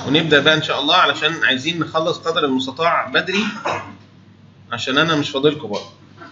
ونبدا بقى ان شاء الله علشان عايزين نخلص قدر المستطاع بدري عشان انا مش فاضلكم برضه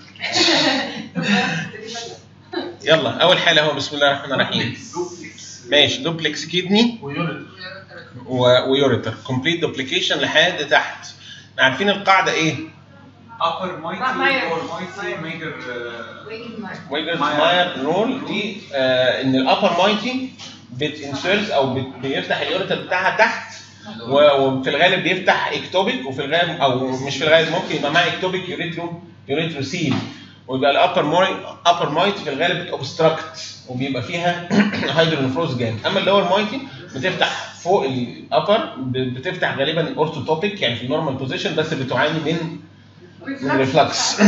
يلا اول حاله هو بسم الله الرحمن الرحيم ماشي دوبلكس كيدني ويوريتر كومبليت دوبليكيشن لحد تحت عارفين القاعده ايه upper mighty Meyer. or mighty major uh, ويجرز ماير رول دي آه ان الابر مايتي بتنسيرز او بت- بيفتح اليوريتر بتاعها تحت و- وفي الغالب بيفتح اكتوبيك وفي الغالب او مش في الغالب ممكن يبقى معاه اكتوبيك يوريترو يوريتروسيل ويبقى الابر ماي ابر مايتي في الغالب بتوبستراكت وبيبقى فيها هيدرونفروز جامد اما اللور مايتي بتفتح فوق الابر بتفتح غالبا اورثوتوبيك يعني في النورمال بوزيشن بس بتعاني من من ريفلكس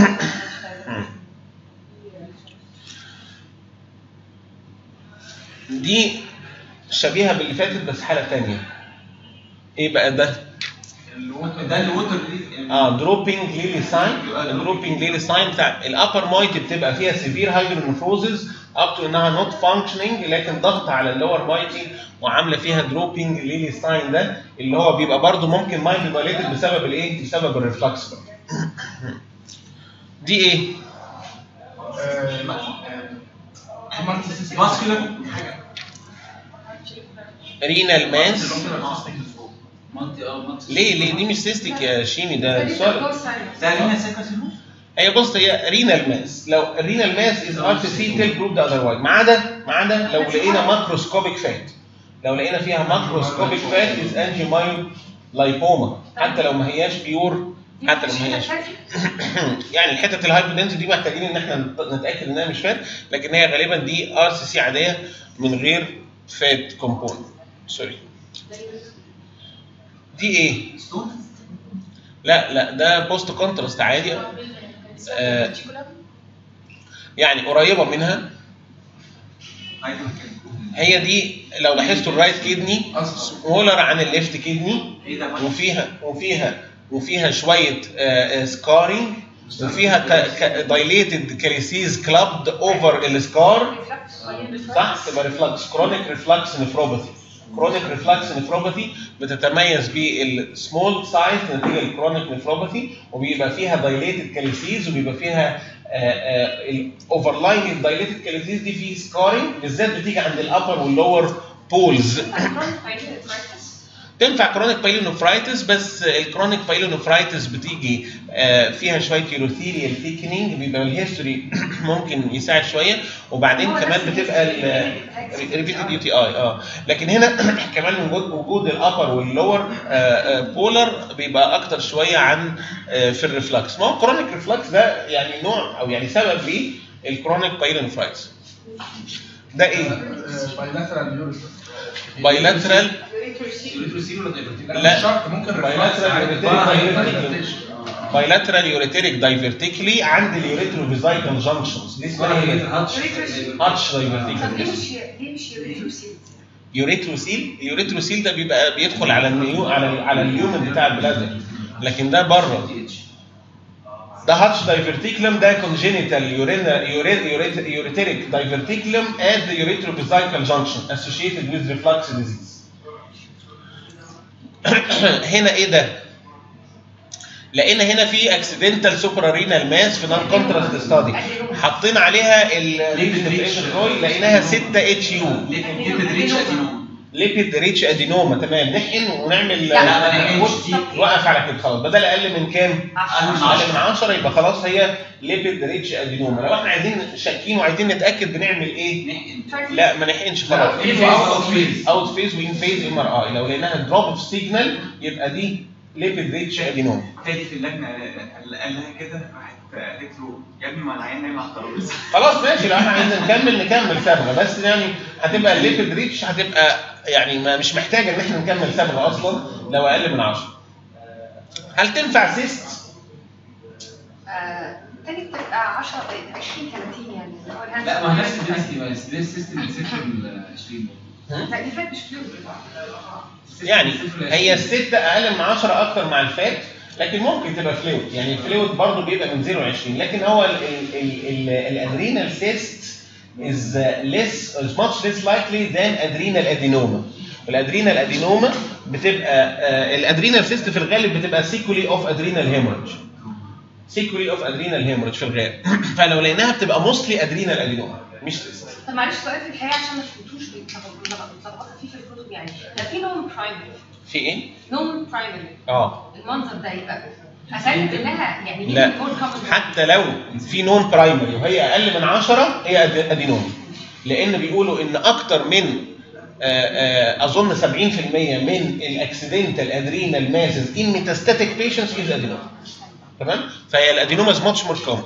دي شبيهه باللي فاتت بس حاله ثانيه ايه بقى ده الوتر ده الوتر اه دروبينج ليلي ساين دروبينج ليلي ساين بتاع الابر مايت بتبقى فيها سيفير هايدرونفروزز اب تو انها نوت فانكشننج لكن ضغط على اللور مايتي وعامله فيها دروبينج ليلي ساين ده اللي هو بيبقى برده ممكن مايند دايليتد بسبب الايه؟ بسبب الريفلكس برضه. دي ايه؟ ماسكولار رينال ماس مالتي اه مالتي ليه ليه دي مش سيستيك يا شيمي ده سؤال ده لينا سيكاسينوس هي بص هي رينال ماس لو الرينال ماس از ار سي تيل بروف ذا اذروايز ما عدا ما عدا لو لقينا ماكروسكوبيك فات لو لقينا فيها ماكروسكوبيك فات از انجي مايو لايبوما حتى لو ما هياش بيور حتى لو ما هياش يعني الحته الهايبودنسي دي محتاجين ان احنا نت- نتاكد انها مش فات لكن هي غالبا دي ار سي سي عاديه من غير فات كومبوند سوري دي ايه؟ ستون لا لا ده بوست كونتراست عادي آه، يعني قريبه منها ايوه كده هي دي لو لاحظتوا الرايت كيدني سمولر عن الليفت كيدني ايه ده مالتي وفيها وفيها وفيها شويه سكارينج وفيها دايليتد كاليسيز كلابد اوفر السكار صح تبقى ريفلكس كرونيك ريفلكس نفروباثي كرونيك ريفلكس نفروباثي بتتميز بالسمول سايز نتيجه الكرونيك نفروباثي وبيبقى فيها دايليتد كاليسيز وبيبقى فيها الاوفرلاين دايليتد كاليسيز دي في سكارينج بالذات بتيجي عند الابر واللور بولز تنفع كرونيك بايلونوفرايتس بس الكرونيك بايلونوفرايتس بتيجي آه، فيها شويه يوروثيريال ثيكنينج بيبقى الهيستوري ممكن يساعد شويه وبعدين هو كمان نفس بتبقى ال- ريبيتد يو تي اي اه لكن هنا كمان وجود وجود الابر واللور بولر بيبقى اكتر شويه عن آه، في الريفلكس ما هو الكرونيك ريفلكس ده يعني نوع او يعني سبب ليه الكرونيك بايلونوفرايتس ده ايه؟ بايلاترال يوريتر بايلاترال ريتروسيل ولا دايفرتيكال؟ لا. مش شرط ممكن bilateral reflex urethric عادي. diverticulum. بايلاترال يوريتريك دايفرتيكلي عند اليوريتروفيزايكال جانكشنز دي اسمها ايه؟ هاتش دايفرتيكلي يوريتروسيل اليوريتروسيل ده بيبقى بيدخل على النيو على ال- على اليومن بتاع البلازر لكن ده بره ده هاتش دايفرتيكلم ده كونجينيتال يوريتريك دايفرتيكلم at the urethrovesical junction associated with reflux disease هنا ايه ده؟ لقينا هنا في اكسيدنتال سوبرا رينال ماس في نون كونتراست ستادي حطينا عليها ال لقيناها 6 اتش يو ليبيد ريتش ادينوم ليبيد ريتش ادينوما تمام نحقن ونعمل لا، ما نحقنش دي. وقف على كده خلاص بدل اقل من كام؟ أقل من اقل من 10. 10 يبقى خلاص هي ليبيد ريتش ادينوما لو احنا عايزين شاكين وعايزين نتاكد بنعمل ايه؟ نحقن لا ما نحقنش خلاص لا، في اوت فيز اوت فيز وين فيز ام ار اي لو لقيناها دروب اوف سيجنال يبقى دي ليبيد ريتش ادينوما فادي في اللجنه اللي قال لها كده راحت قالت له يا ابني ما العيان نايم على الترابيزه خلاص ماشي لو احنا عايزين نكمل نكمل صبغه بس يعني هتبقى الليبيد ريتش هتبقى يعني ما مش محتاجه ان احنا نكمل صبغه اصلا لو اقل من 10 هل تنفع سيست؟ تاني بتبقى 10 20 30 يعني اللي هو الهاند لا ما هو نفس الدنسيتي بس ده السيستم من صفر ل 20 لا دي فات مش فلوس يعني هي الستة اقل من 10 اكتر مع الفات لكن ممكن تبقى فلويد يعني الفلويد برضه بيبقى من 0 ل 20 لكن هو الادرينال سيست is less is much less likely than adrenal adenoma. والادرينال ادينوما بتبقى آه الادرينال سيست في الغالب بتبقى سيكولي اوف ادرينال هيموريدج سيكولي اوف ادرينال هيموريدج في الغالب فلو لقيناها بتبقى موستلي ادرينال ادينوما مش سيست طب معلش سؤال في الحقيقه عشان ما تفوتوش بتلخبط فيه في الكتب يعني ده في نوم برايمري في ايه؟ نوم برايمري اه المنظر ده يبقى اسالك انها يعني مين لا الجول كومن حتى لو في نون برايمري وهي اقل من 10 هي أد- ادينوما لان بيقولوا ان اكتر من آه، آه، اظن 70% من الاكسيدنتال ادرينال ماسز ان ميتاستاتيك بيشنتس از ادينوما تمام فهي الادينوما از ماتش مور كومن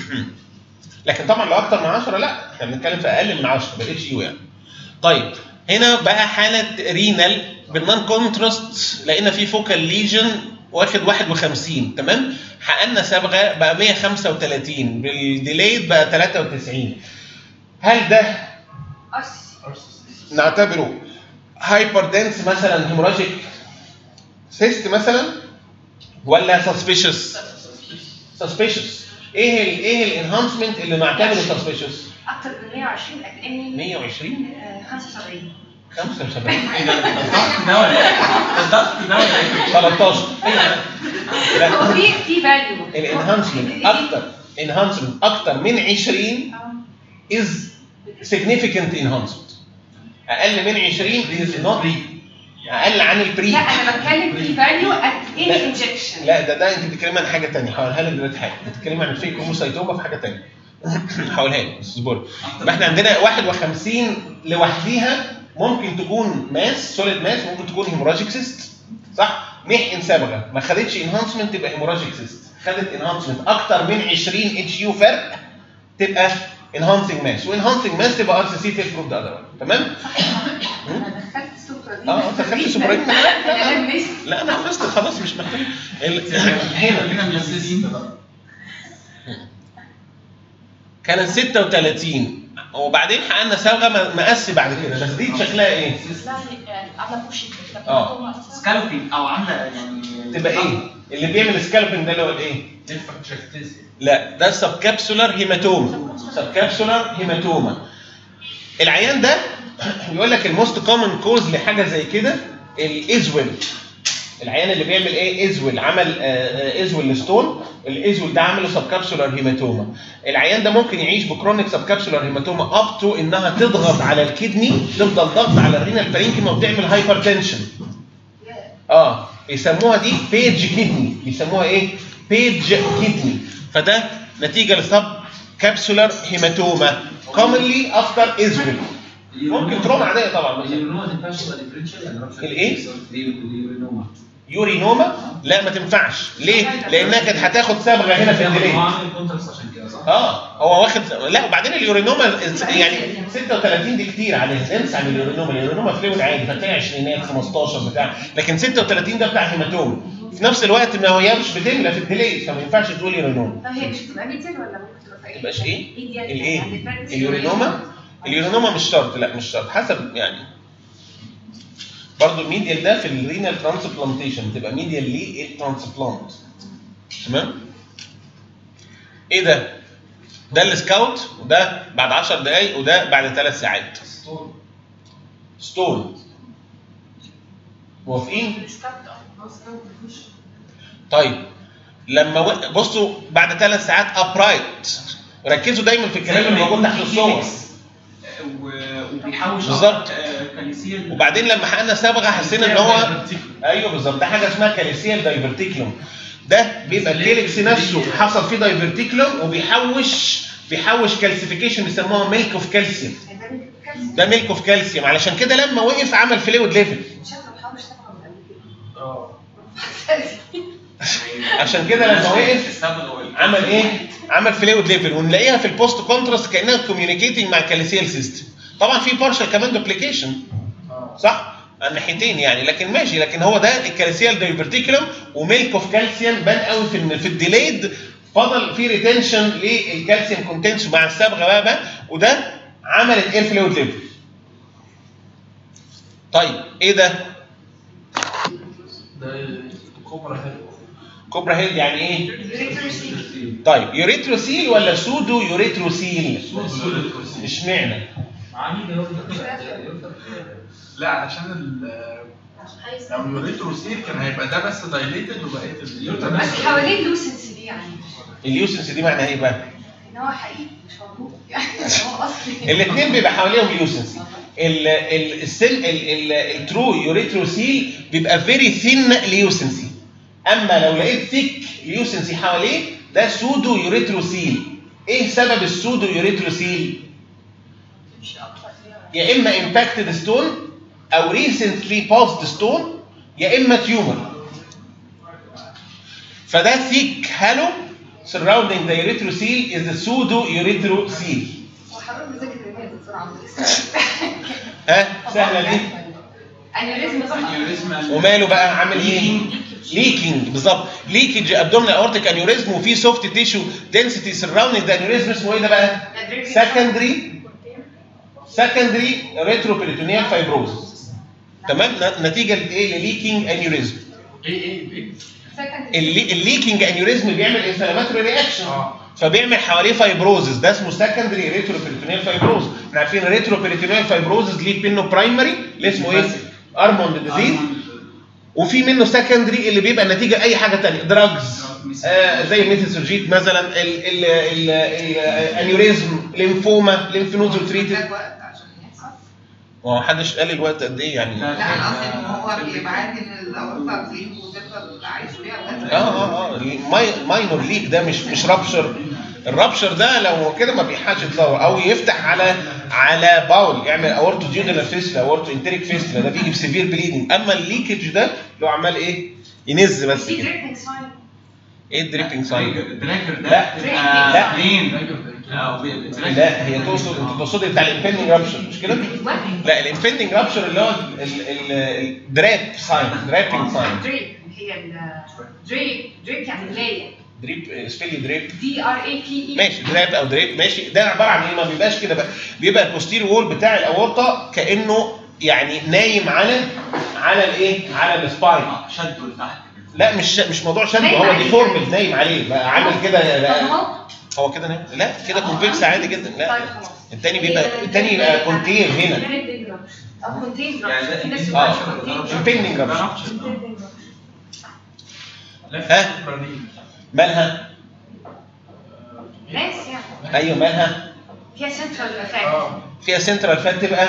لكن طبعا لو اكتر من 10 لا احنا بنتكلم في اقل من 10 ما اتش يو يعني طيب هنا بقى حاله رينال بالنون كونتراست لقينا في فوكال ليجن واخد 51 تمام حققنا صبغه بقى 135 بالديليد بقى 93 هل ده أس نعتبره هايبر دنس مثلا هيموراجيك سيست مثلا ولا سسبيشس سسبيشس ايه ال ايه الانهانسمنت اللي نعتبره سسبيشس اكتر من 120 اكني 120 آه، 75 75 ايه ده الضغط ده ولا ايه؟ الضغط ده ولا ايه؟ 13 لا هو في في فاليو الانهانسمنت اكتر انهانسمنت اكتر من 20 is significant enhancement اقل من 20 is not اقل عن البري لا انا بتكلم في فاليو ات لا. اني انجكشن لا ده ده انت بتتكلمي عن حاجه ثانيه هقولها لك دلوقتي حاجه بتتكلمي عن الفيك هوموسايتوما في حاجه ثانيه هقولها لك بس اصبري يبقى احنا عندنا 51 لوحديها ممكن تكون ماس سوليد ماس ممكن تكون هيموراجيك سيست صح محقن صبغه ما خدتش انهانسمنت تبقى هيموراجيك سيست خدت انهانسمنت اكتر من 20 اتش يو فرق تبقى انهانسنج ماس وانهانسنج ماس تبقى ار سي سي تفرض ده أدوار. تمام انا دخلت السوبرا دي اه دخلت سوبرين انا لمست لا انا حفظت خلاص مش محتاج ال- هنا خلينا مجسسين كانت 36 وبعدين حققنا صبغه م- مقسي بعد كده بس دي شكلها ايه؟ عامله بوشي اه. سكالوبينج او عامله يعني تبقى ايه؟ اللي بيعمل سكالبنج ده اللي هو الايه؟ لا ده سب كابسولار هيماتوما سب كابسولار هيماتوما العيان ده بيقول لك الموست كومن كوز لحاجه زي كده الازول العيان اللي بيعمل ايه ازول عمل ازول ستون الازول ده عامله سب كابسولار هيماتوما العيان ده ممكن يعيش بكرونيك سب كابسولار هيماتوما اب تو انها تضغط على الكدني تفضل ضغط على الرينال بارينكيما وبتعمل هايبر تنشن اه بيسموها دي بيج كدني بيسموها ايه بيج كدني فده نتيجه لسب كابسولار هيماتوما commonly after ازول ممكن تروما عاديه طبعا بس اليورينوما ما تنفعش تبقى ديفرنشال يعني رابشر الإيه؟ اليورينوما يورينوما لا ما تنفعش ليه؟ لانها كانت هتاخد صبغه هنا في هو الديلي عامل كونتراست عشان كده صح؟ اه هو واخد لا وبعدين اليورينوما يعني 36 دي كتير عليه انسى عن اليورينوما اليورينوما فلويد عادي فتلاقي عشرينات 15 بتاع لكن 36 ده بتاع هيماتوما في نفس الوقت ما هي مش بتملى في الديلي فما ينفعش تقول يورينوما طب هي مش بتبقى ميتل ولا ممكن تبقى في ايه؟ تبقاش ايه؟ ميديال الايه؟ يعني pregnancy اليورينوما اليورينوما مش شرط لا مش شرط حسب يعني برضه الميديال ده في الرينال ترانسبلانتيشن تبقى ميديال للترانسبلانت تمام ايه ده ده السكاوت وده بعد 10 دقايق وده بعد 3 ساعات ستون موافقين طيب لما و... بصوا بعد ثلاث ساعات ابرايت ركزوا دايما في الكلام اللي موجود تحت الصور و- وبيحوش بالظبط. آه، كاليسيل وبعدين لما حققنا صبغه حسينا ان هو ايوه بالظبط ده حاجه اسمها كاليسيال دايفرتيكلوم ده بيبقى الكيلكس نفسه حصل فيه دايفرتيكلوم وبيحوش بيحوش كالسيفيكيشن بيسموها ميلك اوف كالسيوم ده ميلك اوف كالسيوم علشان كده لما وقف عمل فلويد ليفل شكله محوش طبعا من قبل اه كده عشان كده لما وقف الصبغه وال- عمل ايه؟ عمل فلويد ليفل ونلاقيها في البوست كونتراست كانها كوميونيكيتنج مع الكاليسيال سيستم طبعا في بارشال كمان دوبليكيشن اه صح؟ على الناحيتين يعني لكن ماشي لكن هو ده الكالسيال دايفرتيكولم وميلك اوف كالسيوم بان قوي في ال- في الديليد فضل في ريتنشن للكالسيوم كونتنتس مع الصبغه بقى, بقى وده عملت اير فلويد ليفل طيب ايه ده؟ ده كوبرا هيل كوبرا هيد يعني ايه؟ طيب يوريتروسيل ولا سودو يوريتروسيل؟ اشمعنى؟ عميل يا لا عشان ال لو يوريتروسيل كان هيبقى ده بس دايليتد وبقيه اليورتا بس حوالين اللوسنس دي يعني اليوسنس دي معناها ايه بقى؟ ان هو حقيقي مش موجود يعني هو اصلي الاثنين بيبقى حواليهم اليوسنسي ال ال السن الترو يوريتروسيل بيبقى فيري ثين ليوسنسي اما لو لقيت ثيك ليوسنسي حواليه ده سودو يوريتروسيل ايه سبب السودو يوريتروسيل يا اما امباكتد ستون او ريسنتلي بوزد ستون يا اما تيومر فده ثيك هالو surrounding the erythrocoel is the pseudo erythrocoel هو حضرتك بتذاكر الرواية دي بسرعة ها سهله دي انيوريزم صح وماله بقى عامل ايه؟ ليكينج بالظبط ليكيج ابدومينال اورتيك انيوريزم وفي سوفت تيشو دنسيتي سراوندينج ذا انيوريزم اسمه ايه ده بقى؟ سكندري سكندري ريتروبريتونيال فايبروزس تمام ن- نتيجه لايه؟ لليكينج انيوريزم ايه ايه ايه الليكينج انيوريزم بيعمل انفلاماتوري رياكشن فبيعمل حواليه فايبروزس ده اسمه سكندري ريتروبريتونيال فايبروز احنا عارفين ريتروبريتونيال فايبروزس ليه منه برايمري اللي اسمه ايه؟ ارموند ديزيز وفي منه سكندري اللي بيبقى نتيجه اي حاجه ثانيه دراجز آه زي الميثيسوجيت مثلا ال- ال- ال- الانيوريزم ليمفوما ليمفنوزو تريتد عشان يحصل ما هو محدش قال الوقت قد ايه يعني اه لا انا قصدي ان هو بيبعد ان الاورطه تليق وتفضل عايش فيها اه اه الماينور ليك ده مش مش رابشر الرابشر ده لو كده ما بيلحقش يتطور او يفتح على على باول يعمل اورتو ديودنال فيستلا اورتو انتريك فيستلا ده بيجي بسيفير بليدنج اما الليكج ده لو عمال ايه ينز بس في كده دريبنج ساين ايه الدريبنج ساين الدراكر ده لا. بتبقى لا. اثنين اه بي- لا هي تقصد انت تقصدي بتاع الامبندنج رابشر مش كده؟ لا الامبندنج رابشر اللي هو الدراب ساين درابنج ساين دريب هي الدريب دريب يعني ملايه دريب سبيلي دريب دي ار اي بي اي ماشي دراب او دريب ماشي ده عباره عن ايه ما بيبقاش كده بقى بيبقى البوستير وول بتاع الاورطه كانه يعني نايم على على الايه على السباين آه، شده لتحت لا مش مش موضوع شد نايم هو عليه. ديفورمد نايم عليه بقى عامل كده طب بقى اهو هو كده نايم لا كده كونفكس عادي جدا لا طيب خلاص التاني بيبقى التاني يبقى كونتين هنا او كونتين يعني ده في ناس impending اه يقولوا contain impending ده rupture. rupture. ها مالها ناس يعني ايوه مالها فيها سنترال افاك فيها سنترال فات تبقى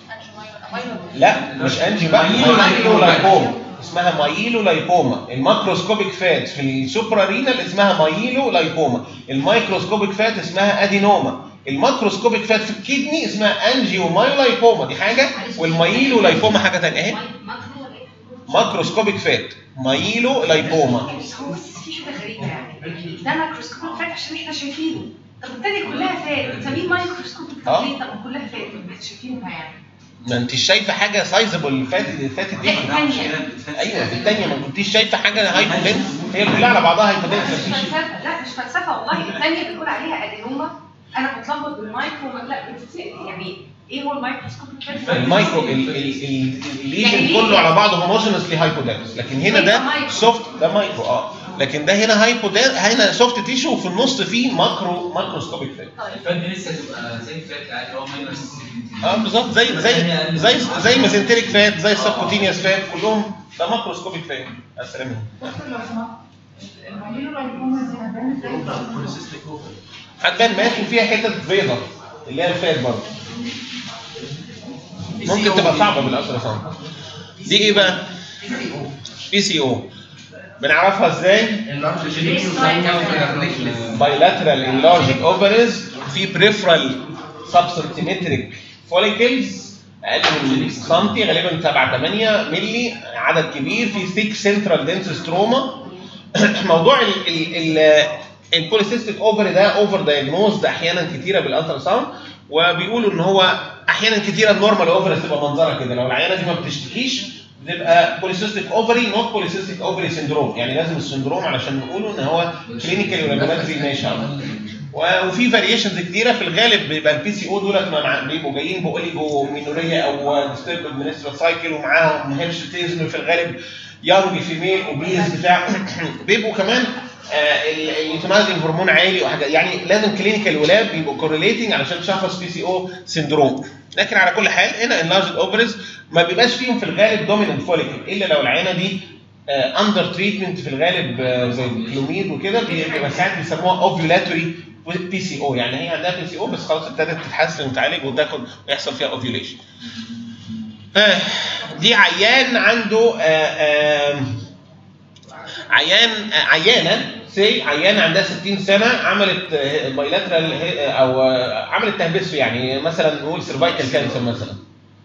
لا مش انجي بقى مايلو لايبوما اسمها مايلو لايبوما الماكروسكوبيك فات في السوبرا رينال اسمها مايلو لايبوما الميكروسكوبيك فات اسمها ادينوما الماكروسكوبيك فات في الكدني اسمها انجيو مايلايبوما دي حاجه والمايلو لايبوما حاجه ثانيه اهي ماكرو ولا ايه؟ ماكروسكوبيك فات مايلو لايبوما يعني هو بس في حاجه غريبه يعني ده مايكروسكوب فات عشان احنا شايفينه طب التانية كلها فات بنسميه مايكروسكوب آه. طب ليه طب ما كلها فات ما احنا شايفينها يعني ما انت شايفه حاجه سايزبل فاتت فاتت دي ايوه في الثانيه ما كنتيش شايفه حاجه هايبودنس هي كلها على بعضها لا مش هايبودنس فلسفه لا مش فلسفه والله الثانيه بنقول عليها ادينوما انا بتلخبط بالمايكرو لا بت- يعني ايه هو الميكروسكوب فات؟ المايكرو ال- ال- ال- الليجن يعني كله على بعضه هوموجينسلي هايبودنس لكن هنا ده هيبقى مايكرو. سوفت ده مايكرو اه لكن ده هنا هايبودنس هنا سوفت تيشو وفي النص فيه ماكرو ماكروسكوبيك فات طيب الفات دي لسه تبقى زي الفات عادي اللي هو ماينس 17 اه بالظبط زي زي زي زي ميزنتريك فات زي السبكوتينيوس فات كلهم ده ماكروسكوبيك فات السلام هتبان مات وفيها حتت بيضة اللي هي الفات برضه ممكن تبقى صعبة بالالتراساوند دي ايه بقى؟ بي سي او بنعرفها ازاي؟ bilateral enlarged ovaries في peripheral subcentimetric follicles اقل من سنتي غالبا 7 8 مللي عدد كبير في thick central dense stroma موضوع ال ال ال البوليسيستيك اوفري ده اوفر دايجنوزد احيانا كتيره بالالترا ساوند وبيقولوا ان هو احيانا كتيره النورمال اوفري تبقى منظرها كده لو العيانه دي ما بتشتكيش بتبقى بوليسيستيك اوفري نوت بوليسيستيك اوفري سندروم يعني لازم السندروم علشان نقوله ان هو كلينيكالي وريجولاتري ماشي على طول. و- وفي فاريشنز كتيره في الغالب بيبقى البي سي او دولت مع- بيبقوا جايين باوليجو مينوريه او ديستربد منسترال سايكل ومعاهم هيرشتيزم في الغالب يونج فيميل اوبيز بتاع بيبقوا كمان الليتونايزنج هرمون عالي وحاجات يعني لازم كلينيكال ولاب يبقوا كورليتنج علشان تشخص بي سي او سندروم لكن على كل حال هنا انلارج اوفرز ما بيبقاش فيهم في الغالب دوميننت فوليكل الا لو العينه دي اندر تريتمنت في الغالب آه، زي الكلوميد وكده بيبقى ساعات بيسموها اوفيولاتوري بي سي او يعني هي عندها بي سي او بس خلاص ابتدت تتحسن وتعالج وتاخد ويحصل فيها اوفيوليشن آه، دي عيان عنده آه، آم، عيان آه، عيانه سي عيانه عندها 60 سنه عملت بايلاترال او آه، عملت تهبسه يعني مثلا نقول سيرفايكال كانسر مثلا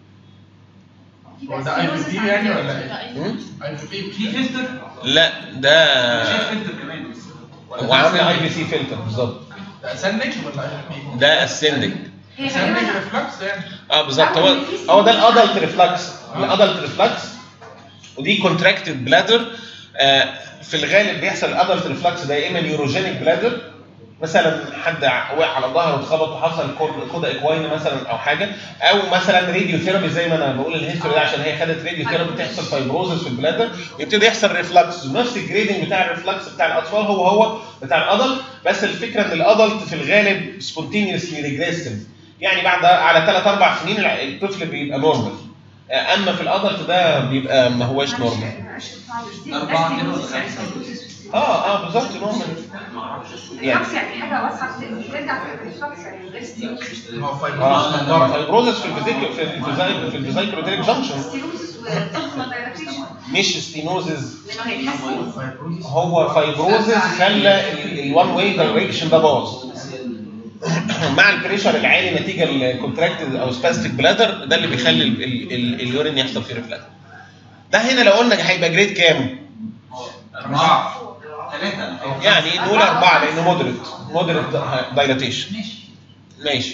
هو ده اي بي بي يعني ولا ايه؟ م? اي بي بي في فلتر لا ده شايف فلتر كمان بس هو عامل اي بي سي فلتر بالظبط ده اسنك ولا اي بي بي؟ ده اسندنج هي اسنك غالبا ريفلكس يعني اه بالظبط هو هو ده الادلت ريفلكس الادلت ريفلكس ودي كونتراكتد بلادر في الغالب بيحصل الادلت ريفلكس ده يا اما نيوروجينيك بلادر مثلا حد وقع على ظهره واتخبط وحصل كود- كودا اكواين مثلا او حاجه او مثلا راديو ثيرابي زي ما انا بقول الهيستوري ده عشان هي خدت راديو ثيرابي بتحصل فايبروزس في البلادر يبتدي يحصل ريفلكس نفس الجريدنج بتاع الريفلكس بتاع الاطفال هو هو بتاع الادلت بس الفكره ان الادلت في الغالب سبونتينيوسلي ريجريسيف يعني بعد على ثلاث اربع سنين الع- الطفل بيبقى نورمال اما في الادلت ده بيبقى ما هوش نورمال أربعة كده ولا خمسة؟ اه اه بالظبط نورمال يعني الفلكس يعني حاجه واسعه بترجع في الفلكس يعني غير ستيروسس هو اه فايبروز من بره فايبروزس في الفيزيك في الفيزيك في الفيزيكروتيريك جانكشن وبلازما دايلاتيشن مش ستينوزز لانه هيتحسن فايبروز هو فايبروزز خلى الوان واي دايركشن ده باظ مع البريشر العالي نتيجه الكونتراكتد او سباستيك بلادر ده اللي بيخلي ال- ال- ال- اليورين يحصل فيه ريفلكس ده هنا لو قلنا هيبقى جريد كام؟ أربعة ثلاثة يعني نقول أربعة لأنه مودريت مودريت دايلاتيشن ماشي ماشي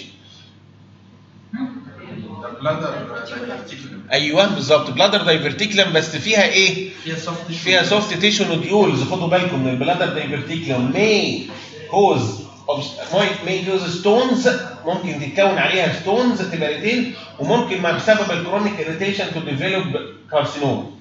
بلادر أيوه بالظبط بلادر دايفرتيكلم بس فيها إيه؟ فيها سوفت فيها سوفت تيشو نوديولز خدوا بالكم من البلادر دايفرتيكلم may cause may cause ستونز ممكن تتكون عليها ستونز تبقى وممكن مع بسبب الكرونيك اريتيشن تو ديفلوب كارسينوم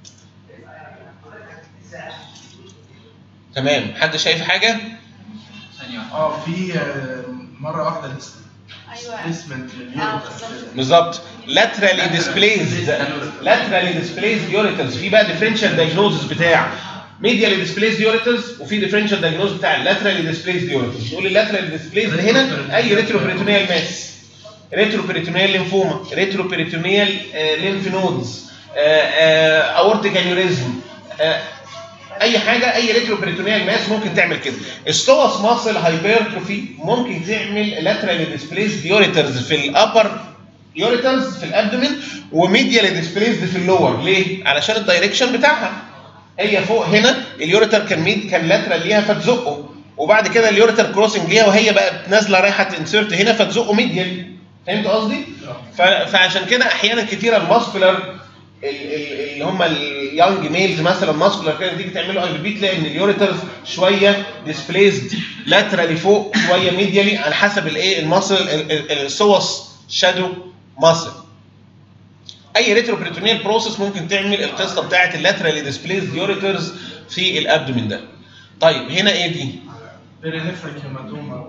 تمام حد شايف حاجه ثانية واحدة اه في آه، مره واحده ايوه ديسمنت اه بالظبط بالظبط laterally displaced laterally displaced ureters في بقى differential diagnosis بتاع medially displaced ureters وفي differential diagnosis بتاع laterally displaced ureters نقول laterally displaced هنا اي retroperitoneal mass retroperitoneal lymphoma retroperitoneal آه، lymph nodes آه، آه، aortic aneurysm آه، اي حاجه اي ريتروبريتونيال ماس ممكن تعمل كده السوس ماسل هايبرتروفي ممكن تعمل لاترالي ديسبليس يوريترز في الابر يوريترز في الابدومين وميديالي ديسبليسد في اللور ليه علشان الدايركشن بتاعها هي فوق هنا اليوريتر كان ميد كان لاترال ليها فتزقه وبعد كده اليوريتر كروسنج ليها وهي بقت نازله رايحه تنسرت هنا فتزقه ميديال فهمت قصدي؟ ف- فعشان كده احيانا كتيره الماسكولار ال- ال- اللي هم اليونج ميلز مثلا ماسكولار كده تيجي تعملوا اي بي تلاقي ان اليوريترز شويه ديسبليسد لاترالي فوق شويه ميديالي على حسب الايه الماسل السوس شادو ماسل اي ريتروبريتونيال بروسيس ممكن تعمل القصه بتاعه اللاترالي ديسبليسد يوريترز في الابدومين ده طيب هنا ايه دي؟ بيرينفريك هيماتوما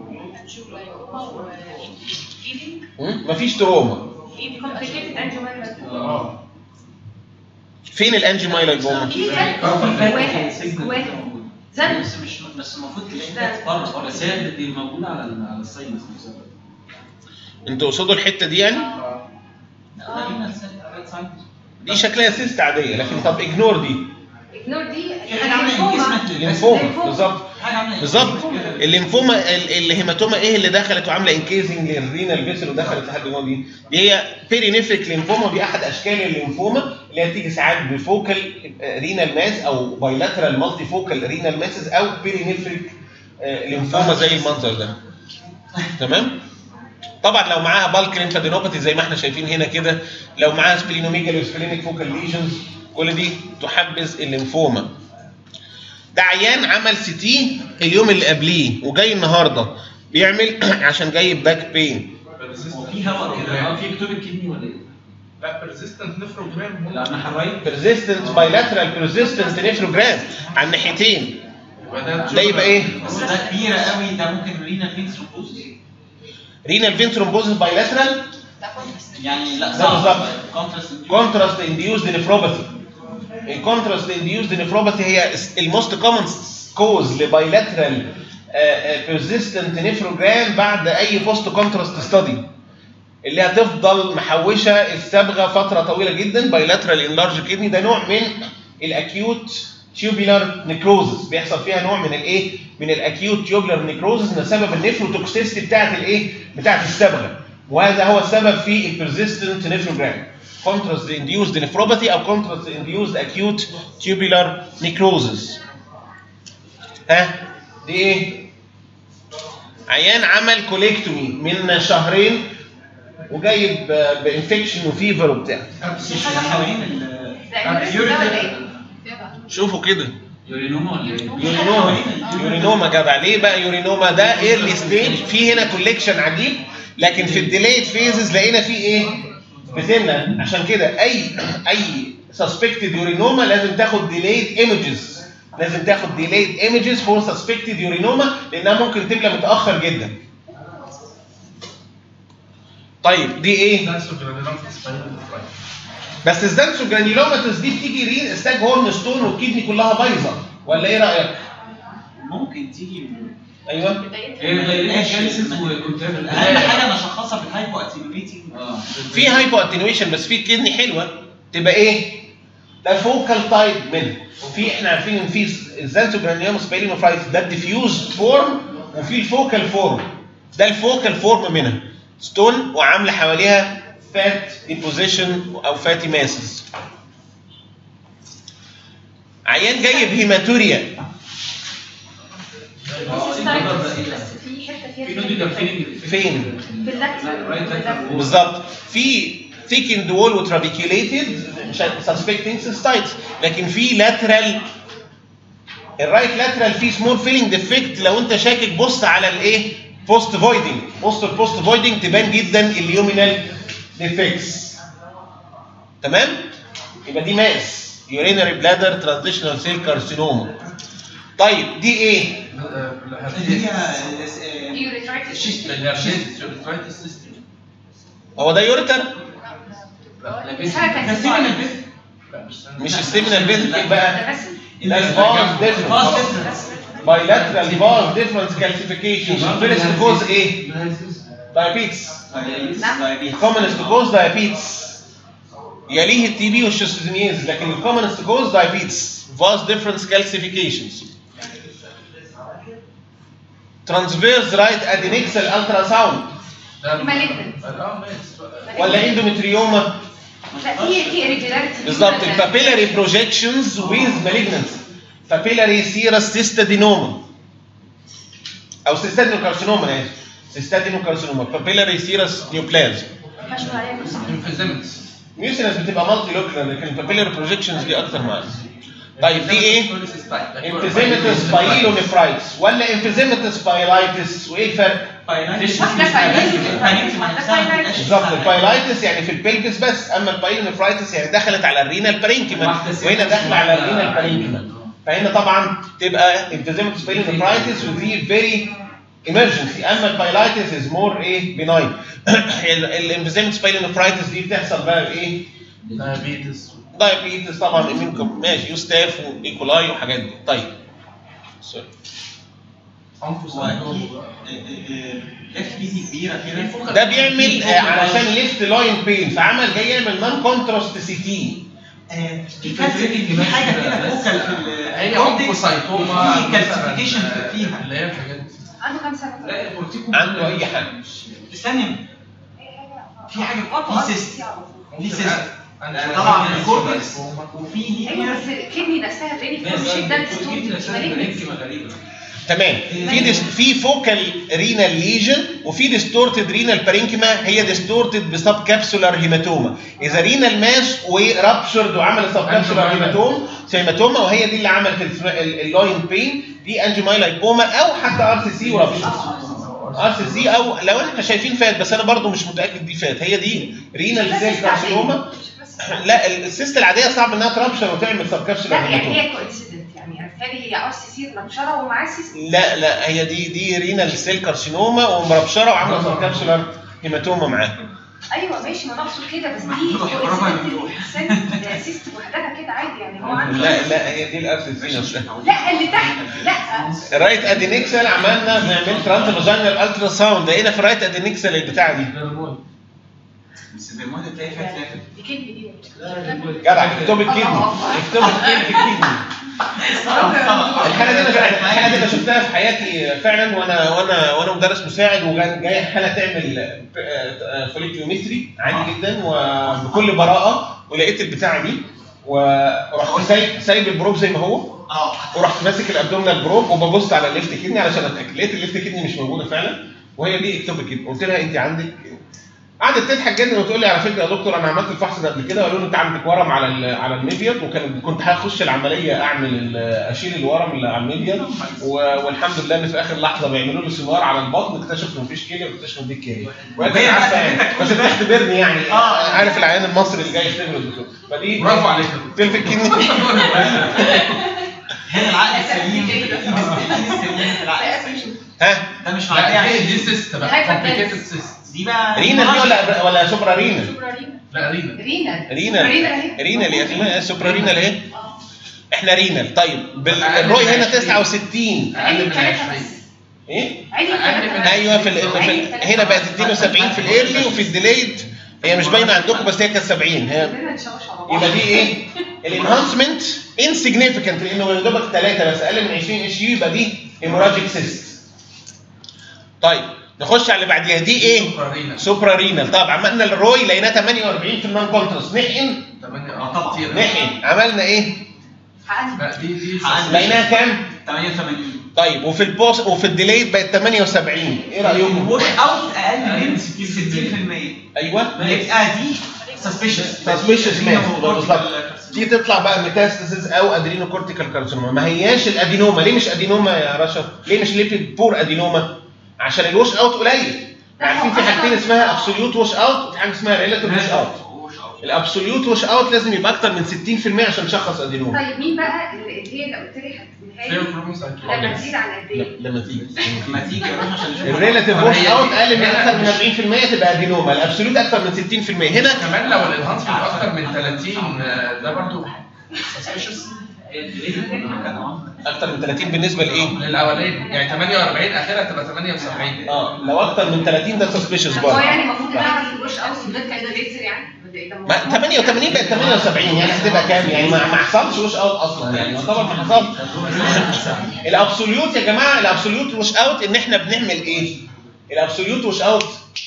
مم؟ مفيش تروما complicated angioedema اه فين الانجيومايلايبوما؟ في زن جواها جواها زن بس مش بس المفروض تلاقيها بره بس هي اللي موجودة على ال- على الساينس نفسها انتوا تقصدوا الحته دي يعني؟ اه تقريبا ساينس دي شكلها سيست عاديه لكن طب اجنور دي النور دي في حاجة عاملة انجيزمنت لينفوما بالظبط حاجة عاملة بالظبط engagement. الليمفوما ال- الهيماتوما ايه اللي دخلت وعامله انكيزنج للرينال فيسل ودخلت لحد جوه دي دي هي بيرينيفريك ليمفوما دي احد اشكال الليمفوما اللي هي تيجي ساعات بفوكال رينال ماس او بايلاترال مالتي فوكال رينال ماسز او بيرينيفريك ليمفوما زي المنظر ده تمام طبعا لو معاها بالك ليمفادينوباثي زي ما احنا شايفين هنا كده لو معاها سبلينوميجالي وسبلينيك فوكال ليجنز كل دي تحبذ الليمفوما ده عيان عمل سي تي اليوم اللي قبليه وجاي النهارده بيعمل عشان جاي باك بين هو في هواء كده اه في اكتوبر كدني ولا ايه؟ لا بيرزيستنت نفروجرام لا انا حرايق persistent bilateral persistent نيفروجرام على الناحيتين ده يبقى ايه؟ بس ده كبيرة قوي ده ممكن رينا فين ثرومبوزس رينال فين ثرومبوزس بايلاترال يعني لا ده صعب بالظبط. كونتراست كونتراست انديوزد نفروباثي الكونتراست انديوزد نفروباثي هي الموست كومن كوز لبايلاترال بيرزيستنت نفروجرام بعد اي بوست كونتراست ستادي اللي هتفضل محوشه الصبغه فتره طويله جدا بايلاترال انلارج كدني ده نوع من الاكيوت تيوبولار نيكروزس بيحصل فيها نوع من الايه من الاكيوت تيوبولار نيكروزس بسبب النفروتوكسيستي بتاعت الايه بتاعت الصبغه وهذا هو السبب في البرزيستنت نفروجرام contrast induced nephropathy او contrast induced acute tubular necrosis ها دي ايه عيان عمل كوليكتومي من شهرين وجايب بانفكشن وفيفر وبتاع مش حوالين ال ده اليوريثم ده ولا ايه؟ شوفوا كده يورينوما ولا ايه؟ يورينوما يورينوما جدع ليه بقى يورينوما ده ايرلي ستيج في هنا كوليكشن عجيب لكن في الديليد فيزز لقينا فيه ايه بتمنى عشان كده اي اي سسبكتد يورينوما لازم تاخد ديليد ايمجز لازم تاخد ديليد ايمجز فور سسبكتد يورينوما لانها ممكن تملى متاخر جدا طيب دي ايه بس الزنسو جرانيولوماتس دي بتيجي رين ستاج هورن ستون والكدني كلها بايظه ولا ايه رايك ممكن تيجي من ايوه ايه دايركت كالسيس وكونترفل اهم حاجه انا اشخصها بالهايبو اتينيويتنج اه في هايبو اتنويشن بس في كدني حلوه تبقى ايه؟ ده فوكال تايب منه وفي احنا عارفين ان في الزانتو جرانيومس بايلينوفرايتس ده الديفيوز فورم وفي الفوكال فورم ده الفوكال فورم منها ستون وعامله حواليها فات ديبوزيشن او فاتي ماسز عيان جايب هيماتوريا بس في حته فيها في نودي فيلينج فين؟ في اللاترال بالظبط في thickened wall وترابيكيوليتد suspecting cystitis لكن في lateral الرايت لاترال فيه سمول فيلينج ديفكت لو انت شاكك بص على الايه بوست فويدنج بص البوست فويدنج تبان جدا اليومينال ديفكتس تمام يبقى دي ماس يورينري بلادر ترانزيشنال سيل كارسينوما طيب دي ايه اللي هي يوريترايتس هو ده يوريتر مش حاجه كانت مش السيمينال فيزيكال بقى ده بس ده الفاز ديفرنس bilateral vase difference calcification first cause ايه؟ diabetes commonest cause diabetes يليه التي بي والشيستوزينيز لكن ال commonest cause diabetes vase difference calcifications transverse right adnexal ultrasound malignant ولا اندومتريوما لا في في irregularity بالظبط البابيلاري بروجيكشنز ويز مالجنسي بابيلاري سيرس سيستادينوما او سيستادينوكارسينوما انا اسف سيستادينوكارسينوما بابيلاري سيرس نيوبلازم مشوا عليها بس. انفيزيمتس ميوسينس بتبقى مالتي لوكلر لكن البابيلاري بروجيكشنز دي اكتر معانا طيب دي ايه؟ انفيزيمتس بايلونيفرايتس ولا انفيزيمتس بايلايتس وايه الفرق؟ بالظبط البايلايتس يعني في البلفس بس اما البايلونيفرايتس يعني دخلت على الرينال بارينكيما وهنا داخله على الرينال بارينكيما فهنا طبعا تبقى انفيزيمتس بايلونيفرايتس ودي فيري emergency اما البايلايتس از مور ايه بناين الانفيزيمتس بايلونيفرايتس دي بتحصل بقى ايه دايابيتس دايابيتس طبعا منكم ماشي يوستاف وايكولاي وحاجات دي طيب سوري ليفت ايدي كبيره كده ده بيعمل آه، علشان ليفت لاين بين فعمل جاي يعمل نون كونتراست سي تي آه، في كالسيفيكيشن في حاجه كده فوكال في هي الكورتكس اونكوسايتوما في كالسيفيكيشن فيها اللي هي الحاجات دي عنده كام سنه؟ لا الكورتيكو عنده اي حاجه استنى في حاجه في سيست في سيست أنا- طبعا في الكورتكس وفي ايوه هنا بس الكدني نفسها تاني في شيء ده ديستورت غريبه تمام في ديس في فوكال رينال ليجن وفي ديستورتد رينال بارينكيما هي ديستورتد بسب كابسولار هيماتوما اذا رينال ماس ورابشرد وعمل سب كابسولار هيماتوم هيماتوما وهي دي اللي عملت اللاين بين دي انجيمايلايبوما او حتى ار سي سي ورابشرد ار سي سي او لو احنا شايفين فات بس انا برضو مش متاكد دي فات هي دي رينال سيل كارسينوما لا السيست العاديه صعب انها ترابشر وتعمل سب لا كابسولار يعني هيماتوما هي كوينسيدنت يعني انا بتهيألي هي ار سي سي رابشره ومعاه سي سي لا لا هي دي دي رينال سيل كارسينوما ومربشره وعامله سبكابسولار هيماتوما معاه ايوه ماشي ما انا اقصد كده بس دي مفتوح، برافو عليك، مفتوح. سيست لوحدها كده عادي يعني هو عنده لا لا هي دي الارث فينوس لا اللي تحت لا رايت ادينيكسل عملنا بنعمل ترانس فاجينال الترا ساوند لقينا في رايت ادينيكسل البتاعه دي بس بالموت تلاقي فيها تلافت دي كلمه دي جدع اكتب الكدني اكتب الكدني الحاله دي انا الحاله دي انا شفتها في حياتي فعلا وانا وانا وانا مدرس مساعد وجاي حاله تعمل فوليكيومتري عادي جدا وبكل براءه ولقيت البتاعه دي ورحت سايب سايب البروب زي ما هو اه ورحت ماسك الابدومينال بروب وببص على الليفت كدني علشان اتاكد لقيت الليفت كدني مش موجوده فعلا وهي دي اكتوبك كده قلت لها انت عندك قعدت تضحك جدا وتقول لي على فكره يا دكتور انا عملت الفحص ده قبل كده وقالوا لي انت عندك ورم على ال- على الميديال وكان كنت هخش العمليه اعمل ال- اشيل الورم اللي على الميديال و- والحمد لله ان في اخر لحظه بيعملوا لي سونار على البطن اكتشفوا ان مفيش كليه واكتشفوا ان دي كليه وهي كانت عارفه يعني بس بتختبرني يعني آه. انا عارف العيان المصري اللي جاي يختبر الدكتور فدي برافو عليك تلفت كدني هنا العقل السليم الايد السليم في العقل ها ده مش لا معناه دي دي سيست بقى هايبر كومبليكيتد دنس. سيست دي بقى رينا دي ولا ولا سوبرا رينا لا رينا رينا رينا رينا اهي رينا اللي اسمها سوبرا رينا اهي اه احنا رينال طيب بال- أقل الرؤيه من هنا 20. 69 عيني من ثلاثة 20. بس ايه عيني أقل من ثلاثة ايوه في, ال- في ال- هنا بقت 72 في الايرلي وفي الديليد هي مش باينه عندكم بس هي كانت 70 هي كلنا نشوش على بعض يبقى دي ايه؟ الانهانسمنت انسجنيفيكانت لانه يا دوبك ثلاثه بس اقل من 20 اتش يو يبقى دي هيموراجيك سيست. طيب نخش على اللي بعديها دي ايه؟ سوبرا رينا سوبرا رينال طب عملنا الروي لقيناه 48 في النون كونترست نحقن 8 آه، طبعا. كتير نحقن عملنا ايه؟ حقني لا دي دي حقن. لقيناها كام؟ 88 طيب وفي البوس وفي الديليد بقت 78 ايه رايكم؟ ووش اوت اقل من 60% ايوه يبقى دي سسبيشس سسبيشس بالظبط دي تطلع بقى ميتاستاسيس او ادرينو كورتيكال كارسينوما ما هياش الادينوما ليه مش ادينوما يا رشا ليه مش ليبيد بور ادينوما عشان الوش اوت قليل عارفين في حاجتين اسمها ابسوليوت وش اوت وفي حاجه اسمها ريلاتيف وش اوت الابسوليوت وش اوت لازم يبقى اكتر من 60% عشان تشخص ادينوما طيب مين بقى اللي اللي هي اللي قلت لي هتقولها فير لي بروميس لما تزيد عن قد ايه؟ لما تيجي ما تيجي يا روح عشان نشوف الريلاتيف وش اوت اقل من اكتر من 40% تبقى ادينوما الابسوليوت اكتر من 60% هنا كمان لو الانهانسمنت اكتر من 30 آه، ده برضه سسبيشس اكتر من 30 بالنسبه لايه؟ للاولاني يعني 48 اخرها تبقى 78 اه لو اكتر من 30 ده سسبيشس هو برضه يعني المفروض نعرف الوش اوت ده كان ليزر يعني ولا إيه ده ما المفروض؟ 88 بقت 78 يعني هتبقى كام؟ يعني ما ما حصلش وش اوت اصلا يعني يعتبر ما حصلش. الابسوليوت يا جماعه الابسوليوت وش اوت ان احنا بنعمل ايه؟ الابسوليوت وش اوت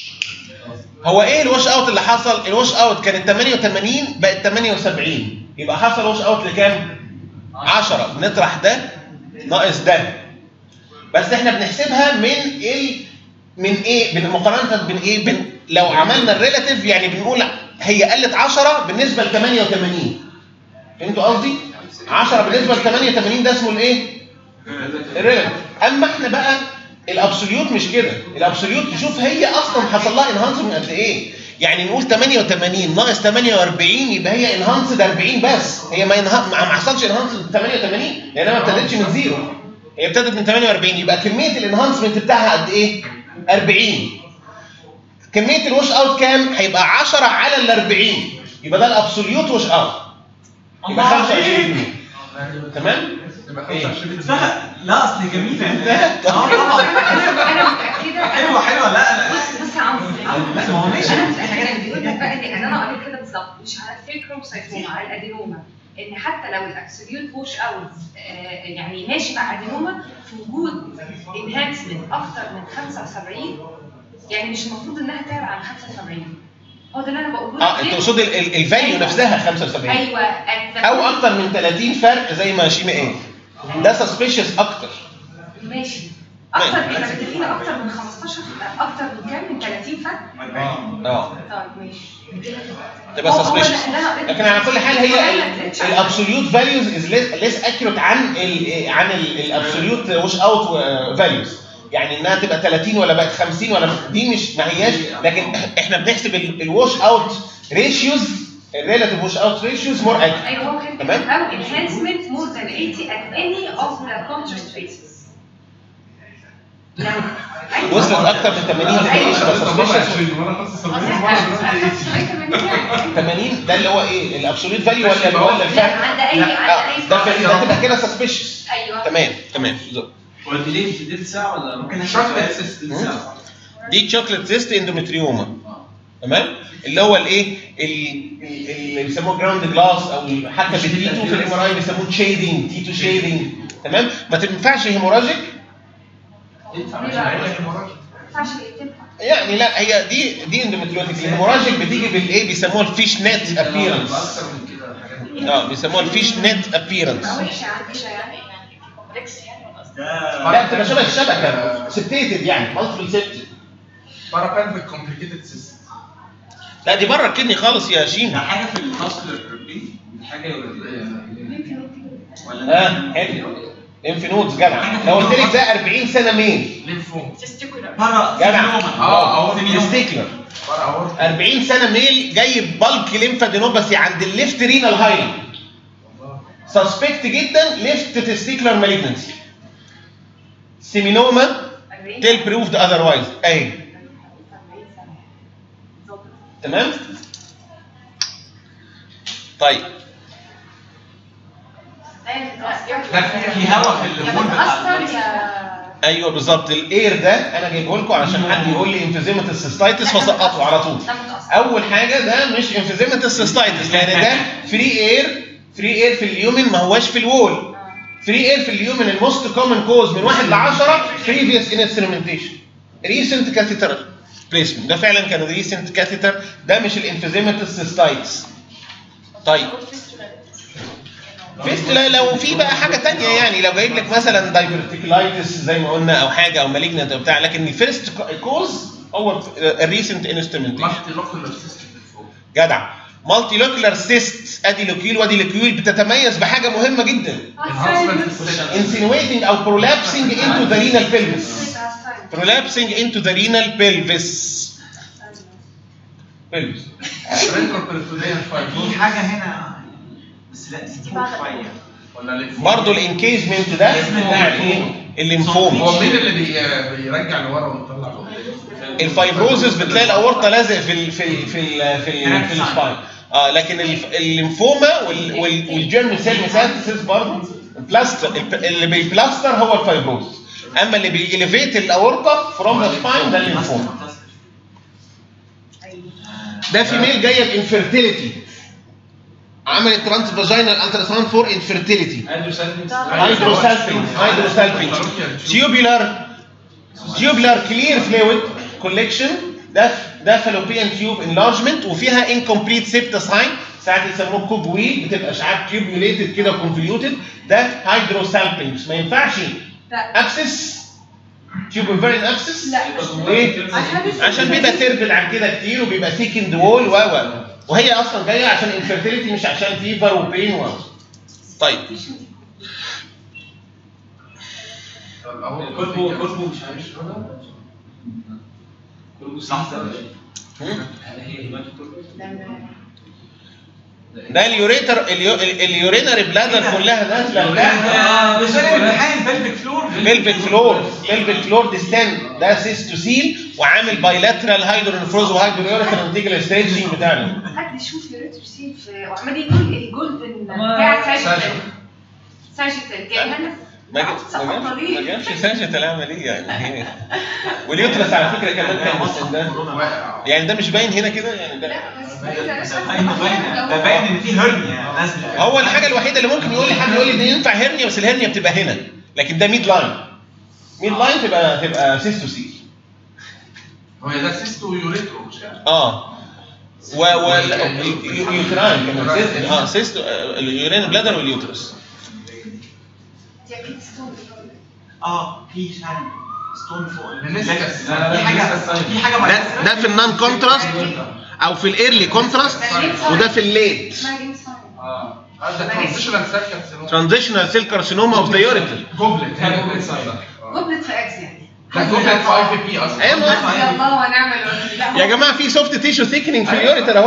هو ايه الوش اوت اللي حصل؟ الوش اوت كانت 88 بقت 78 يبقى حصل وش اوت لكام؟ 10 بنطرح ده ناقص ده بس احنا بنحسبها من ال من ايه؟ من مقارنه بين ايه؟ بين لو عملنا الريلاتيف يعني بنقول هي قلت 10 بالنسبه ل 88 فهمتوا قصدي؟ 10 بالنسبه ل 88 ده اسمه الايه؟ الريلاتيف اما احنا بقى الابسوليوت مش كده الابسوليوت تشوف هي اصلا حصل لها انهانسمنت قد ايه يعني نقول 88 ناقص 48 يبقى هي انهانسد 40 بس هي ما ينها... ما حصلش انهانسد 88 لانها ما ابتدتش من زيرو هي ابتدت من 48 يبقى كميه الانهانسمنت بتاعها قد ايه 40 كميه الوش اوت كام هيبقى 10 على ال 40 يبقى ده الابسوليوت وش اوت يبقى 25 تمام يبقى إيه؟ 25 لا لا اصل جميله انتهت. اه طبعا انا انا متاكده حلوه حلوه لا لا بص بص يا عمرو لا ما هو ماشي انا متاكده بيقول لك بقى ان انا قريت كده بالظبط مش على الفيكروسايتوما على الادينوما ان حتى لو الابسوليوت ووش اوت يعني ماشي مع ادينوما في وجود انهانسمنت اكتر من 75 يعني مش المفروض انها تعلى عن 75 هو ده اللي انا بقوله لك اه انت ليه؟ تقصد الفاليو نفسها 75 ايوه او اكتر من 30 فرق زي ما شيماء قال ده سسبيشس اكتر ماشي اكتر احنا متفقين اكتر من 15 اكتر من كام من 30 فرق اه طيب ماشي تبقى هو- هو سسبيشس اللي أنا قريت- لكن على كل حال هي كمان ما تزيدش عن- الابسوليوت فاليوز از ليس اكيوريت عن ال عن الابسوليوت وش اوت فاليوز يعني انها تبقى 30 ولا بقت 50 ولا بقت- دي مش ما هياش لكن احنا بنحسب الوش اوت ريشيوز الريلاتيف وش اوت ريشيوز مور اكيوريت ايوه هو كان تمام. كده او enhancement more than 80 at any contrast basis لو وصلت اكتر من 80 دقيقه يبقى suspicious. وانا خلصت 70 مره 80 ده اللي هو ايه الابسوليت فاليو ولا ولا لا الفرق؟ عند اي عند اه اي ده في- ده فرق. كده كده سسبشس ايوه تمام تمام بالظبط. هو الديلي في تلت ساعه ولا ممكن ممكن اشرح أشرح لك تلت ساعه دي تشوكلت سيست اندومتريوما اه تمام اللي هو الايه ال- ال- اللي بيسموه جراوند جلاس او حتى بالتي 2 في الام ار اي بيسموه شيدنج تي 2 شيدنج تمام ما تنفعش هيموراجيك ينفع ليه مش بقى؟ عارف. ما ينفعش تنفع يعني لا هي دي دي اندومتريوتيك الهيموراجيك بتيجي بالايه بيسموها الفيش نت ابييرنس اكتر من كده الحاجات دي اه بيسموها الفيش نت ابييرنس ما وحشه عن كده يعني كومبلكس يعني ولا قصدي؟ ده لا بتبقى شبه الشبكه سبتيتد يعني مالتيبل سبتد بارابانفيك كومبليكيتد سيستم لا دي بره الكدني خالص يا ده شيما حاجه في الماسكولار برين دي حاجه ولا اه حلو انف نودز جدع لو قلت لك ده 40 سنه ميل ليمفوم تستيكولار بره جدع اه اهو تستيكلر بارا اهو 40 سنه ميل جايب بالك ليمفادينوباثي عند الليفت رينال هايلاند سسبكت جدا ليفت تستيكلر مالجنسي سيمينوما تيل بروفد اذروايز اهي تمام طيب ده في في هوا في الليمون بتاع بتأثر يا ايوه بالظبط الاير ده انا جايبه لكم عشان حد يقول لي انفيزيماتس سيستايتس فسقطه على طول ده متأثر اول حاجه ده مش انفيزيماتس سيستايتس لان ده فري اير فري اير في اليومن ما هواش في الوول فري اير في اليومن الموست كومن كوز من 1 ل 10 بريفيوس انسترومنتيشن ريسنت كاثيتر بليسمنت ده فعلا كان ريسنت كاثيتر ده مش الانفيزيماتس سيستايتس طيب فيستولا لو في بقى حاجه تانية يعني لو جايب لك مثلا دايفرتيكولايتس زي ما قلنا او حاجه او مالجنت او بتاع لكن الفيرست كوز هو الريسنت انسترومنتيشن مالتي لوكولار سيستم فوق جدع مالتي لوكيولار سيست ادي لوكيول وادي لوكيول بتتميز بحاجه مهمه جدا enhancement في السيستم insinuating او prolapsing into the renal pelvis prolapsing into the renal pelvis pelvis ريتروبريتونيال في فايبروز حاجه هنا بس لا دي فوق شويه ولا ليمفوم برضه الانكيجمنت ده بتاع الايه الليمفوم هو مين اللي بي... بيرجع لورا ويطلع لقدام؟ الفايبروزس بتلاقي الاورطه لازق في ال في ال في ال في, ال في السباين اه لكن الف- الليمفوما وال- وال- والجيرم سيل ميتاستاسيس برضه البلاستر اللي بيبلاستر هو الفايبروز اما اللي بيليفيت الاورطه فروم ذا سباين ده الليمفوما ده في ميل جايه بانفيرتيليتي عملت ترانس فاجينال التراساوند فور انفيرتيليتي هيدروسالفين هيدروسالفين تيوبولار تيوبولار كلير فلويد كولكشن ده ده فالوبيان تيوب انلارجمنت وفيها انكمبليت سيبتا ساين ساعات يسموه كوب ويل بتبقى شعاب تيوبوليتد كده كونفوليوتد ده هيدروسالفينكس ما ينفعش لا ابسس تيوب فيرين ابسس لا ليه؟ عشان بيبقى تربل عن كده كتير وبيبقى ثيكند وول و و وهي اصلا جايه عشان انفيرتيليتي مش عشان فيفر وبين و طيب طب اهو كوربو كوربو مش عارف كوربو صح هم؟ هل هي هيماتو كوربو؟ ده اليوريتر اليو- ال- اليورينري بلادر كلها نازله لا آه، مش انا الامتحان بلفيك فلور بلفيك فلور بلفيك فلور ديستند ده سيستوسيل وعامل بايلاترال هايدرونفروز وهايدرونيوريتال انتجرال ستيجنج بتاعنا حد يشوف الريتروسيل في وعمال يقول الجولدن بتاع ساجيتال ساجيتال جاي هنا ما جابش ما جابش- ما جابش ساجة العملية يعني واليوترس على فكرة كمان كان مستندان واقع يعني ده مش باين هنا كده يعني ده لا بس ده باين باين ده باين ان في هرنيا نازله هو الحاجة الوحيدة اللي ممكن يقول لي حد يقول لي ده ينفع هرنيا بس الهرنيا بتبقى هنا لكن ده ميد لاين ميد لاين تبقى تبقى سيستوسيل هو ده سيستو يوريترو مش كده؟ اه و و اليوتراين كمان سيست اه سيست اليورين بلادر واليوترس دي اكيد ستون اه في فعلا ستون فوق منسكس. لا، لا، لا، في حاجه في حاجه ده ده في النون كونتراست او في الايرلي كونتراست وده في الليت اسمها جيمس فاين اه آه، ده ترانزيشنال سيل كارسينوما ترانزيشنال سيل كارسينوما اوف ذا يوريتر جوبلت هي جوبلت سايد جوبلت في اكس يعني ده جوبلت 5 بي اصلا ايوه حسبي الله ونعم الوكيل لا يا جماعه في سوفت تيشو ثيكنينج في اليوريتر اهو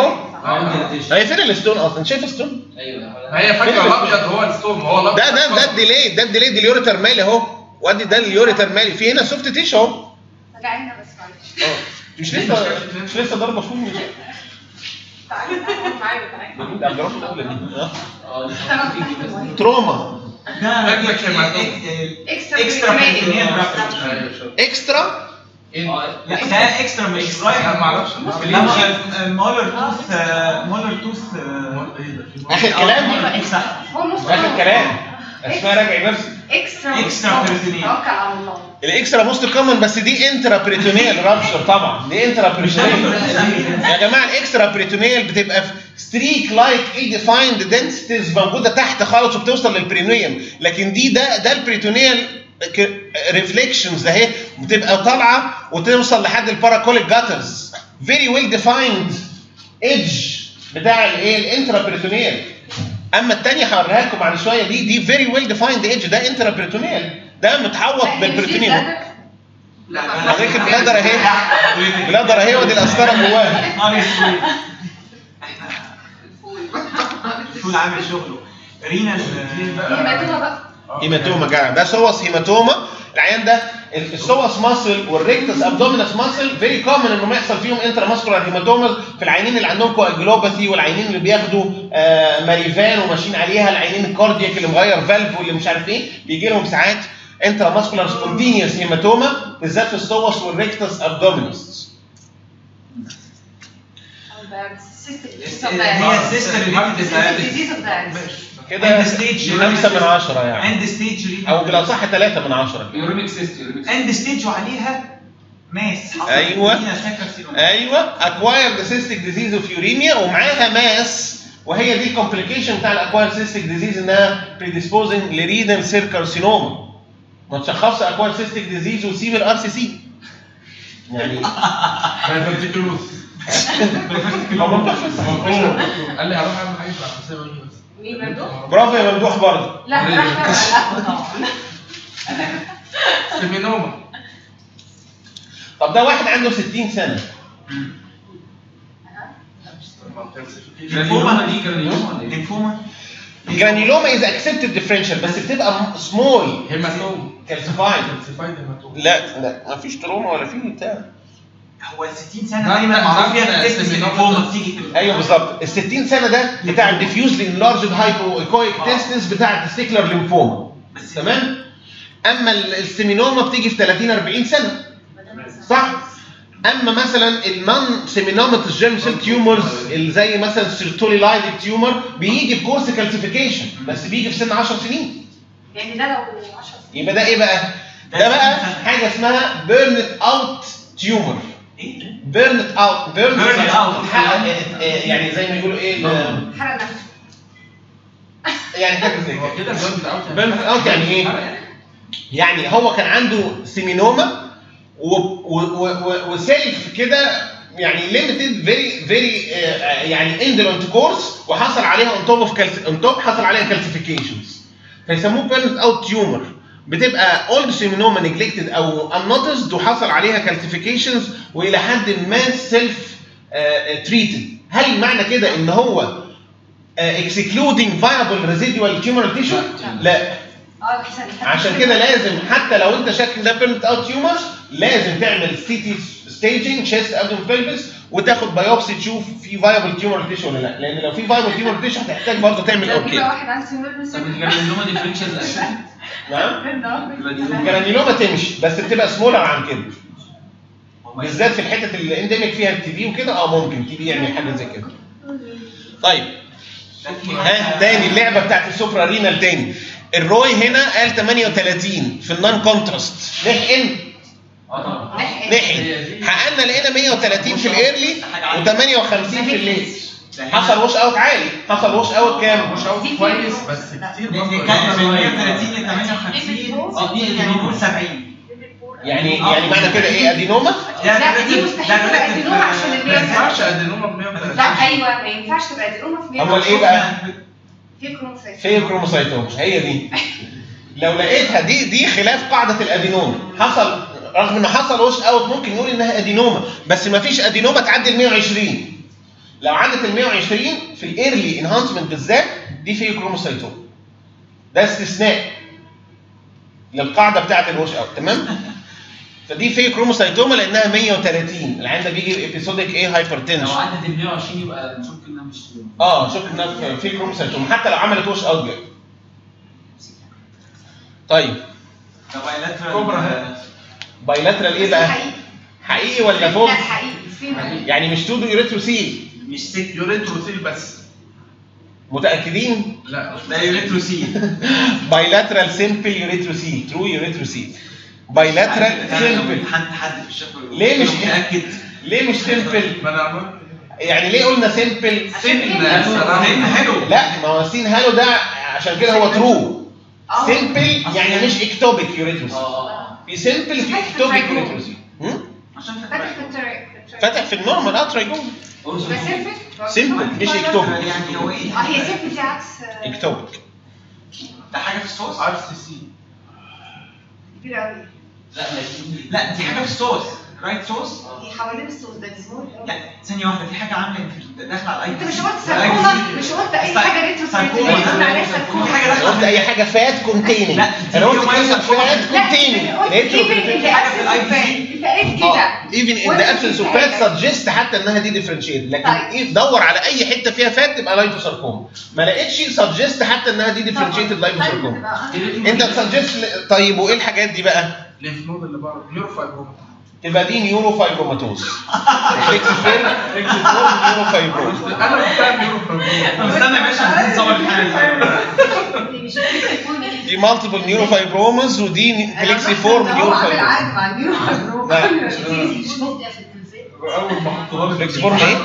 هي فين الستون اصلا شايف الستون ايوه ما هي فاكره الابيض هو الستوم هو الابيض ده ده ده الديلي ده الديلي دي اليوريتر مالي اهو وادي ده اليوريتر مالي في هنا سوفت تيش اهو رجعنا بس معلش اه مش لسه مش لسه ضربه فوق تعالي تعالي معايا تعالي ده عبد الرحمن الاولى دي اه اه تمام تحت المية. تروما ده رجلك يا معدوم. اكسترا اكسترا بريتونيال. بريتونيال ايوه شوف. اكسترا ايه لا ده اكسترا مش رايح انا ما اعرفش لا ما- مولر توث آه، مولر توث آه، اخر كلام آه، صح هو نص اخر كلام اسمها راجع نفسي اكسترا اكسترا بريتونيال. توكل على الله الاكسترا موست كومن بس دي انترا بريتونيال رابشر طبعا دي انترا بريتونيال يا جماعه الاكسترا بريتونيال بتبقى في ستريك لايك اي ديفايند دنسيتيز موجوده تحت خالص وبتوصل للبريتونيوم لكن دي ده ده البريتونيال ريفليكشنز اهي بتبقى طالعه وتوصل لحد الباراكوليك جاترز فيري ويل ديفايند ايدج بتاع الايه الانترا بريتونيال اما الثانيه هوريها لكم بعد شويه دي دي فيري ويل ديفايند ايدج ده انترا بريتونيال ده متحوط بالبريتونيوم على فكره بلادر اهي بلادر اهي ودي القسطره جواها نهار اسود الفول عامل شغله رينا هيماتوما بقى هيماتوما جدع ده سوس هيماتوما العيان ده السوس ماسل والريكتس ابدومينس ماسل فيري كومن انه يحصل فيهم انترا ماسكولار هيماتوما في العيانين اللي عندهم كواجلوباثي والعيانين اللي بياخدوا آه ماريفان وماشيين عليها العيانين الكاردياك اللي مغير فالف واللي مش عارف ايه بيجي لهم ساعات انترا ماسكولار سبونتينيوس هيماتوما بالذات في السوس والريكتس ابدومينس هي السيستر ديزيز اوف ذا كده End stage. خمسة من عشرة يعني اند ستيج او لو صح ثلاثة من عشرة يورينيك سيست يورينيك اند ستيج وعليها ماس حصل أيوة. رينا ساكر سيروم. ايوه اكوايرد سيستيك ديزيز اوف يوريميا ومعاها ماس وهي دي الكومبليكيشن بتاع الاكوايرد سيستيك ديزيز انها بريديسبوزنج لرينال سيل كارسينوما ما تشخصش اكوايرد سيستيك ديزيز وتسيب الار سي سي يعني فيرتيكلوز هو ممدوح بس. قال لي هروح اعمل حاجه على حساب مين بس مين ممدوح؟ برافو يا ممدوح برضه لا راح لا طبعا سيمينوما طب ده واحد عنده 60 سنه جرانيوما دي جرانيوما ولا ايه؟ ليمفوما جرانيلوما از اكسبتد ديفرنشال بس بتبقى سمول هيماتوم كالسيفايد كالسيفايد هيماتوم لا لا ما فيش تروما ولا في بتاع هو ال 60 سنه لا، دايما لا، معروف لا، فيها تكتس سيمينوما. الليمفوما بتيجي في ال- ايوه بالظبط ال 60 سنه ده بتاع الديفيوزلي انلارجد هايبو ايكويك تيستس بتاع التستيكلر ليمفوما بس تمام اما ال- السيمينوما بتيجي في 30 40 سنه صح اما مثلا النون سيمينوماتس جيرم سيل تيومرز اللي زي مثلا السيرتولي لايدك تيومر بيجي بكورس كالسيفيكيشن بس بيجي في سن 10 سنين يعني ده لو 10 سنين يبقى ده ايه بقى؟ ده بقى حاجه اسمها بيرنت اوت تيومر ايه بيرنت اوت بيرنت Burn out. يعني زي ما يقولوا ايه ال- حرق نفسه يعني حاجه زي هو كده كده بيرنت اوت بيرنت اوت يعني ايه؟ يعني هو كان عنده سيمينوما و- و- و- و- وسيلف كده يعني ليميتد فيري فيري يعني اندولنت كورس وحصل عليها اون توب اوف اون توب حصل عليها كالسيفيكيشنز فيسموه بيرنت اوت تيومر بتبقى اولد سيمينوما نجلكتد او unnoticed وحصل عليها كالسيفيكيشنز والى حد ما سيلف تريتد هل معنى كده ان هو اكسكلودينج فايبل ريزيدوال تيومر تيشو؟ لا اه احسن عشان كده لازم حتى لو انت شاك ده بيرنت اوت تيومر لازم تعمل سي تي ستيجنج شيست ابدوم بيلفس وتاخد بايوبسي تشوف في فايبل تيومر تيشو ولا لا لان لو في فايبل تيومر تيشو هتحتاج برضه تعمل لو في بقى اوكي واحد عنده سيميرنس طب الجرانيوما ديفرنشال اساسا نعم الجرانيلوما تمشي بس بتبقى سمولر عن كده بالذات في الحتت اللي انديميك فيها التي بي وكده اه ممكن تي بي يعمل حاجه زي كده طيب ها تاني اللعبه بتاعت السوبرا رينال تاني الروي هنا قال 38 في النون كونتراست نحقن اه طبعا نحقن حققنا لقينا 130 في الايرلي و58 في الليت حصل وش اوت عالي حصل وش اوت كام؟ مش اوت كويس بس كتير دي برضه كانت من 130 ل 58 اه دي يعني نقول 70 يعني يعني معنى كده ايه ادينوما؟ لا دي مستحيل تبقى ادينوما عشان ال ما ينفعش 130 ادينوما ب 130 لا ايوه ما ينفعش تبقى ادينوما في 130 امال ايه بقى؟ في كروموسايت في كروموسايتوم هي دي لو لقيتها دي دي خلاف قاعده الادينوما حصل رغم انه حصل وش اوت ممكن نقول انها ادينوما بس ما فيش ادينوما تعدي ال 120 لو عدت ال 120 في الايرلي انهانسمنت بالذات دي فيه كروموسايتوم ده استثناء للقاعده بتاعت الوش اوت تمام فدي فيه كروموسايتوما لانها 130 العين ده بيجي ابيسوديك ايه لو هايبرتنشن عدت ال 120 يبقى نشك انها مش اه شوف انها في كروموسايتوما حتى لو عملت وش اوت جاي طيب طب bilateral- كوبرا بايلاترال ايه بقى؟ حقيقي حقيقي ولا لا فوق؟ حقيقي فين يعني مش تودو يوريتروسيل مش سك يوريتروسيل بس متاكدين؟ لا ده يوريتروسيل بايلاترال سيمبل يوريتروسيل ترو يوريتروسيل بايلاترال سيمبل حد حد في الشفا ليه مش- متاكد ليه مش سيمبل؟ ما انا عملت يعني ليه قلنا سيمبل؟ عشان سن كده. لان حلو لا ما هو سين هالو ده عشان كده هو ترو آه. سيمبل يعني مش اكتوبيك يوريتروسيل اه في سيمبل في اكتوبيك يوريتروسيل هم؟ عشان فاتح فتح في التر- فاتح في النورمال اه ترايجون بس سيمبل سيمبل مش اكتوبيك يعني هو ايه اه هي سيمبل دي عكس اكتوبيك ده حاجه في الصوص ار سي سي كبير قوي لا لا لا دي حاجه في الصوص رايت صوص هي حوالين الصوص ده بيسموه لا ثانيه واحده في حاجه عامله في- داخله على الاي انت مش قلت ساركوما مش قلت اي حاجه ريترو ساركوما. قلت عليها ساركوما في حاجه انا قلت داخله اي حاجه فات كونتيننج لا، انا قلت دي كلمه مايكرو فات لا كونتيننج قلت ايفن ان حاجة في ال ابسنس IBC. انت قلت كده ايفن ان ذا ابسنس اوف فات سجست حتى انها دي ديفرنشيت لكن طيب. ايه دور على اي حته فيها فات تبقى لايبوساركوما ما لقيتش سجست حتى انها دي ديفرنشيتد لايبوساركوما انت تسجست طيب وايه الحاجات دي بقى؟ الليمف نود اللي بره نيوروفايبروما تبقى دي نيورو فايبروماتوز فليكسفير فليكسفير نيورو فايبروز انا بتاع نيوروفايبروما طب استنى يا باشا نصور الحاجه دي مالتيبل نيورو فايبرومز ودي فليكسي فورم نيورو فايبروز مع النيورو لا. اول ما حطوها لي فليكسي فورم ايه؟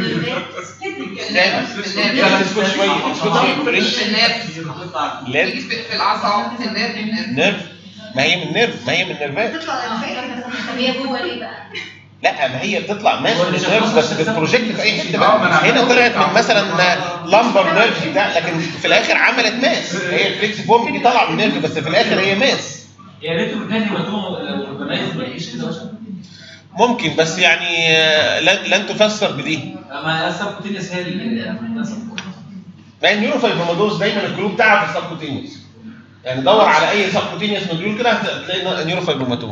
لا لا اسكت شويه اسكت شويه فريش لاد في الاعصاب في الناس نيرف ما هي من نيرف ما هي من نيرفات هي جوه ليه بقى؟ لا ما هي بتطلع ماشي من نيرف بس بتبروجكت في اي حته آه، ما بقى أنا هنا عمال طلعت أقول من مثلا لامبر نيرف بتاع لكن في الاخر عملت ماس هي الفليكسي فورم دي طالعه من نيرف بس في الاخر هي ماس يا ريت النادي مكتوب لو بنات ما يعيش كده مثلا ممكن بس يعني آه، لن, لن تفسر بدي ما اصلا كنت نسهل للاسف ما النيورو فايبرومادوز دايما الجروب بتاعها في السبكوتينيوس يعني دور على اي سبكوتينيوس نوديول كده هتلاقي نيورو فايبروماتوم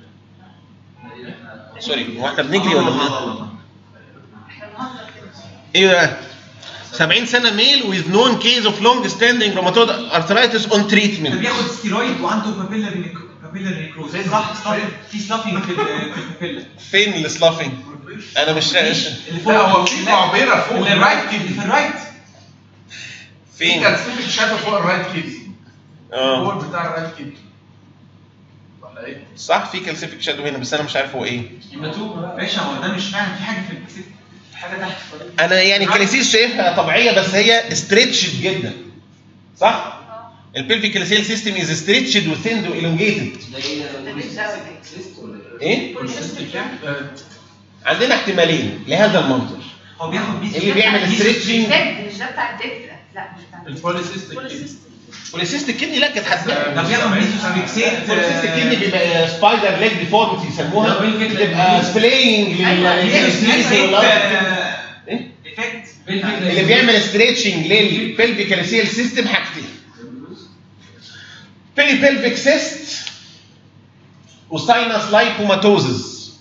سوري هو احنا بنجري ولا بن- ايه بقى 70 سنه ميل with known case of long standing rheumatoid arthritis on ده treatment بياخد ستيرويد وعنده بابيلر بابيلر نيكروز صح في سلافينج في ال- في البابيلا فين السلافينج انا مش اللي لا هو في معبره فوق اللي الرايت الرايت كيدني في الرايت في فين كالسيفيك شادو فوق الرايت كيدني اه فوق بتاع الرايت كيدني ولا ايه؟ صح في كالسيفيك شادو هنا بس انا مش عارف هو ايه يماتوما باشا هو ده مش فعلا في حاجه في البسيط في حاجه تحت انا يعني كاليسيس شايفها طبيعيه بس هي ستريتشد جدا صح البلفيك كالسيل سيستم از ستريتشد وثيند والونجيتد ده ايه ده مش دواء. ايه آه، عندنا احتمالين لهذا المنطق هو بياخد بيس اللي بيعمل ستريتشنج ديد مش ده بتاع الديد ده لا مش بتاع الديد. البوليسيستيك كيدني والسيست الكدني لا كانت حد ده بياخد بيسوس فيكسيت السيست الكدني بيبقى سبايدر ليج ديفورمتي يسموها ده بالفكرة. بتبقى سبلاينج افكت اللي بيعمل ستريتشنج للبلفيك كالسيل سيستم حاجتين بيلي بلفيك سيست وساينس لايكوماتوزز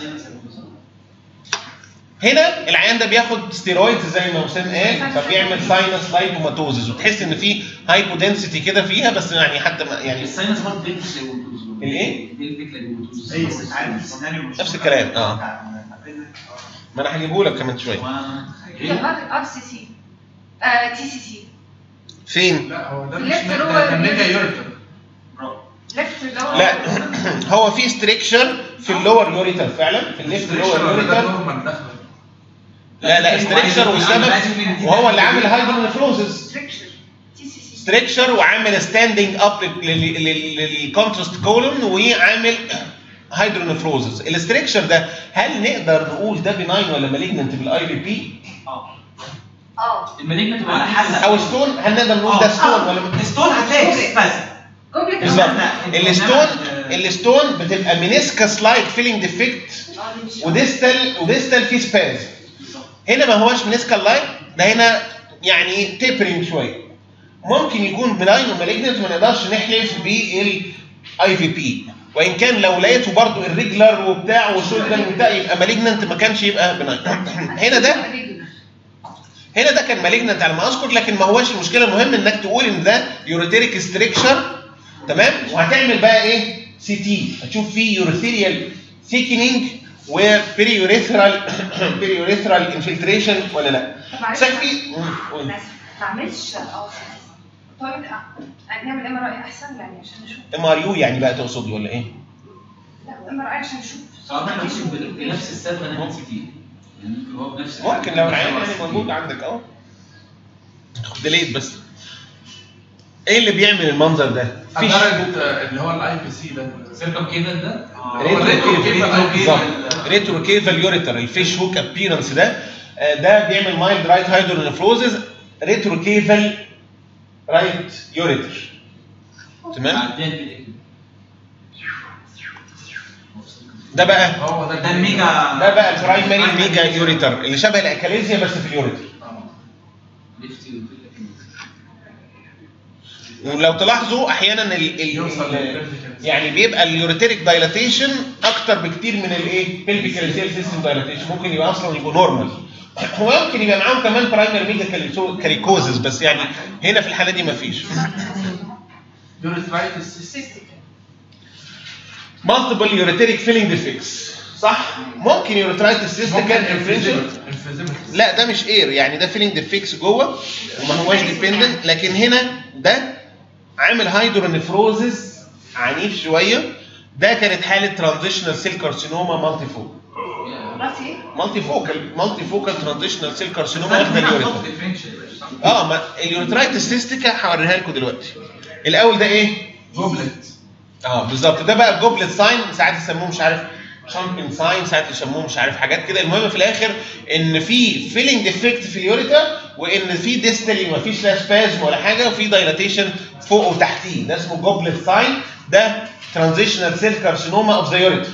هنا العيان ده بياخد ستيرويدز زي ما حسام قال فبيعمل ساينس لايكوماتوزز وتحس ان في هايبودنسيتي كده فيها بس يعني حتى ما يعني الساينس برضه بيلفك للوتوز الايه؟ بيلفك للوتوز ايوه انت عارف السيناريو مش نفس الكلام، اه. بتاع- ما انا هجيبه لك كمان شويه وانا ده ار ار سي سي آه تي سي سي فين؟ لا هو ده مش ليفت ده هو ده ال- ميجا يورتر برافو ليفت اللي هو لا هو في ستريكشر في اللور يوريتر فعلا في الليفت لور ده يوريتر نورمال داخل لا لا ستريكشر والسبب وهو اللي عامل هايدرونفروزس ستريكشر تي سي سي ستريكشر وعامل ستاندنج اب للكونتراست كولون وعامل هايدرونفروزس الستريكشر ده هل نقدر نقول ده بناين ولا مالجننت بالاي بي بي اه اه المالجنة تبقى على حسب. او ستون هل نقدر نقول ده ستون ولا ستون هتلاقي بس كومبليت بالظبط إنما- الستون إنما- الستون بتبقى منسكس لايك فيلينج ديفكت وديستال وديستال في سباز هنا ما هوش منسكال لاين ده هنا يعني تيبرينج شويه ممكن يكون بلاين ومالجنت ما نقدرش نحلف بالاي في بي وان كان لو لقيته برضو الريجلر وبتاع وشولدر وبتاع يبقى مالجنت ما كانش يبقى بناين هنا ده هنا ده كان مالجنت على ما اذكر لكن ما هوش المشكله المهم انك تقول ان ده يوريتيريك ستريكشر تمام وهتعمل بقى ايه سي تي هتشوف فيه يوريثيريال ثيكنينج وبريوريثرال بريوريثرال انفلتريشن ولا لا طب معلش شكلي مم، قول. ما تعملش اه طيب نعمل ام ار اي احسن يعني عشان نشوف ام ار يو يعني بقى تقصدي ولا ايه؟ لا ام ار اي عشان نشوف صراحه ممكن بنفس السبب انا سي تي يعني ممكن هو بنفس ممكن لو العيان يعني موجود عندك اه ديليت بس ايه اللي بيعمل المنظر ده؟ فيش درجة اللي هو الاي بي سي ده سيركم كيفل ده ريترو كيفال يوريتر الفيش هوك ابيرنس ده آه، ده بيعمل مايلد رايت هايدرونيفروزز ريترو كيفال رايت يوريتر تمام عدين كده ده بقى هو ده ده الميجا ده بقى البرايمري ميجا يوريتر اللي شبه الاكاليزيا بس في اليوريتر ليفتي ولو تلاحظوا احيانا ال ال يوصل ال للvertical. يعني بيبقى اليوريتريك دايلاتيشن اكتر بكتير من الايه بيلفيكال سيل سيستم دايلاتيشن ممكن يبقى اصلا يبقى نورمال هو يمكن يبقى معاهم كمان برايمري ميجا كاريكوزس بس يعني هنا في الحاله دي مفيش يوريثرايتس سيستيك مالتيبل يوريتريك فيلينج ديفكتس صح ممكن يوريترايتس سيستيكال انفرنشن لا ده مش اير يعني ده فيلينج ديفكس جوه وما هواش ديبندنت لكن هنا ده عامل هايدرونيفروزس عنيف شويه ده كانت حاله ترانزيشنال سيل كارسينوما مالتي فوكال راسي ايه؟ مالتي فوكال مالتي فوكال ترانزيشنال سيل كارسينوما واخده اليوريتر اه ما اليوريترايتس سيستيكا هوريها لكم دلوقتي الاول ده ايه؟ جوبلت اه بالظبط ده بقى جوبلت ساين ساعات يسموه مش عارف شامبين ساين ساعات يسموه مش عارف حاجات كده المهم في الاخر ان في فيلينج ديفكت في اليوريتا وان في ديستالي ما فيش لا سبازم ولا حاجه وفي دايلاتيشن فوق وتحتيه ده اسمه جوبلت ساين ده ترانزيشنال سيل كارسينوما اوف ذا يوريتا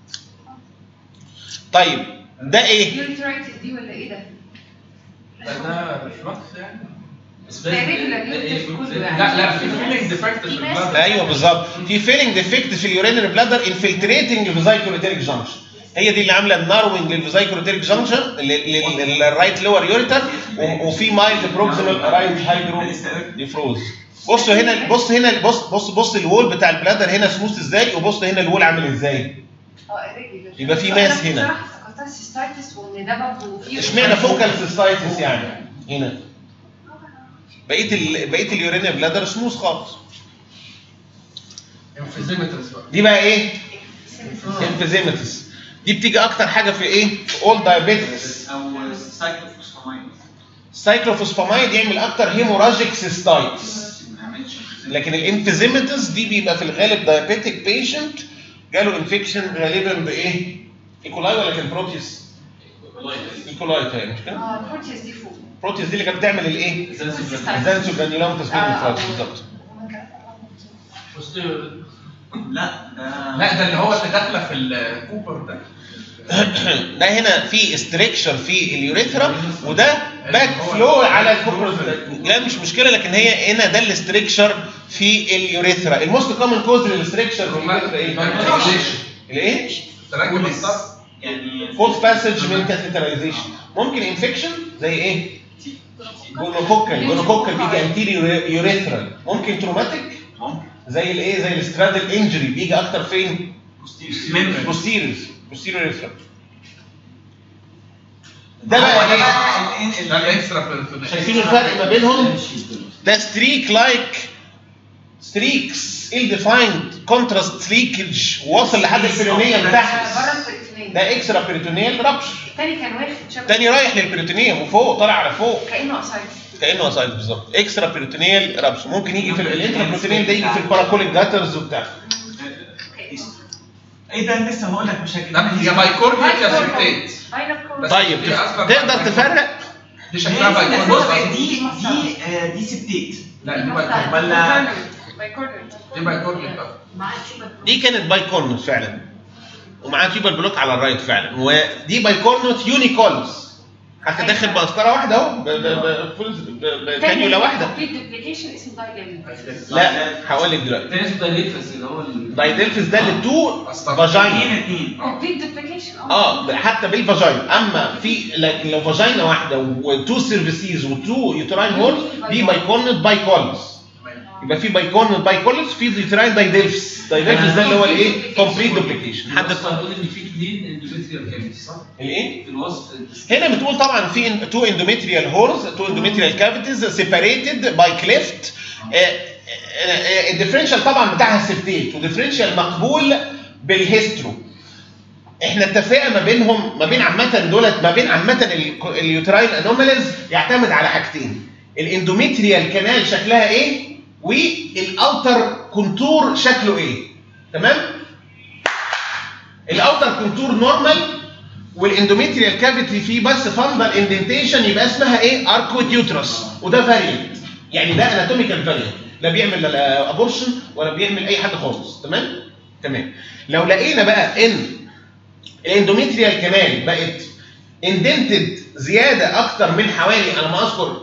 طيب ده ايه؟ يوريترايتس دي ولا ايه ده؟ ده ريفلكس يعني لا لا لا في فيلينج ديفكت في البلاد ايوه بالظبط في فيلينج ديفكت في اليورينري بلادر انفلتريتنج الفيزايكوليتيريك جانكشن هي دي اللي عامله الناروينج للفيزايكوليتيريك جانكشن للرايت لور يوريتر وفي مايلد بروكسيمال رايت هايدرو ديفروز بصوا هنا بص هنا بص بص بص الوول بتاع البلادر هنا سموث ازاي وبص هنا الوول عامل ازاي اه irregular. يبقى في ماس هنا. أنا بصراحة افتكرتها سيستايتس وان ده برضه في اشمعنى فوكال سيستايتس يعني هنا بقيه ال... بقيه اليورينري بلادر سموث خالص انفيزيمترز بقى دي بقى ايه انفيزيماتس دي بتيجي اكتر حاجه في ايه في اول دايابيتس او سايكلوفوسفامايد سايكلوفوسفامايد يعمل اكتر هيموراجيك سيستايتس ما يعملش لكن الانفيزيماتس دي بيبقى في الغالب دايابيتك بيشنت جاله انفكشن غالبا بايه ايكولاي ولا كان بروتيس ايكولاي تاني مش كده اه البروتيز دي فوق بروتيس دي اللي كانت بتعمل الايه زانسو جرانيولوم تسبيل آه. بالظبط لا ده لا ده اللي هو اللي داخله في الكوبر ده ده هنا في استريكشر في اليوريثرا وده باك فلو على الكوبروس لا مش مشكله لكن هي هنا ده الاستريكشر في اليوريثرا الموست كومن كوز للاستريكشر في اليوريثرا ايه؟ الايه؟ تراكم الصف يعني فولس باسج من كاثيترايزيشن ممكن انفكشن زي ايه؟ جونوكوكال جونوكوكال بيجي انتيريور يوريثرال ممكن تروماتيك ممكن زي الايه زي السترادل انجري بيجي اكتر فين؟ ممبر بوستيريور بوستيريور يوريثرا ده بقى ايه؟ ده الاكسترا بيرتونيل شايفين الفرق ما بينهم؟ ده ستريك لايك ستريكس ال ديفايند كونتراست ليكج واصل لحد البريتونيوم تحت بره البريتونيل ده اكسترا بريتونيال رابشر التاني كان واخد شبه التاني رايح للبريتونيوم وفوق طالع على فوق كانه اسايتس كانه اسايد بالظبط اكسترا بريتونيال رابشر ممكن يجي في الانترا بريتونيال ده يجي في الباراكوليك جاترز وبتاع ايه ده لسه بقول لك مش ده هي بايكورنيك يا ستيت طيب دي أصلاً تقدر تفرق دي شكلها بايكورنيك دي دي آه، دي سبتيت لا دي بايكورنيك ولا دي بايكورنيك بقى دي كانت بايكورنوت فعلا ومعاه تيوبال بلوك على الرايت فعلا ودي بايكورنوت يونيكولز حتى داخل بقسطره واحده اهو ب- ب- ب- فول- ب- بكانيولا واحده في دوبليكيشن اسمه دايجاميت لا هقول لك دلوقتي التاني اسمه دايليتفس اللي هو ال- دايدلفس ده للتو أصلاً. فاجينا اثنين اثنين كومبليت دوبليكيشن اه حتى بالفاجينا اما في لكن لو فاجينا واحده وتو سيرفيسيز وتو يوتراين هولز دي بايكورنت بايكولز يبقى في بايكورنت بايكولز في يوتراين دايدلفس دايدلفس ده اللي هو الايه كومبليت دوبليكيشن حد الوصف هتقول ان في اثنين اندوميتريال كاميز صح؟ الايه في الوصف هنا بتقول طبعا في تو اندوميتريال هورز تو اندوميتريال كافيتيز سيباريتد باي كليفت الديفرنشال طبعا بتاعها سيفتيت وديفرنشال مقبول بالهيسترو احنا اتفقنا ما بينهم ما بين عامه دولت ما بين عامه اليوتراين انوماليز يعتمد على حاجتين الاندوميتريال كانال شكلها ايه والاوتر كونتور شكله ايه تمام الاوتر كونتور نورمال والاندوميتريال كافيتي فيه بس فاندال اندنتيشن يبقى اسمها ايه اركويت يوترس وده فاريانت يعني ده اناتوميكال فاريانت لا بيعمل ابورشن ولا بيعمل اي حاجه خالص تمام تمام لو لقينا بقى ان الاندوميتريال كمان بقت اندنتد زياده اكتر من حوالي انا ما اذكر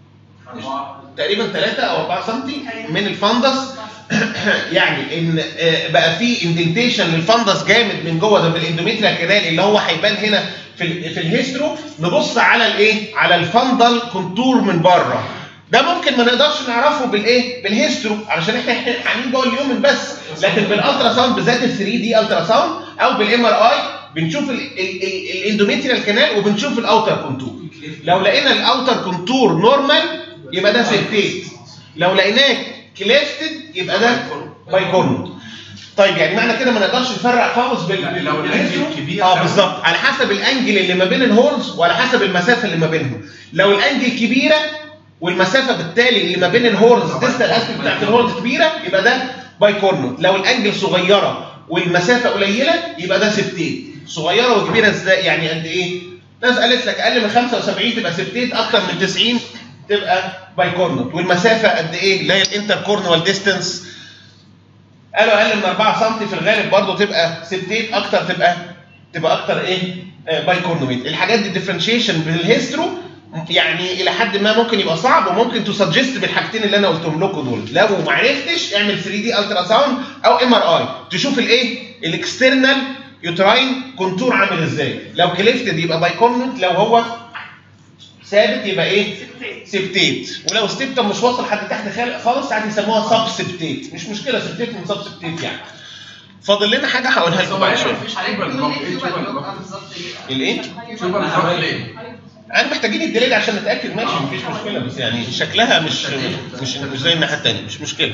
تقريبا 3 او 4 سم من الفندس يعني ان آه، بقى في اندنتيشن للفندس جامد من جوه ده بالاندوميتريال كانال اللي هو هيبان هنا في ال في الهيسترو نبص على الايه؟ على الفندل كونتور من بره ده ممكن ما نقدرش نعرفه بالايه؟ بالهيسترو علشان احنا حاملين جوه اليومن بس لكن بالالترا ساوند بالذات ال 3 دي الترا ساوند او بالام ار اي بنشوف ال- ال- ال- الاندوميتريال كانال وبنشوف الاوتر كونتور لو لقينا الاوتر كونتور نورمال يبقى ده سيبتيت لو لقيناه كليفتد يبقى ده بايكورنت طيب يعني معنى كده ما نقدرش نفرق خالص بال لا، بال- لو بالهيسترو؟ الأنجل كبير اه أوي. بالظبط على حسب الانجل اللي ما بين الهورنز وعلى حسب المسافه اللي ما بينهم لو الانجل كبيره والمسافه بالتالي اللي ما بين الهورنز ديستال اسبكت بتاعت الهورنز كبيره يبقى ده بايكورنت لو الانجل صغيره والمسافه قليله يبقى ده سبتيت صغيره وكبيره ازاي يعني قد ايه ناس قالت لك اقل من 75 تبقى سبتيت اكتر من 90 تبقى بايكورنت والمسافه قد ايه اللي هي الانتر كورنوال ديستانس قالوا اقل من 4 سم في الغالب برضه تبقى سبتيت اكتر تبقى تبقى اكتر ايه آه بايكورنوميت الحاجات دي ديفرنشيشن بالهيسترو يعني الى حد ما ممكن يبقى صعب وممكن تسجست بالحاجتين اللي انا قلتهم لكم دول لو ما عرفتش اعمل 3 دي الترا ساوند او ام ار اي تشوف الايه الاكسترنال يوتراين كونتور عامل ازاي لو كليفتد يبقى بايكورنوميت لو هو ثابت يبقى ايه سبتيت ولو ستيبتم مش واصل حد تحت خال- خالص ساعات يسموها سب سبتيت مش مشكله سبتيت من سب سبتيت يعني فاضل لنا حاجه هقولها لكم بعد شويه مفيش تيوبال بلوك ايه تيوبال بلوك الايه تيوبال بلوك ليه؟ انا محتاجين الدليل عشان نتاكد ماشي مفيش مشكله بس يعني شكلها مش مش مش زي الناحيه الثانيه مش مشكله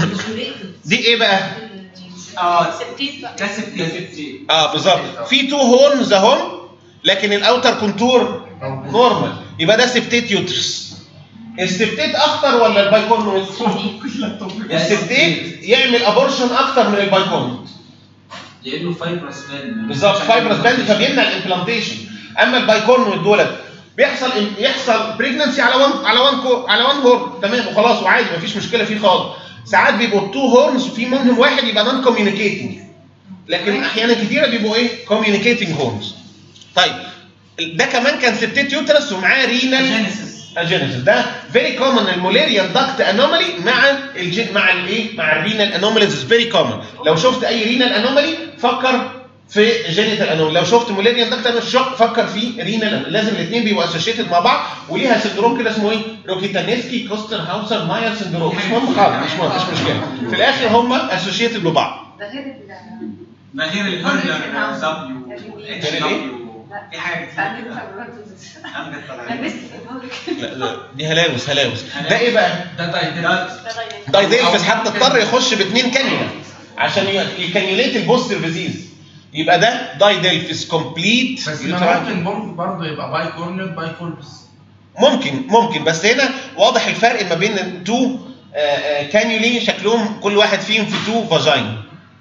دي ايه بقى اه سبتيت بقى ده سبتيت اه بالظبط في تو هورنز اهم لكن الاوتر كونتور نورمال يبقى ده سبتيت يوترس السبتيت اخطر ولا البايكورنويت السبتيت يعمل ابورشن اكتر من البايكورنويت لانه فايبرس بان بالظبط فايبرس باند فبيمنع الامبلانتيشن اما البايكورنويت دولت بيحصل يحصل بريجنسي على وان على وان كو على وان هورن تمام وخلاص وعادي مفيش مشكله فيه خالص ساعات بيبقوا تو هورنز في منهم واحد يبقى نون كوميونيكيتنج لكن احيانا كتيره بيبقوا ايه كوميونيكيتنج هورنز طيب ده كمان كان سبتيت يوترس ومعاه رينال جينيسيس اجينيسيس ده فيري كومن الموليريان داكت انومالي مع الجي مع الايه مع الرينال انوماليز فيري كومن لو شفت اي رينال انومالي فكر في جينيتال انومالي لو شفت موليريان داكت انومالي فكر في رينال لازم الاثنين بيبقوا اسوشيتد مع بعض وليها سندروم كده اسمه ايه روكيتانيسكي كوستر هاوسر ماير سندروم مش مهم خالص مش مهم مش مشكله في الاخر هم اسوشيتد ببعض ده غير ال- ده غير الهرلر دبليو اتش غير الإيه؟ دبليو في حاجه بعد كتير كده كده. فبرضه- أمجد طلع. أنا لسه في دماغي. لا لا دي هلاوس هلاوس ده ايه بقى؟ ده دايدل ده دايديلفس حتى اضطر يخش باثنين كانيولا عشان ي- يكانيوليت البوستر فيزيز يبقى ده دايديلفس كومبليت بس ما ممكن برضه برضه يبقى باي كورنر باي كولبس ممكن ممكن بس هنا واضح الفرق ما بين التو كانيولي شكلهم كل واحد فيهم في تو فاجين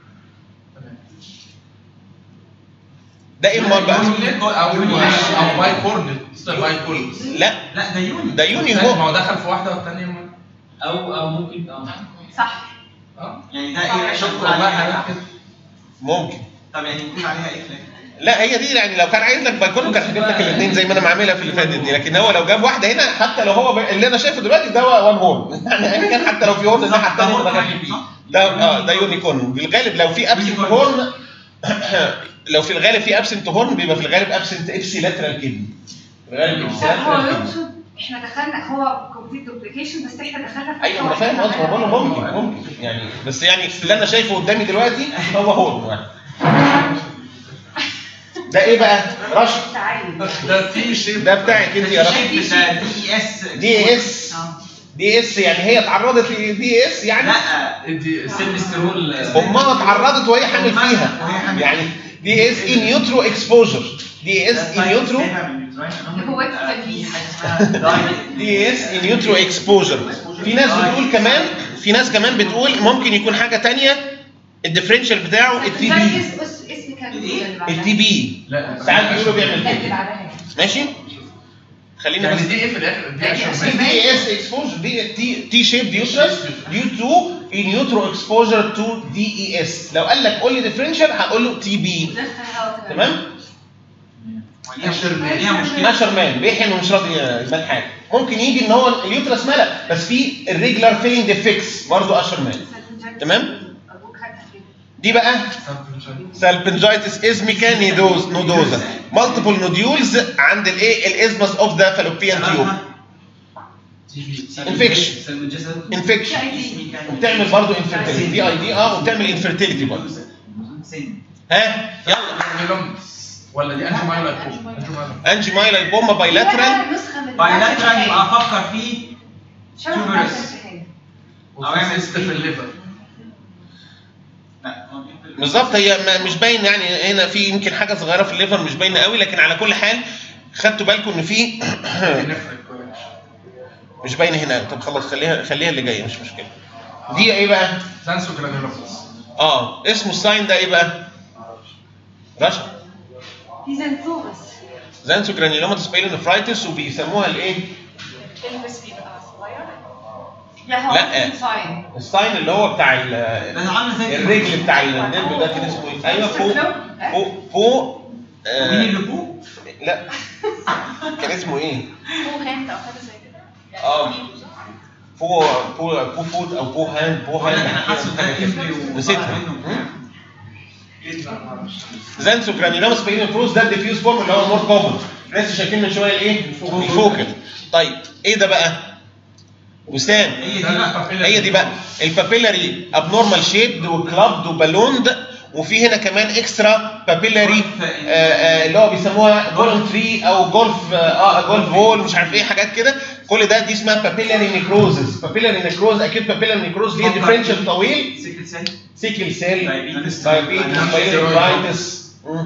ده ايه امال بقى؟ او او باي كورنر باي كولبس لا لا ده يوني ده يوني ما هو هو دخل في واحده والثانيه ما او او ممكن اه صح اه يعني ده ايه شوف نقول والله عليها حاجات كده ممكن طب يعني نقول عليها ايه كلام لا هي دي يعني لو كان عايز لك بايكونو كان هجيب لك الاثنين زي ما انا معاملها في اللي فاتت دي لكن هو لو جاب واحده هنا حتى لو هو ب... اللي انا شايفه دلوقتي ده وان هورن يعني ايا كان حتى لو في هورن الناحيه الثانيه ما كانش فيه ده اه ده يونيكورن بالغالب لو في ابسنت هورن لو في الغالب في ابسنت هورن بيبقى في الغالب ابسنت ابسي لاترال كدني في الغالب ابسي لا، هو لاترال كدني يقصد احنا دخلنا هو كومبليت دوبليكيشن بس احنا دخلنا في ايوه انا فاهم قصدي بقول له ممكن ممكن يعني بس يعني اللي انا شايفه قدامي دلوقتي هو هورن واحد ده ايه بقى؟ رش تعالي ده في شيء ده بتاعك انت يا رش الشيب بتاع دي اس دي اس دي اس يعني هي اتعرضت لدي اس يعني لا انت سيلفسترول امها اتعرضت وهي حامل أمها فيها وهي حامل. يعني دي اس ان يوترو اكسبوجر دي اس ان يوترو هو التلميذ. دي اس ان يوترو اكسبوجر في ناس بتقول كمان في ناس كمان بتقول ممكن يكون حاجه تانية الديفرنشال بتاعه التي بي اسم اسم كان اللي بعدها. التي بي لا ساعات بيقولوا بيعمل لا، اللي كده بعدها ماشي خلينا بس يعني دي ايه في الاخر دي عشان عشان ما- دي اس اكسبوجر دي تي تي شيب يوترس ديو تو ان يوترو اكسبوجر تو دي اي اس لو قال لك قول لي ديفرنشال هقول له تي بي تمام ليها مشكله نشر مان بيحن ومش راضي يبان حاجه ممكن يجي ان هو اليوترس ملأ بس في الريجلر فيلينج ديفكس برضه اشر مان تمام ابوك هاتها كده دي بقى سالبنجايتس ازميكا نيدوز نودوزا مالتيبل نوديولز عند الايه الازمس اوف ذا فالوبيان تيوب انفكشن انفكشن وبتعمل برضه انفيرتيليتي دي اي دي اه وبتعمل انفيرتيليتي برضه ها يلا ولا دي انتو مايلا كوم انتو مايلا انجي مايلا بوما بايلاترال لا، نسخه من بايلاترال يبقى افكر فيه شبه tumorous. بتاعت الامتحان. أو يعمل وفي سيست في الليفر لا هو بيقفل. بالظبط هي ما- مش باين يعني هنا في يمكن حاجه صغيره في الليفر مش باينه قوي لكن على كل حال خدتوا بالكم ان في نفرق كويس مش باينه هنا طب خلاص خليها خليها اللي جايه مش مشكله دي ايه بقى سانسو جرانيولوباس اه اسمه الساين ده ايه بقى رشا في زنتوغس زانسو جرانيولوماتس بايلونفرايتس وبيسموها الايه البس بيبقى صغير لا هو لا. ساين الساين اللي هو بتاع ال- ده عامله زي الرجل بتاع النمب ده كان اسمه ايه ايوه فوق فوق فوق مين آه اللي فوق؟ لا كان اسمه ايه فوق هاند او حاجه زي كده يعني اه بو بو بو فوت او بو هاند بو بقول هاند لك انا حاسه ده كبري نسيتها وطلع زانسو جرانيولوماس بايلونفروز ده الديفيوز فورم اللي هو المور كومن لسه شايفين من شويه الايه الفوكل طيب ايه ده بقى وسام هي دي بقى هي دي بقى البابيلاري ابنورمال شيبد وكلابد وبالوند وفي هنا كمان اكسترا بابيلاري اللي هو بيسموها جولف تري او جولف اه جولف وول مش عارف ايه حاجات كده كل ده دي اسمها بابيلاري نيكروزز بابيلاري نيكروز اكيد بابيلاري نيكروز ليه ديفرنشال طويل سيكل سيل سيكل سيل دايبيتس دايابيتس بايلونفرايتس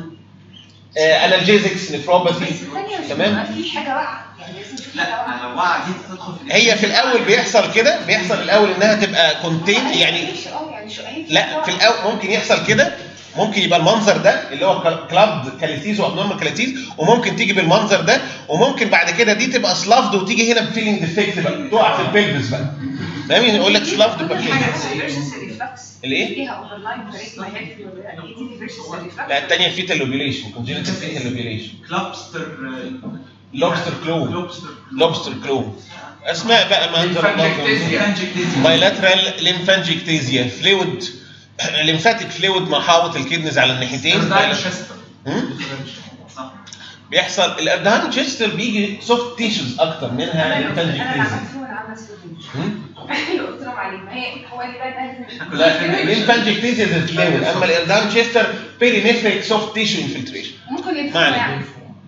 انالجيزكس نفروباثي تمام في حاجه واقعه يعني لازم في حاجه لا واقعه انا وقع دي تدخل في هي في الاول بيحصل كده بيحصل الاول انها تبقى كونتين يعني اه يعني شو هي لا في الاول ممكن يحصل كده ممكن يبقى المنظر ده اللي هو كلاب كاليتيز وابنورمال كاليتيز وممكن تيجي بالمنظر ده وممكن بعد كده دي تبقى سلافد وتيجي هنا بفيلينج ديفكت بقى تقع في البلفس بقى فاهم يعني يقول لك سلافد كل بفيلينج حاجه فيرسس ريفلكس الايه؟ ليها اوفرلاين كاريزما هيد يعني دي فيرسس ريفلكس لا الثانيه فيتال لوبيليشن كونجنتال فيتال لوبيليشن كلابستر لوبستر كلو لوبستر لوبستر كلو اسماء بقى ما انزل الله Lymphangiectasia. بايلاترال ليمفانجيكتيزيا فلويد ليمفاتيك فلويد محاوط الكدنز على الناحيتين دايلشستر هم؟ بيحصل الاردهان تشستر بيجي سوفت تيشوز اكتر منها انا ليمفانجيكتيزيا عملت وانا عامله سويدن قلت لهم عليه ما هي هو اللي بان لا ليمفانجيكتيزيا زي الفلويد اما الاردهان تشستر بيرينيفريك سوفت تيشو انفلتريشن ممكن ما يدخل علينا. يعني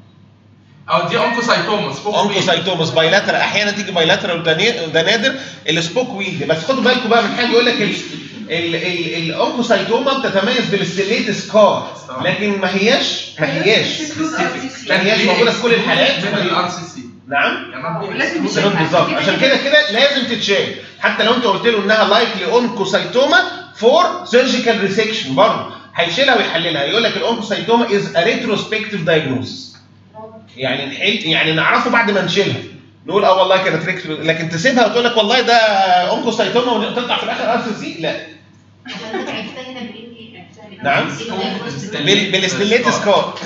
او دي اونكوسايتوماس فوق اونكوسايتومس بايلاترال احيانا تيجي بايلاترال وده ني- وده نادر السبوك ويل بس خدوا بالكم بقى من حاجه يقول لك ال- ال- ال- الاونكوسايتوما بتتميز بالستيليت سكار لكن ما هياش ما هياش ما هياش موجوده في كل الحالات من الار سي سي نعم لازم بالظبط بالظبط عشان كده كده لازم تتشال حتى لو انت قلت له انها لايكلي اونكوسايتوما فور سيرجيكال ريسكشن برضه هيشيلها ويحللها يقول لك الاونكوسايتوما از ا ريتروسبكتيف دايجنوز يعني نحل يعني نعرفه بعد ما نشيلها نقول اه والله كانت ريكت لكن تسيبها وتقول لك والله ده اونكوسايتوما وتطلع في الاخر ار سي سي لا حضرتك عرفتها هنا باني عرفتها نعم بال- بالستيليت سكار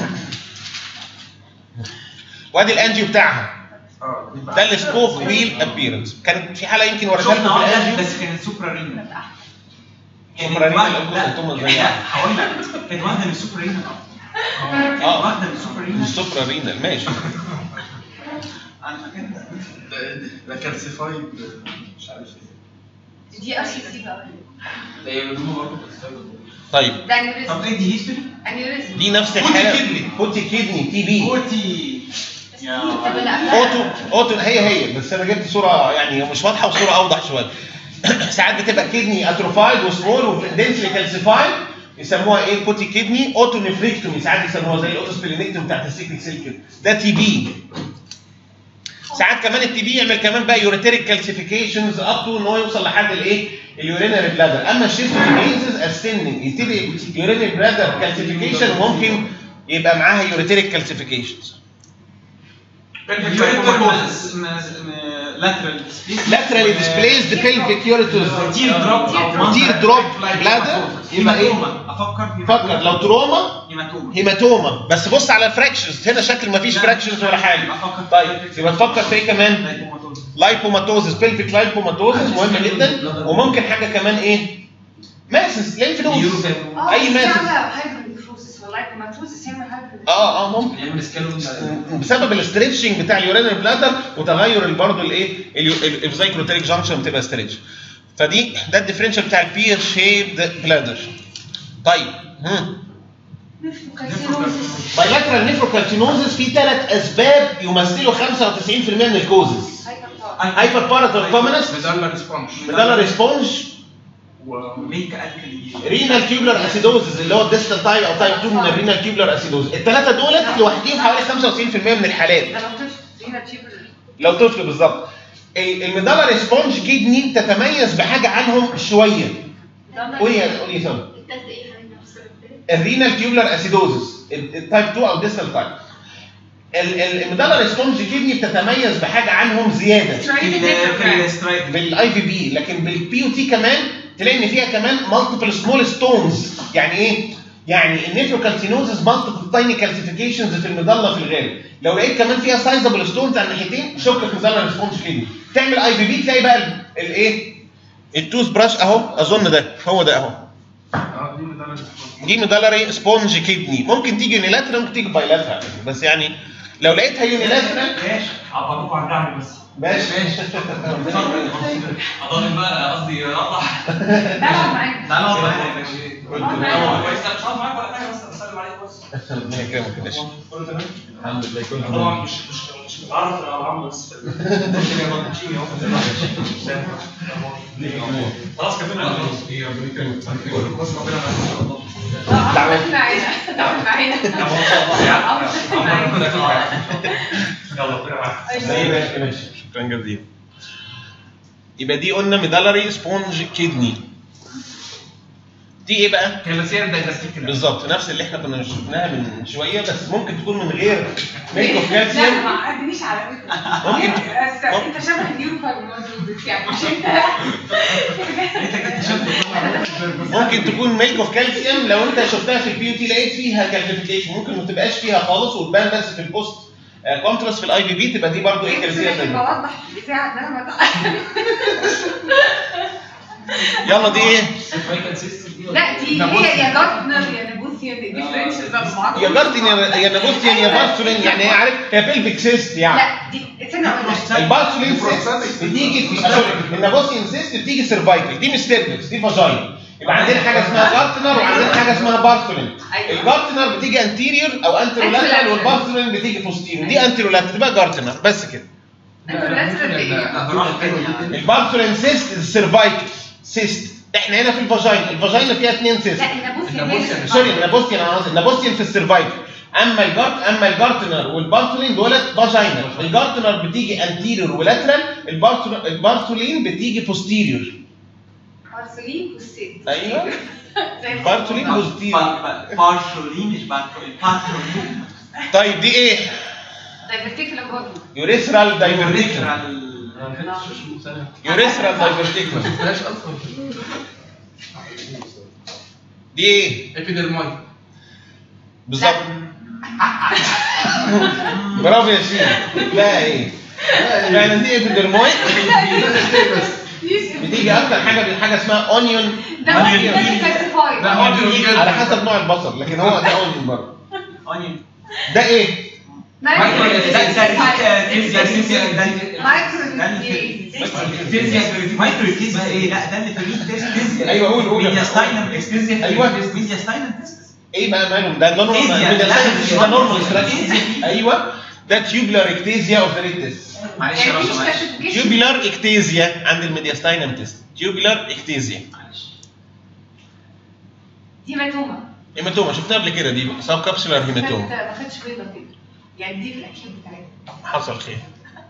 وادي الانجيو بتاعها اه دي بقى. ده السكوب ويل ابيرنس كانت في حاله يمكن وريتها لكم شفنا في واحدة الانجيو بس كانت سوبرا رينا سوبرا رينا واحدة- اللي لا، قلتهم زي لا، بعض. هقول لك كانت واحدة من السوبرا رينا كانت اه واحدة من السوبرا رينا السوبرا رينال ماشي انا فاكرها ده كالسيفايد مش عارف ايه دي ار سي سي بقى ده يقولوا برضه كالسيفايد. طيب ده طب انيوريزم ايه دي هيستوري؟ انيوريزم دي نفس بوتي الحاله كدني. بوتي كدني تي بي كوتي يا طب اللي قبلها اوتو اوتو هي هي بس انا جبت صوره يعني مش واضحه وصوره اوضح شويه ساعات بتبقى كدني اتروفايد وسمول ودنسلي كالسيفايد يسموها ايه بوتي كدني اوتو نفريكتومي ساعات يسموها زي الاوتوسبلينكتومي بتاعت السيكليك سيل كده ده تي بي ساعات كمان التي بي يعمل كمان بقى يوريتيريك كالسيفيكيشنز اب تو ان هو يوصل لحد الايه اليورينري بلادر اما الشيستوجينيزز اسندنج يبتدي يورينري بلادر كالسيفيكيشن وممكن يبقى معاها يوريتيريك كالسيفيكيشنز لاترال laterally displaced pelvic ureters تير دروب او تير دروب بلادر يبقى ايه؟ افكر فكر لو تروما هيماتوما هيماتوما بس بص على الفراكشنز هنا شكل ما فيش فراكشنز ولا حاجه طيب يبقى تفكر في ايه كمان؟ لايبوماتوزس بيلفيك لايبوماتوزس مهم جدا وممكن حاجه كمان ايه؟ ماسس لينف نودز اه اي بس ماسس يعمل هايبرنيفروسس ولا هايبرنيفروسس يعمل هايبرنيفروسس اه اه ممكن يعمل سكالون بسبب الاستريتشنج بتاع اليورينال بلادر وتغير برضه الايه الفيزايكروتيريك جانكشن بتبقى ستريتش فدي ده الديفرنشال بتاع البير شيبد بلادر طيب هم نفروكالسينوزس بايلاترال نيفروكالسينوزس في ثلاث اسباب يمثلوا 95% من الكوزز هايبر باراتروكومينس ميدالر سبونج ميدالر سبونج وميك الكلي رينال تيوبلر اسيدوزز اللي هو الديستال تايب او تايب 2 من الرينال تيوبلر اسيدوزز الثلاثه دولت لوحدهم حوالي 95% من الحالات ده لو طفل هنا تيوبر لو طفل بالظبط ال- الميدالر سبونج كيدني تتميز بحاجه عنهم شويه قولي يا قولي يا سامي التالتة ايه حاليا نفس السبب الرينال تيوبلر اسيدوزس التايب 2 او ديستال تايب الميدالر سبونج كيدني بتتميز بحاجه عنهم زياده بالاي في بي لكن بالبي او تي كمان تلاقي ان فيها كمان مالتيبل سمول ستونز يعني ايه؟ يعني النيفروكالسينوزس مالتيبل تايني كالسيفيكيشنز في المضله في الغالب لو لقيت كمان فيها سايزابل ستونز على الناحيتين شك في ميدالر سبونج كيدني تعمل اي في بي تلاقي بقى ال- الايه؟ التوث براش اهو اظن ده هو ده اهو اه دي ميدالر سبونج دي ميدالري سبونج كيدني ممكن تيجي يونيلاترال ممكن تيجي بايلاترال بس يعني لو لقيتها يونيلاترال ماشي عبروك على الرعب بس ماشي اضافي بقى قصدي اوضح اقعد معاك تعالى اقعد معايا يا باشا. اقعد معاك كويس انا مش هقعد معاك ولا حاجه بس بسلم عليك بس ربنا يكرمك يا باشا الحمد لله كل طبعا مش مش مش متعرف على العمل بس ممكن يبقى تشيني اهو خلاص كملنا خلاص ايه ربنا يكرمك بص ربنا معاك ان شاء الله تعال معانا تعال معانا يلا ربنا معاك ماشي ماشي شكرا جزيلا يبقى دي قلنا ميدالري سبونج كيدني دي ايه بقى؟ كلاسير دايجستيك بالظبط نفس اللي احنا كنا شفناها من شويه بس ممكن تكون من غير ميلك اوف لا كالسيوم ما عدنيش على فكره ممكن بس انت شبه النيو فايبروزس يعني مش انت ممكن تكون ميلك اوف كالسيوم لو انت شفتها في البي تي لقيت فيها كالسيفيكيشن ممكن ما تبقاش فيها خالص وتبان بس في البوست كونتراست في الاي في بي تبقى دي برضه ايه كالسيوم بوضح في الاذاعه ان انا ما تعرف. يلا دي ايه؟ لا دي هي يا جارتنر يا نابوثيان دي فرنش زي بعض يا جارتن يا يا نابوستيان يا بارسولين يعني هي عارف هي بيلفيك سيست يعني لا دي استنى اقول لك البارسولين سيست بتيجي في سوري النابوستيان سيست بتيجي سيرفايكل دي مش سيرفكس دي فاجاين يبقى عندنا حاجه اسمها جارتنر وعندنا حاجه اسمها بارسولين أيوة. الجارتنر بتيجي انتيريور او انترولاترال والبارسولين بتيجي بوستيريور دي انترولاترال تبقى جارتنر بس كده انت لازم البارسولين سيست السيرفايكل سيست احنا هنا في الفاجاين الفاجاين فيها اثنين سيست لا النابوثيان سوري النابوستيان انا قصدي النابوستيان في السيرفايكل اما الجارت اما الجارتنر والبارتولين دولت فاجينال الجارتنر بتيجي انتيريور ولاترال البارتول- البارتولين بتيجي بوستيريور بارسلين والست ايوه زي ما بارتولين هو. بوستيريور بارشولين مش بارشولين بارشولين طيب دي ايه؟ دايفرتيكولم برضه يوريثرال دايفرتيكولم دايفرتيكولم يوريثرال دايفرتيكولم شفتهاش اصلا دي ايه ابيدرمايد بالظبط برافو يا شيخ لا ايه فعلا دي ابيدرمويد بتيجي اكتر حاجه من حاجه اسمها اونيون ده ده كالسيفايد لا اونيون جدا على حسب نوع البصل لكن هو ده اونيون برضه اونيون ده ايه ده مايكرو كيس ده ايه لا ده اللي في الميد تيست ايوه قول قول ميدياستاينم أيوة. ميدياستاينم تيست ايه بقى مالهم ده نورمال إكتيزيا. ده نورمال ايوه ده تيوبلر اكتيزيا اوف ذا ريتس معلش يا باشا معلش تيوبلر اكتيزيا عند الميدياستاينم تيست تيوبلر اكتيزيا دي ماتومه هيماتوما شفناها قبل كده دي سب كابسولار هيماتوما ما خدتش بيضه كده يعني دي في الاكيد بتاعتها حصل خير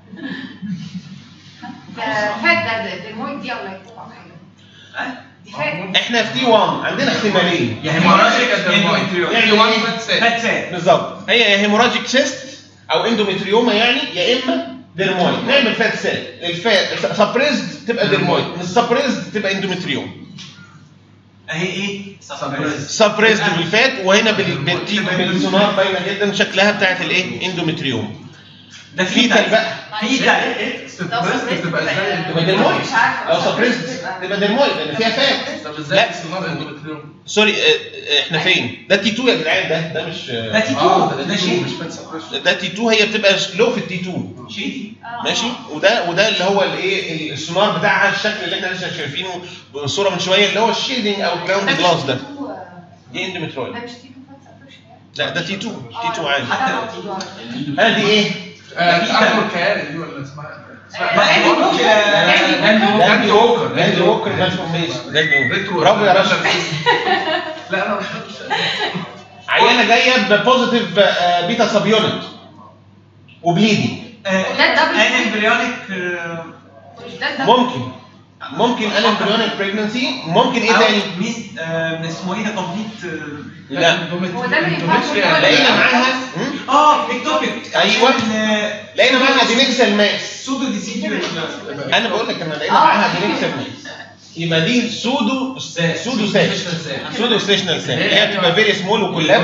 ده فات ده ده المويد دي او لايكوما او حاجه دي فات احنا في تي 1 عندنا احتمالين يا هيموراجيك هيموراجيك ادرمايد يعني يعني وان إيه؟ فات سيل فات سات بالظبط هي يا هيموراجيك سيست او اندوميتريوما يعني يا اما ديرمويد نعمل فات سيل الفات سبريزد تبقى ديرمويد مش سبريزد تبقى اندوميتريوم اهي ايه سبريس سبريزد بالفات وهنا بال- بالتي- بالسونار باينه جدا شكلها بتاعت الايه اندوميتريوم ده فيتال بقى فيتال سبريست بتبقى ازاي تبقى ديرمويد مش عارفة. لو سبريزد تبقى ديرمويد لان فيها فات طب لا. ازاي السونار اندومتريوم سوري اه، اه، احنا فين ده تي 2 يا جدعان ده ده مش ده تي اه 2 ده ده شيء شيء مش فات سبريشن ده تي 2 هي بتبقى لو في التي 2 شيء ماشي وده وده اللي هو الايه السونار بتاعها الشكل اللي احنا لسه شايفينه بالصوره من شويه اللي هو الشيدنج او الجراوند جلاس ده دي اندوميترويد ده مش تيجو فات سبريشن لا ده تي 2 تي 2 عادي حتى ده لو موضوع. ها دي ايه؟ الارمور كياري دي ولا اسمها لا، اسمها لاندي ووكر لاندي ووكر ترانسفورميشن لاندي ريترو برافو يا رشا لا انا مش فاكر عيانه جايه ببوزيتيف بيتا سب يونت وبليدنج ده الدبل ان امبريونيك ده الدبل ممكن ممكن انمبريونيك بريجنسي ممكن ايه تاني؟ ميس آه، اسمه ايه ده كومبليت لا هو ده اللي ينفع لقينا معاها مم؟ اه اكتوبيك أيوة. لقينا معاها ادينكسال ماس سودو ديسيديو انا بقول لك انا لقينا آه. معاها ادينكسال ماس يبقى دي سودو سودو ساك سودو ستيشنال ساك اللي هي بتبقى فيري سمول وكولابس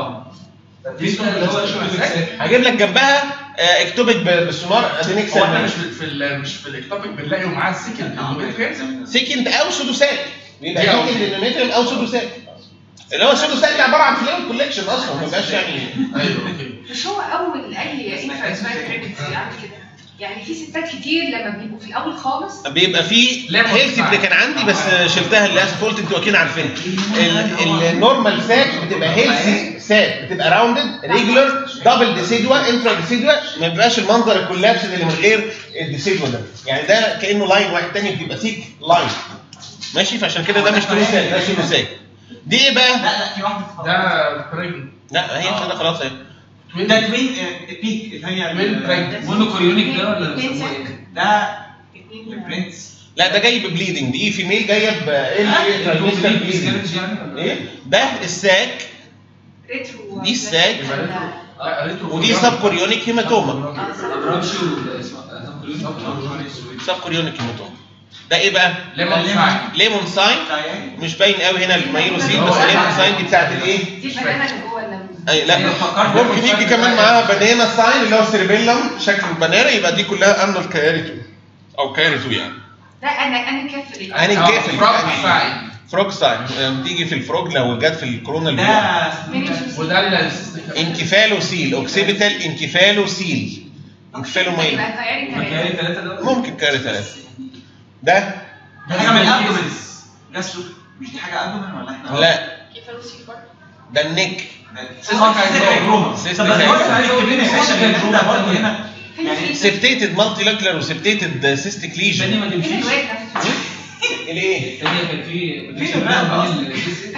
هجيب لك جنبها آه، اكتوبيك بالسونار هو ادينكسال احنا مش ماس في ال- مش في الاكتوبيك بنلاقي معاه السكن اندوميتريوم سيكند او سودو ساك بيبقى دي أول. سيكند اندوميتريوم او سودو ساك اللي هو السودو ساك ده عباره عن فلويد كولكشن اصلا ما بيبقاش يعني ايوه اوكي مش هو اول اي انفانسايد بريجنسي يعمل كده يعني في ستات كتير لما بيبقوا في الاول خالص بيبقى في لا، ما هيلثي تسمع. اللي كان عندي بس شلتها للاسف قلت انتوا اكيد عارفينها ال- النورمال ساك بتبقى هيلثي ساك بتبقى راوندد ريجولار دبل ديسيدوا انترا ديسيدوا ما بيبقاش المنظر الكولابس اللي من غير الديسيدوا ده يعني ده كانه لاين واحد تاني بيبقى سيك لاين ماشي فعشان كده ده مش ترو ساك ده سودو ساك دي ايه لا بقى؟ لا في واحده ده بريجن لا هي كده خلاص اهي ده توين بيك اللي هي توين بريجن مونوكوريونيك ده ولا اتنين بيسموه ساك. ايه؟ ده اتنين برنس لا ده جاي ببليدنج دي فيميل جايه ب miscarriage يعني ولا ايه ده الساك ريترو دي الساك لا ريترو ودي سب كوريونيك هيماتوما الرابشو اسمه سب كوريونيك هيماتوما ده ايه بقى؟ ليمون ساين ليمون ساين مش باين قوي هنا المايلوسين بس ليمون ساين دي بتاعت الايه؟ دي البنانه اللي جوه الليمون اي لا هي فكرت ممكن يجي كمان معاها بنانا ساين اللي هو سيربيلم شكل البنانا يبقى دي كلها امنال كايريتو او كايريتو يعني ده انا انا كافل هنتكافل فروج ساين فروج ساين بتيجي في الفروج لو جت في الكورونا اللي ده وده ال انكفالوسيل اوكسيبيتال انكفالوسيل انكفالومايل مكاري ثلاثة ده ممكن كاري ثلاثة ده ده حاجه من الابدومنز جاسترو مش دي حاجه ابدومن ولا احنا لا كيفالوسيل برضه ده النك سيستم Cystic ده برضه هنا يعني سبتيتد مالتي لاكلر وسبتيتد سيستيك الثانية ليجن ما تمشيش الايه؟ الثانية كان في في في بقى بين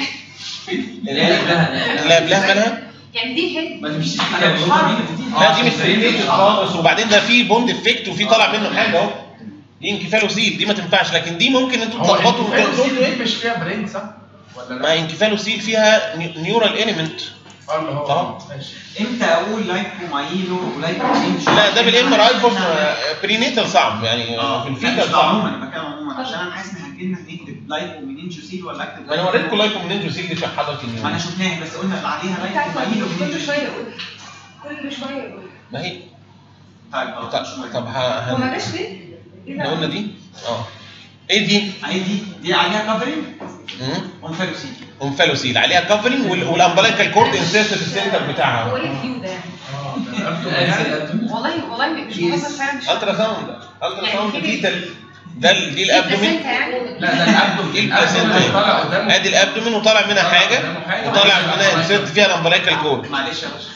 اللي هي قبلها لا قبلها مالها؟ يعني دي هيد ما تمشيش أنا مش عارف. لا دي مش سبتيتد خالص وبعدين ده في بوند افكت وفي طالع منه حاجه اهو دي انكفالوسيل دي ما تنفعش لكن دي ممكن انتوا هو تلخبطوا وتقولوا ايه؟ مش فيها برين صح؟ ولا ما لا؟ انكفالوسيل فيها نيورال اليمنت اه اللي هو طبعا. ماشي امتى اقول لايكو مايلو ولايكو لا ده بالام ار اي برينيتال صعب يعني في اه الفيتال الفيتال صعب عموما انا بتكلم عموما عشان انا حاسس ان جينا نكتب لايكو منينجوسيل ولا اكتب ما انا وريتكم لايكو منين سيل دي في حضرتك ما انا شفناها بس قلنا عليها انت لايكو مايلو كل منينجوسيل شويه يقول كل شويه يقول ما هي طيب طب اه طب ه- هو ما ه- جاش ليه؟ ايه احنا ده؟ قلنا دي اه ايه دي؟ اي دي دي عليها كفرنج اونفالوسيل انفالوسيل عليها كفرنج والامبلايكال كورد انسيرت في السنتر هو بتاعها ايه الفيو ده يعني؟ اه ده الأبدومين. والله والله مش بهزر فعلا مش الترا ساوند الترا ساوند يعني دي تل... ده ال- دي الابدومين البلاسينتا يعني لا ده الابدومين دي البلاسينتا طالع قدامه ادي الابدومين وطالع منها طالع حاجه قدامه حاجة. وطالع منها انسيرت فيها الامبلايكال كورد معلش يا باشا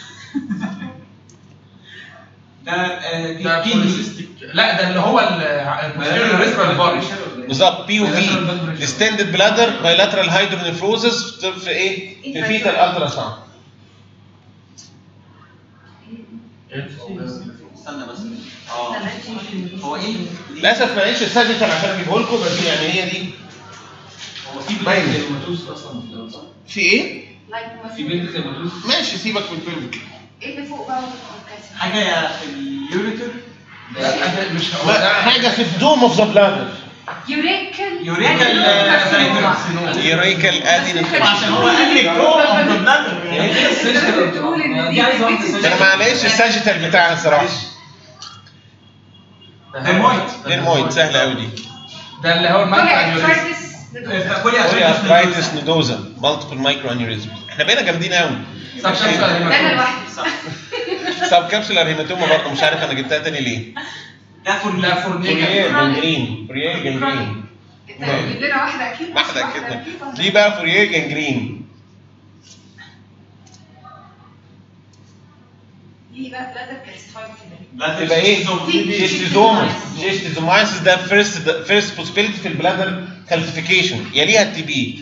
ده آه، ده كيدني بوليسيستيك لا ده اللي هو البوستيريور ريسبرال بارش بالظبط بي وفي ديستندد بلادر بايلاترال هايدرونيفروزس في ايه؟ في فيتال الترا ساوند استنى بس اه هو ايه؟ للاسف ما لقيتش الساجيتال عشان اجيبه لكم بس يعني هي دي هو في باين. بنت هيماتوز اصلا في الأول، صح؟ في ايه؟ لايك في بنت هيماتوز ماشي سيبك من الفيلم ايه اللي فوق بقى والكاسة؟ حاجه يا في اليوريتر ده مش هو لا ده حاجه في الدوم اوف ذا بلادر يوريكال يوريكال يوريكال ادي عشان هو قال لك جو اوف ذا بلادر بتقول ان دي دي عايزه واحده activity. انا ما لقيتش الساجيتال بتاعها الصراحه ديرمويد ديرمويد سهله قوي دي ده اللي هو المايكرو Polyarthritis. كولي بوليارثرايتس نودوزا مالتيبل مايكرو انيوريزم احنا بقينا جامدين قوي ده انا لوحدي سب كابسولار هيماتوما برضه مش عارف انا جبتها تاني ليه ده فور لا فورنيكا فوريير جنجرين فوريير جنجرين انت هتجيب لنا واحده اكيد مش واحده واحدة كده أكيد. دي بقى فوريير جنجرين دي بقى بلادر كالسيفايد كده تبقى ايه؟ جيستيزوماس جيستيزومايسيس ده فيرست فيرست بوسيبيليتي في البلادر كالسيفيكيشن يليها التي بي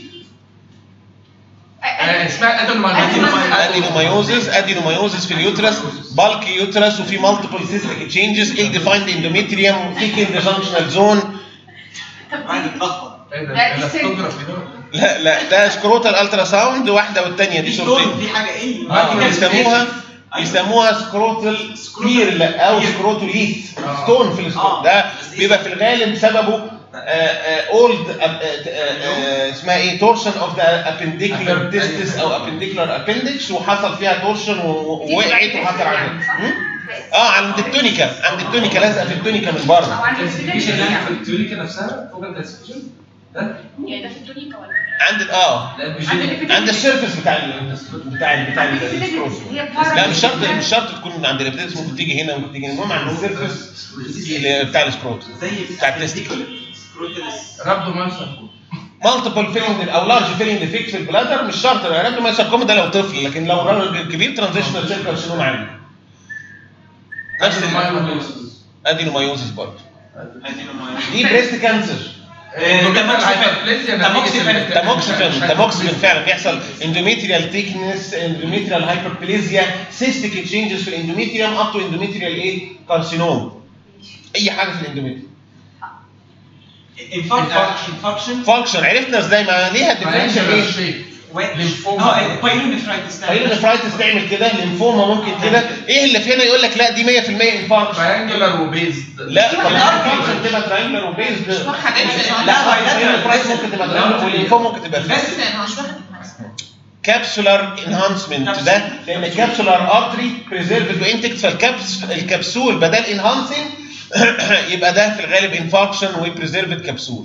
اسمها ادينومايوزيس ادينومايوزس ادينومايوزس في اليوترس بالك يوترس وفي مالتيبل سيستيك تشينجز ال ديفايند اندوميتريوم ثيكند جانكشنال زون بعد اتلخبط الاستوجرافي ده لا لا ده سكروتال الترا ساوند واحده والثانيه دي دي صورتين ستون دي حاجه ايه؟ آه، بيسموها بيسموها سكروتال سكويرل او سكروتوليت آه. ستون في السكروت آه. ده بس إيه؟ بيبقى في الغالب سببه اولد اسمها ايه تورشن اوف ذا ابنديكولار Append- تيستس او ابنديكولار ابندكس وحصل فيها تورشن ووقعت وحصل عليها هم؟ اه عند التونيكا عند التونيكا لازقه في التونيكا من او بره عند الكلاسيفيكيشن السيدات يعني في يعني التونيكا نفسها فوق الكلاسيفيكيشن ده يعني ده في التونيكا ولا عند ال- اه لا عند البيجينيا الابيديميك. عند السيرفس بتاع ال بتاع ال بتاع عند ال- الابيديميك. السكروت. هي بارا- لا مش شرط مش شرط تكون عند الابتدس ممكن تيجي هنا ممكن تيجي هنا المهم عند السيرفس اللي بتاع السكروت زي بتاع التستيكل. سكروتلس رابدو مانسون مالتيبل فيلنج او لارج فيلنج ديفيكت في البلادر مش شرط الرابدو ما ساركوما ده لو طفل لكن لو راجل كبير ترانزيشنال سيل كارسينوم عادي نفس ادينومايوزس برضه دي بريست كانسر تاموكسيفين تاموكسيفين فعلا بيحصل اندوميتريال ثيكنس اندوميتريال هايبربليزيا سيستيك تشينجز في الاندوميتريوم اب تو اندوميتريال ايه كارسينوم اي حاجه في الاندوميتريوم انفكشن فانكشن عرفنا ازاي ما ليها ديفرنشال ايه ليمفوما. بايلونيفرايتس بايلونيفرايتس تعمل كده ليمفوما ممكن كده ايه اللي في هنا يقول لك لا دي 100% انفاركشن تريانجولار وبيزد لا طب الانفاركشن تبقى تريانجلر وبيزد لا بايلونيفرايتس ممكن تبقى تريانجلر والليمفوما ممكن تبقى فيس كابسولار انهانسمنت ده لان الكابسولار ارتري بريزيرفد وانتكت فالكابس الكبسول بدل انهانسنج يبقى ده في الغالب انفاركشن وبريزيرفد كبسول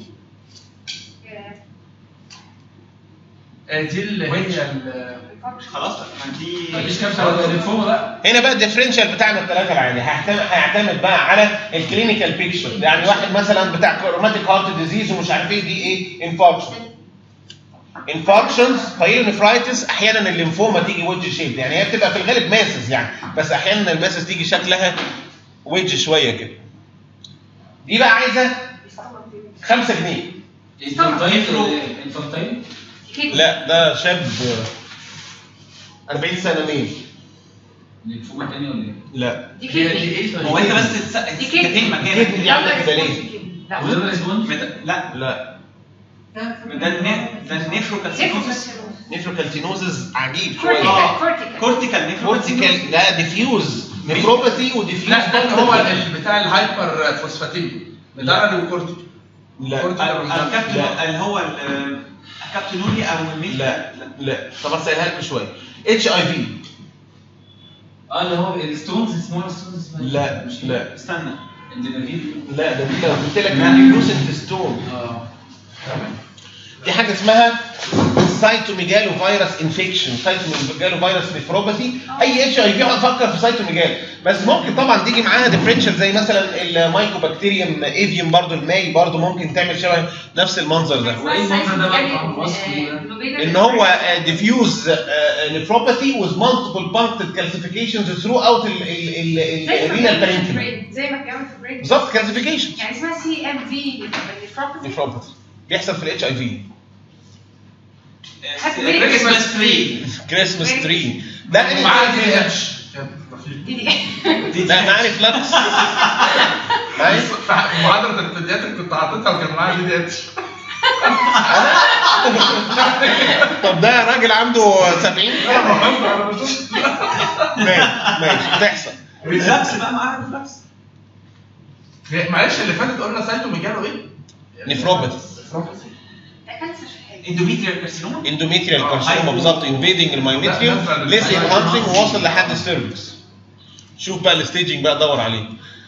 دي اللي هي ال- خلاص ما دي مفيش كابسول الليمفوما بقى هنا بقى الديفرنشال بتاعنا الثلاثه العادي هيعتمد هيعتمد بقى على الكلينيكال بيكتشر يعني واحد مثلا بتاع روماتيك هارت ديزيز ومش عارف ايه دي ايه انفاركشن انفاركشنز بايلونيفرايتس احيانا الليمفوما تيجي ويدج شيب يعني هي بتبقى في الغالب ماسز يعني بس احيانا الماسز تيجي شكلها ويدج شويه كده دي بقى عايزه 5 جنيه انفانتاين انفانتاين لا ده شاب 40 سنه مين الليمفوما التانية ولا ايه؟ لا دي هي دي كدني ايه هو انت بس تس- دي تتهم كدني. مكانك دي عامله كده ليه؟ لا وده ريسبونس مت- لا لا ده الني- ده النيفروكالسينوسس نيفروكالتينوزز عجيب شويه كورتيكال كورتيكال كورتيكال نيفروكالسينوسس كورتيكال ده ديفيوز نيفروباثي وديفيوز لا ده هو ال- بتاع الهايبر فوسفاتيميا ده وكورتيكال لا الكابتن لا. اللي هو ال- الكابتنولي او الميل لا لا طب اسالها لك شويه اتش اي في اه اللي هو الستونز سمول ستونز لا لا استنى الدينافيل لا ده دي لو قلت لك نيكروسنت ستون اه دي حاجه اسمها سايتوميجالو فيروس انفكشن سايتوميجالو فيروس نيفروباثي اي اتش اي في هنفكر في سايتوميجالو بس ممكن طبعا تيجي معاها ديفرنشال زي مثلا المايكوبكتيريوم ايفيوم برضو الماي برضو ممكن تعمل شبه نفس المنظر ده وايه المنظر ده بقى وصفه ده؟ ان هو ديفيوز نيفروباثي with multiple punctured calcifications throughout الرينال parenchyma زي ما اتكلمنا في البريك بالظبط كالسيفيكيشن يعني اسمها سي ام في نيفروباثي نيفروباثي بيحصل في الاتش اي في كريسماس تري كريسماس تري ده معاه أنهي- دي اتش دي دي لا معايا فلكس معايا في محاضرة البيدياتريك كنت حاططها وكان معايا دي اتش طب ده راجل عنده 70 ماشي ماشي بتحصل ريفلكس بقى معاها ريفلكس معلش اللي فاتت قلنا سايتو ميجالو ايه؟ نيفروباثي ده كانسر في الحاجة اندوميتريال كارسينوما اندوميتريال كارسينوما بالظبط انفيدنج المايميتريوم لسه انهانسنج وواصل لحد السيرفكس شوف بقى الستيجنج بقى دور عليه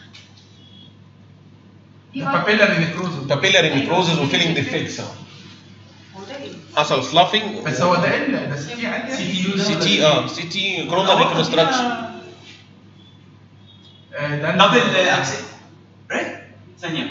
دي برضه- بابيلاري نيكروز بابيلاري نيكروزز وفيلينج ديفكتس هو ده ايه؟ حصل سلافنج بس هو ده ايه ده سي تي عادي سي تي يو سي تي اه سي تي كورونا ريكونستراكشن آه، ده دبل اكسل ريت ثانية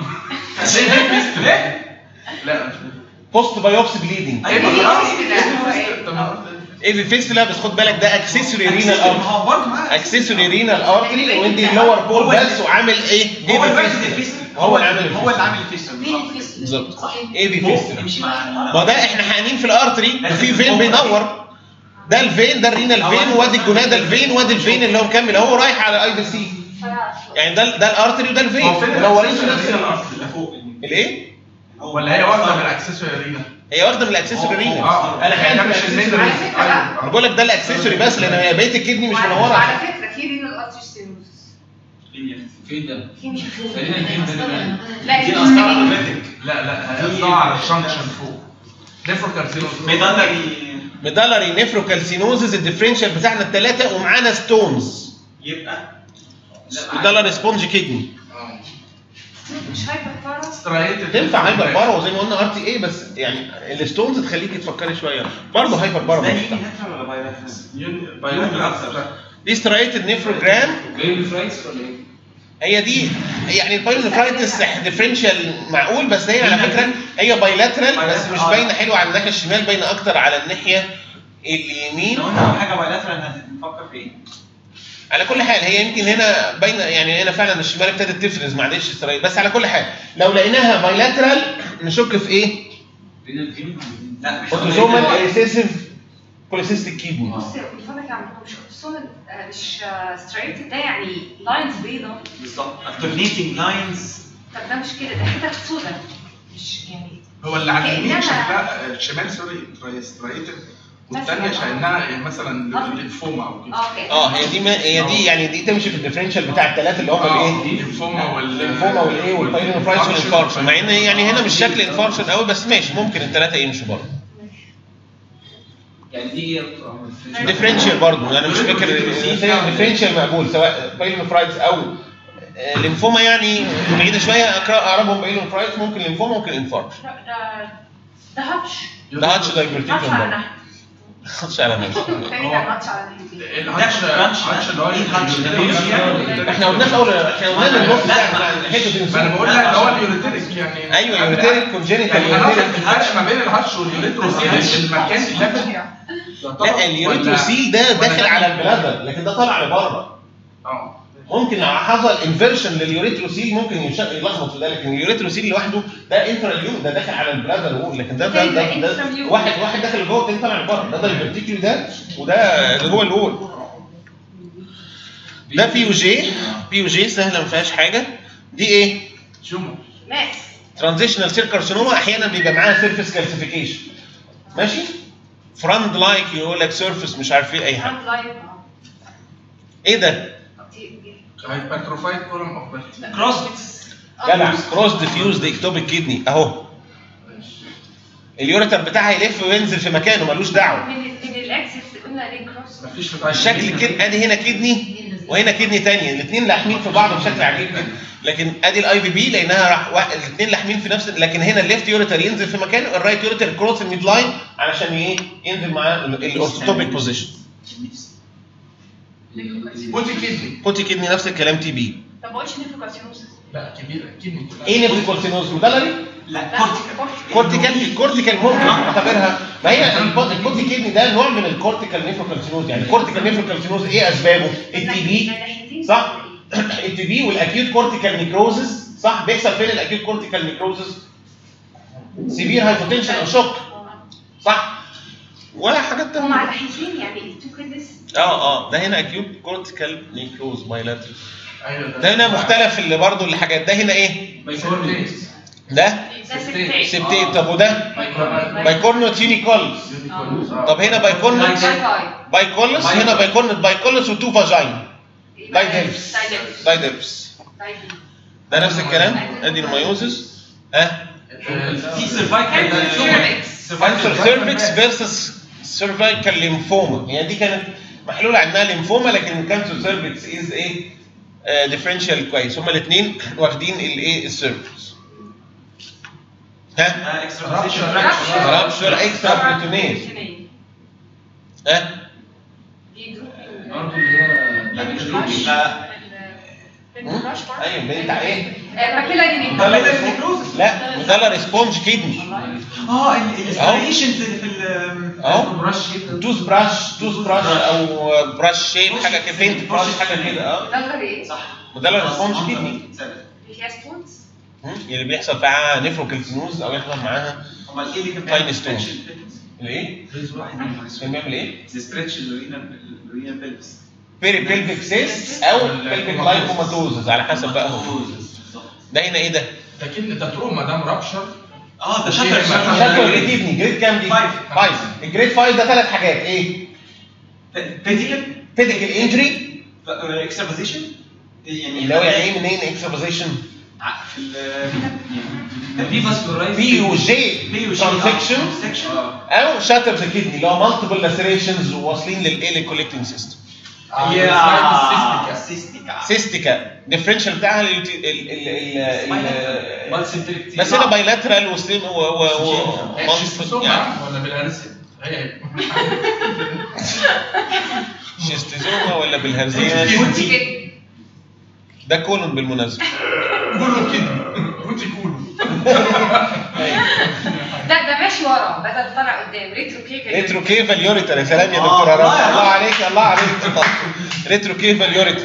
لا مش بوست بايوبسي بليدنج ايه إيه بقى؟ ده؟ هو إيه؟ طب ما قلت- ايه في فيستلا بس خد بالك ده اكسسوري رينال ارتري هو برضه معاه اكسسوري رينال ارتري وادي اللور بول بس وعامل ايه؟ هو ايه اللي في عامل فيستلا الفيستل هو اللي عامل هو اللي عامل الفيستلا الفيستل مين الفيستول؟ بالظبط صحيح. ايه في فيستلا يمشي معاه ما ده احنا حقانين في الارتري وفي فين بيدور ده الفين ده الرينال فين وادي الجنادة الفين وادي الفين اللي هو مكمل هو رايح على اي بي سي يعني ده ده الارتري وده الفين هو فين منورين في نفس الأكسسوري ال- اللي فوق الايه؟ ولا هي واخده من الاكسسوري رينا هي واخده من الاكسسوري رينال اه انا ده مش حاسس المين على رينا فكرة لا. انا ايوه بقول لك ده الاكسسوري بس لان هي بقيه الكدني مش وعلى- منوره وعلى فكرة في رينال ارتري ستينوزس فين ده؟ في مين؟ خلينا نجيب ده دلوقتي. لا دي دي اصلا مين؟ اوتوماتيك لا لا هي قصدها على الشنكشن فوق نيفروكارسينوس ميدالري ميدالري نيفروكالسينوزز الديفرنشال بتاعنا الثلاثه ومعانا ستونز يبقى ميدالري سبونج كدني مش هايبر بارا سترايتد تنفع هايبر بارا وزي ما قلنا ار تي اي بس يعني الستونز تخليكي تفكري شويه برضه هايبر بارا ده مفتاح. يوني ولا بايلاترال؟ بايلاترال دي سترايتد نيفروجرام جايب فرايتس ولا ايه؟ هي دي يعني البايلونفرايتس ديفرنشال معقول بس هي على فكره هي بايلاترال بس مش باينه حلوه على الناحيه الشمال باينه اكتر على الناحيه اليمين لو قلنا حاجه بايلاترال هنفكر في ايه؟ على كل حال هي يمكن هنا باينه يعني هنا فعلا الشمال ابتدت تفرز معلش سترايت بس على كل حال لو لقيناها بايلاترال نشك في ايه؟ فين الفين؟ لا مش اوتوزومال ريسيسيف بوليسيستيك كيدني بص الفضل عندكم مش اوتوسومال مش ستريت ده يعني لاينز بيضة بالظبط alternating لاينز طب ده مش كده ده حتت سودا مش يعني هو اللي على اليمين كأنها- شكلها الشمال سوري سترايتد والثانيه مثلاً. شايلناها مثلا للفوما او كده اه كده اه هي دي ما هي دي يعني دي تمشي في الديفرنشال بتاع الثلاثه اللي هم اه الايه؟ الليمفوما وال الليمفوما والايه والبايلونفرايتس والانفاركشن مع ان يعني هنا مش شكل انفاركشن قوي بس ماشي ممكن الثلاثه يمشوا برضه يعني دي ايه؟ ديفرنشال برضه انا مش فاكر ديفرنشال مقبول سواء بايلونفرايتس او آه، ليمفوما يعني بعيده شويه أقرأ- اقربهم بايلونفرايتس ممكن ليمفوما ممكن انفاركشن لا، ده ده هاتش ده هاتش هاتش دايفرتيكوم على برضه ناحية هاتش على نفسه التاني ده هاتش على ناحية الهاتش هاتش اللي هو إيه هاتش ده؟ احنا قلنا في اول احنا قلنا النص بتاع الحته ما انا بقول لك اللي هو اليوريتريك يعني ايوه يوريتريك كونجينيتال يعني هناخد يوريتريك الفرق ما بين الهاتش واليوريتروسيل المكان الليفل لا اليوريتروسيل ده داخل على البلادر لكن ده طالع لبره اه ممكن لو حصل انفيرشن لليوريتروسيل ممكن يش- يلخبط في ده لكن اليوريتروسيل لوحده ده انتراليو ده داخل على البلادر وول لكن ده ده, ده, ده, ده intramural. واحد واحد داخل جوه والتاني طالع لبره ده ده الفيرتيكيو ده وده اللي هو الوول ده بي يو جي بي يو جي سهله ما فيهاش حاجه دي ايه؟ شومو ماس ترانزيشنال سيل كارسينوما احيانا بيبقى معاها سيرفيس كالسيفيكيشن ماشي؟ فرند لايك يقول لك سيرفيس مش عارف ايه اي حاجه فرونت لاين ايه ده؟ هايبرتروفايد كولوم اوف بيرتي كروس جدع كروس ديفيوزد اكتوبيك كيدني اهو اليوريتر بتاعها يلف وينزل في مكانه ملوش دعوه من من الاكسس قلنا ليه كروس مفيش الشكل كده ادي هنا كدني وهنا كدني تانية الاثنين لاحمين في بعض بشكل عجيب جدا لكن ادي الاي في بي لانها راح الاثنين لاحمين في نفس لكن هنا الليفت يوريتر ينزل في مكانه الرايت يوريتر كروس الميد لاين علشان ايه ينزل معاه الاورثوتوبيك بوزيشن بوتي كدني بوتي كدني نفس الكلام تي بي طب ما قلتش نيفروكارسينوسس لا كبيرة كدني ايه نيفروكورتينوز مدلري لا كورتيكال كورتيكال الكورتيكال ممكن نعتبرها ما هي البو- البوتي كدني ده نوع من الكورتيكال نيفروكارسينوز يعني الكورتيكال نيفروكارسينوز ايه اسبابه؟ التي بي صح؟ التي بي والاكيوت كورتيكال نيكروزز صح بيحصل فين الاكيوت كورتيكال نيكروزز؟ سيفير هايبوتنشن او شوك صح؟ ولا حاجات هم تانية على حيزين يعني التو كيدنس اه اه ده هنا اكيوت كورتيكال نيكروز بايلاترال ايوه ده هنا مختلف اللي برضه الحاجات ده هنا ايه؟ بايكورنيز ده ده سبتين سبتين طب وده بايكورنوت يونيكولز طب هنا بايكورنوت بايكولس هنا بايكورنوت بايكولس وتو فاجاين دايدلفس دايدلفس ده نفس الكلام ادي المايوزس ها في سيرفايكال كانسر سيرفكس فيرسس سيرفايكال ليمفوما يعني دي كانت محلوله عنها ليمفوما لكن الكانسر سيرفكس از ايه ديفرنشال كويس هما الاثنين واخدين الايه السيرفكس ها رابشر اكسترا بروتونيز ها برضه اللي هي ايوه ده بتاع ايه؟ ماكيلاري لا وده لا ريسبونج كيدني اه الاسبريشنز اللي في ال اهو برش توز براش توز براش او براش شيب حاجه كده بينت براش حاجه كده اه نظر ايه؟ وده لا ريسبونج كيدني فيها ستونز مم. اللي بيحصل معاها نيفروكالسينوز او يحصل معاها امال ايه اللي كان تايني ستون الايه؟ ريز واحد من كان بيعمل ايه؟ ستريتش الورينا الورينا بيلفس بيري بيلفيك سيست او بيلفيك لايكوماتوزز على حسب بقى هو ده هنا ايه ده؟ ده كدني ده تروما ده مرابشر اه ده شاطر. شاطر شكله الكيدني جريد كام دي؟ فايف. فايف الجريد فايف ده ثلاث حاجات ايه؟ بيديكال بيديكال انجري اكسبوزيشن يعني اللي هو يعني ايه منين اكسبوزيشن؟ في ال في فاسكولارايز بي يو جي بي يو ترانزكشن سكشن او شاتر ذا كيدني اللي هو مالتيبل لاسريشنز وواصلين للايه للكوليكتنج سيستم يا سيستيكا سيستيكا ديفرنشال بتاعها ال ال ال ال مالسنتريكتي بس هنا بايلاترال وسليم و و و شيستوسوما يعني ولا بالهرسل هي هي شيستوزوما ولا بالهرزيان كنت كده ده كولون بالمناسبه كله كدني بوتي كله لا ده ماشي ورا بدل طلع قدام ريترو كيكا ريترو كيفال يوريتر يا سلام يا آه، دكتور الله رب يا الله رب. عليك الله عليك ريترو كيفال يوريتر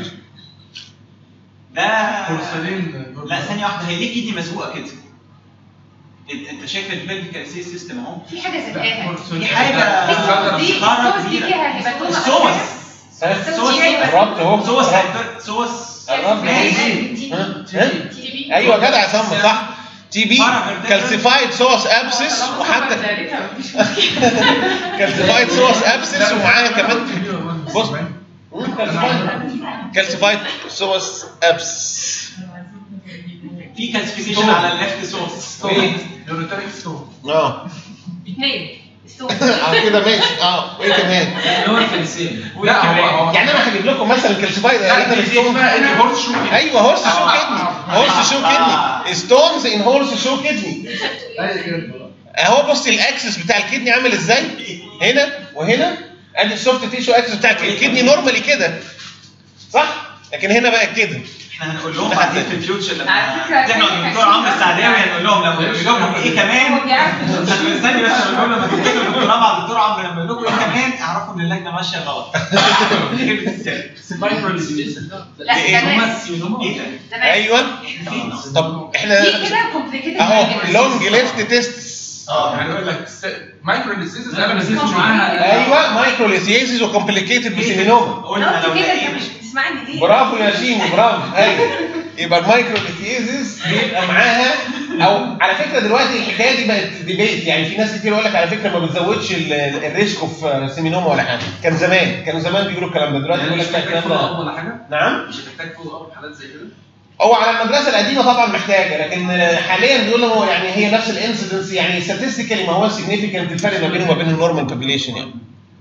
ده بورسلين لا ثانية واحدة هي ليه ايدي مسبوقة كده؟ انت انت شايف البلفيكال سي سيستم اهو في حاجه زرقاء في حاجة دي صخرة الصوص دي كبيرة. فيها هيباتوما السوس السوس فيها قربت اهو سوس قربت. هايبر سوس قربت. هيباتوما ها؟ ها؟ ايوه جدع يا سام صح تي بي كالسيفايد سوس ابسس وحتى كالسيفايد سوس ابسس ومعاها كمان بص كالسيفايد سوس ابس في كالسيفيكيشن على الليفت سوس ايه يوريتريك ستون اه اثنين السوس اه كده ماشي اه وايه كمان اللي هو الفلسين لا هو هو يعني انا هجيب لكم مثلا كالسيفايد لا دي دي اسمها ايه هورس شو كده ايوه هورس شو كدني هورس شو كدني ستونز ان هورس شو كدني اهو بص الاكسس بتاع الكدني عامل ازاي هنا وهنا ادي السوفت تيشو اكسس بتاعت الكدني نورمالي كده صح لكن هنا بقى كده احنا هنقول لهم بعدين في الفيوتشر لما على فكرة احنا الدكتور عمرو السعداوي هنقول لهم لما يقول لهم ايه كمان هو بيعرف استني بس اقول لهم لما تكتبوا الدكتوراه مع الدكتور عمرو لما يقول لكم ايه كمان اعرفوا ان اللجنه ماشيه غلط كلمه السر لا إيه؟ ده ناس ايه ده؟ ده ناس ايوه احنا فين اصلا؟ طب احنا دي كده كومبليكيتد اهو لونج ليفت تيست اه يعني يقول لك مايكرو ديزيزز لا انا بس بزيد معاها ايوه مايكروليسيزيس وكومبليكيتد بسيمينوما قلنا لو قلت كده انت لقيت مش بتسمعني ليه؟ برافو يا شيمو برافو ايوه يبقى المايكروليسيزيس بيبقى معاها او على فكره دلوقتي الحكايه دي بقت ديبيت يعني في ناس كتير يقول لك على فكره ما بتزودش ال- الريسك اوف سيمينوما ولا حاجه كان زمان كانوا زمان بيقولوا الكلام ده دلوقتي يعني يقول مش لك لا محتاج الكلام فولو اب ده ولا حاجه؟ نعم مش هتحتاج فولو اب حالات زي كده؟ هو على المدرسه القديمه طبعا محتاجه لكن حاليا بيقول هو يعني هي نفس الانسيدنس يعني statistically ما هو significant الفرق ما بينه وما بين النورمال population يعني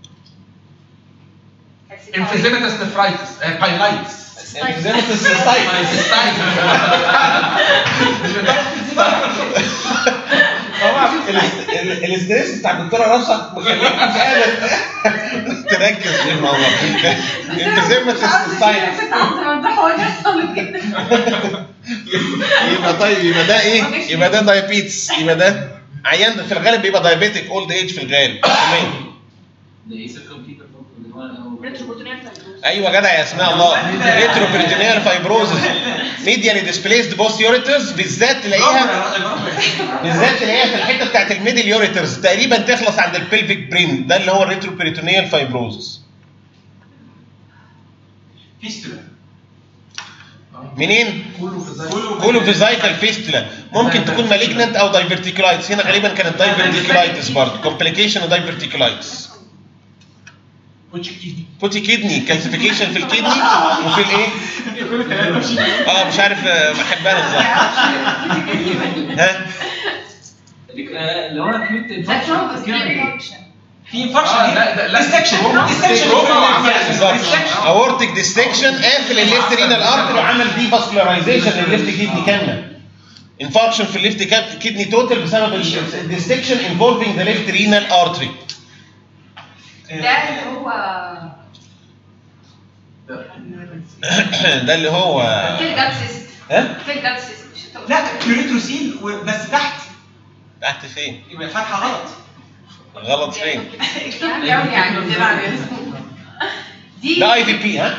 انفيزيمتس نفرايتس بايلايتس Epidermis cystitis. طبعا ال- ال- الاستريس بتاع الدكتوره رشا مخليك مش قادر تركز في الموضوع Epidermis cystitis. يبقى طيب يبقى ده ايه؟ يبقى ده دايابيتس يبقى ده عيان في الغالب بيبقى دايابيتك اولد ايج في الغالب تمام ده ايه سيركمفيتر اللي هو هو- ريتروبوتونيال فايبروز ايوه جدع يا اسماء الله ريتروبريتونيال فايبروزس ميدياني ديسبليسد بوست يوريترز بالذات تلاقيها بالذات تلاقيها في الحته بتاعت الميدل يوريترز تقريبا تخلص عند البلفيك برين ده اللي هو الريتروبريتونيال فايبروزس فيستولا منين؟ كله في زي كولو فيزايكال فيستولا ممكن تكون مالجننت او دايفرتيكولايتس هنا غالبا كانت دايفرتيكولايتس برضه كومبليكيشن ودايفرتيكولايتس بوتي كيدني كالسيفيكيشن في الكيدني وفي الايه؟ اه مش عارف آه، بحبها ازاي ها آه، اللي هو اكيوت في انفكشن آه، لا، ده- لا، ديستكشن تروما. ديستكشن تروما وعمل بالظبط اورتيك ديستكشن قافل الليفت رينال ارتري وعمل دي فاسكولارايزيشن للليفت كيدني كامله انفاركشن في الليفت كيدني توتال بسبب الديستكشن انفولفينج ذا ليفت رينال ارتري ده اللي هو ده اللي هو فيل جابسيس ها فيل جابسيس مش هتقول. لا كيوريتروسين بس تحت تحت فين؟ يبقى الفتحه غلط غلط فين؟ اكتب لي قوي يعني زي ما عملت. دي ده اي في بي ها؟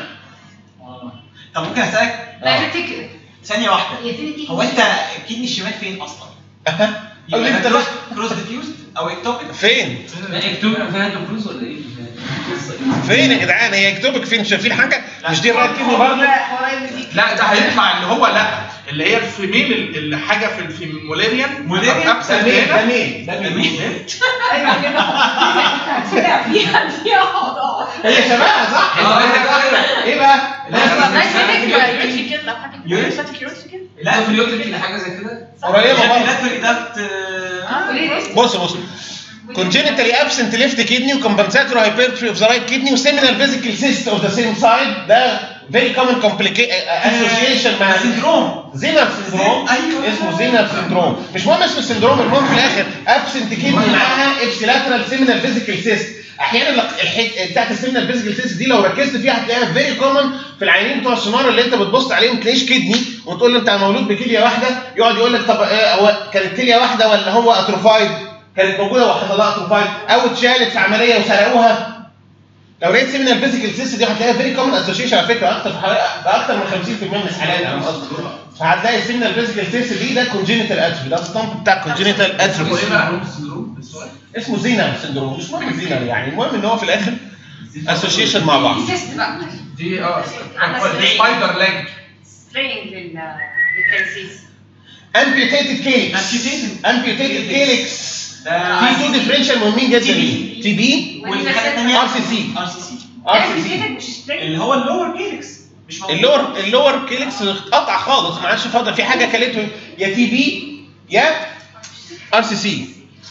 طب ممكن اسالك دايبيتيك ثانيه واحده هي فين الكيدني؟ هو انت الكدني الشمال فين اصلا؟ أها. يبقى قال لي انت ده بس كروس ديفيوزد او اكتوبيك فين؟ لا اكتوب فيها دكتور ولا ايه؟ القصه دي فين يا جدعان هي يكتبك فين شايفين حاجه؟ مش دي الرايت كيدني برضه؟ لا ده هيطلع اللي هو لا اللي هي الفيميل اللي حاجه في في موليريان موليريان؟ ده ابسنت مين؟ ده هنا مين؟ ده مين؟ ايوه كده فيها فيها فيها عضلات هي شبهها صح؟ آه، هي ايه بقى؟ يوريتري كده لو حاجه يوريتري؟ ليمفاتيك يوريتري كده لا في اليوتيك حاجه زي كده قريبه برضه لاتري داكت وليه ده؟ بص بص congenital absent left kidney وcompensatory hypertrophy of the right kidney وseminal vesicle cyst of the same side ده very common complication association مع سندروم زينر سندروم أيوة. اسمه زينر سندروم مش مهم اسم السندروم المهم في الاخر ابسنت كدني معاها ابسيلاترال سيمينال فيزيكال سيست احيانا الحته بتاعت السيمينال فيزيكال سيست دي لو ركزت فيها هتلاقيها فيري كومن في العيانين بتوع السونار اللي انت بتبص عليهم تلاقيش كدني وتقول له انت مولود بكليه واحده يقعد يقول لك طب ايه هو كانت كليه واحده ولا هو اتروفايد كانت موجوده وحصل لها اتروفايد او اتشالت في عمليه وسرقوها لو لقيت سيمينال فيزيكال سيست دي هتلاقيها فيري كومن اسوشيشن على فكره اكتر في حوالي اكتر من 50% من الحالات انا قصدي فهتلاقي السيمينال فيزيكال سيست دي ده كونجينيتال اتروفي ده الصنف بتاع كونجينيتال هو اتروفي ايه بقى السندروم السؤال اسمه زينر سندروم مش مهم زينر يعني المهم ان هو في الاخر اسوشيشن مع بعض دي سيست بقى دي اه عاملة سبايدر ليج سترينج لل للتنسيس امبيوتيتد كيلكس Amputated. امبيوتيتد كيلكس ده في تو ديفرنشال مهمين جدا TB. تي بي والحاجه الثانيه ار سي سي ار سي سي ار سي سي امبيوتيتد مش سترينج اللي هو اللور كيلكس مش موجود. اللور اللور كيلكس اتقطع خالص ما عادش فاضل في حاجه كلته يا تي بي يا ار سي سي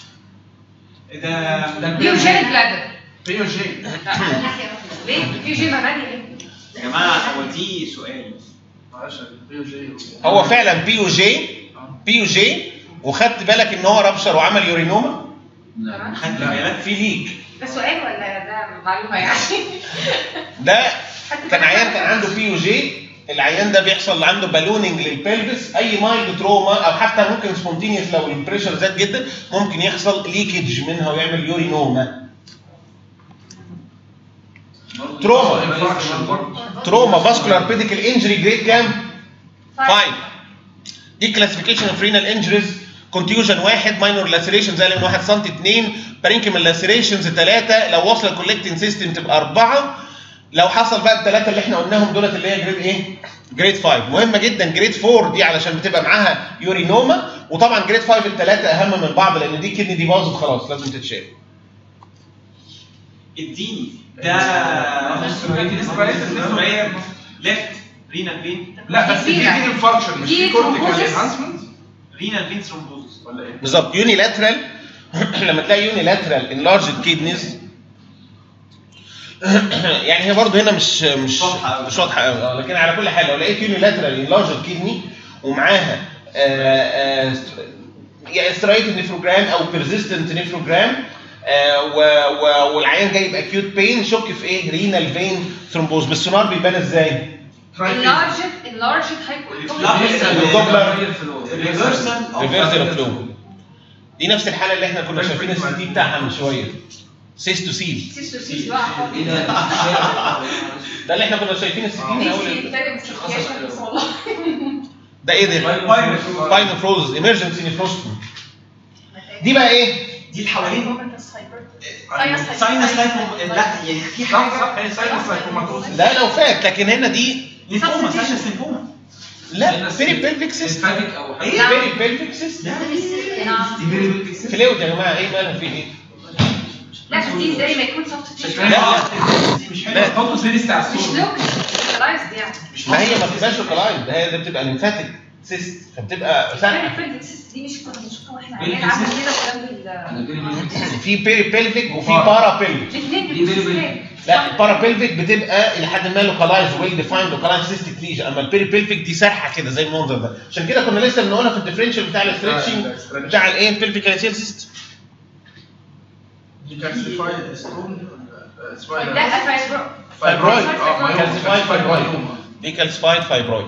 ده ده بيوجينيك بلادر بي او جي ليه؟ بيوجي مباني ليه؟ يا جماعه هو دي سؤال معلش بي او جي هو فعلا بي او جي بي او جي وخدت بالك ان هو رابشر وعمل يورينوما تمام خدت بالك في ليك ده سؤال ولا ده معلومه يعني؟ ده كان عيان كان عنده بي او جي العيان ده بيحصل عنده بالوننج للبلفس اي مايلد تروما او حتى ممكن سبونتينيوس لو البريشر زاد جدا ممكن يحصل ليكج منها ويعمل يورينوما تروما انفاركشن برضه تروما فاسكولار بيديكال انجري جريد كام؟ 5 دي كلاسيفيكيشن اوف رينال انجريز كونتيوجن واحد ماينور لاسيريشنز اقل من 1 سم 2 بارينكيمال لاسيريشنز 3 لو وصل الكولكتنج سيستم تبقى 4 لو حصل بقى الثلاثه اللي احنا قلناهم دولت اللي هي جريد ايه؟ جريد 5 مهمه جدا جريد 4 دي علشان بتبقى معاها يورينوما وطبعا جريد 5 الثلاثه اهم من بعض لان دي الكدني دي باظت خلاص لازم تتشال اديني ده ليفت رينال فين لا بس دي دي الفانكشن مش دي دي كورتيكال thrombosis. انهانسمنت رينال فين ثرومبوزس ولا ايه؟ بالظبط يونيلاترال لما تلاقي يونيلاترال انلارجد كيدنيز يعني هي برضه هنا مش مش واضحة أوي. مش واضحه قوي اه لكن على كل حال لو لقيت يونيلاترال انلارجد كيدني ومعاها آه، آه، يا استرايتد نيفروجرام او بيرزيستنت نيفروجرام والعيان جاي باكيوت بين شك في ايه؟ رينال فين ثرومبوز بالسونار بيبان ازاي؟ enlarged enlarged hypo ريفرسال ريفيرسال فلو دي نفس الحاله اللي احنا كنا شايفين السي تي بتاعها من شويه سيس تو سيل سيستوسيس بقى ايه ده؟ ده اللي احنا كنا شايفين السي تي من نفسي اول يتكلم بس بس والله ده ايه ده؟ باينوفروز ايمرجنسي نيفروستومي دي بقى ايه؟ دي اللي حوالين Sinus ساينس hypertension. لايف لا يعني في صح صح حاجه هي ساينس لايكوماتوز ده لو فات لكن هنا دي ليفوما ساينس ليفوما لا بيري بيلفيك سيستم الفاتك او حاجه ايه؟ بيري بيلفيك سيستم نعم فلويد يا جماعه ايه مالهم في ايه؟ لا دي زي ما يكون soft tissue. لا لا مش لا. حلو حطوا سيريس على مش الصوره لوكس سبيشالايزد يعني ما هي ما بتبقاش لوكالايز ده هي ده بتبقى ليمفاتيك سيست فبتبقى سهله دي مش كنا بنشوفها واحنا Pelvic عيال عامله cyst. كده وجنب ال في بيري بيلفيك وفي بارا بيلفيك الاثنين دي very very- لا البارا بيلفيك بتبقى الى حد ما لوكالايز ويل ديفايند لوكالايز سيستيك ليجن اما البيري بيلفيك دي سارحه كده زي المنظر ده عشان كده كنا لسه بنقولها في الديفرنشال بتاع الاسترتشنج بتاع الايه البيلفيك كالسيال سيستم دي كالسيفايد ستون اسمها لا فايبرو فايبرويد اه كالسيفايد فايبرويد دي كالسيفايد فايبرويد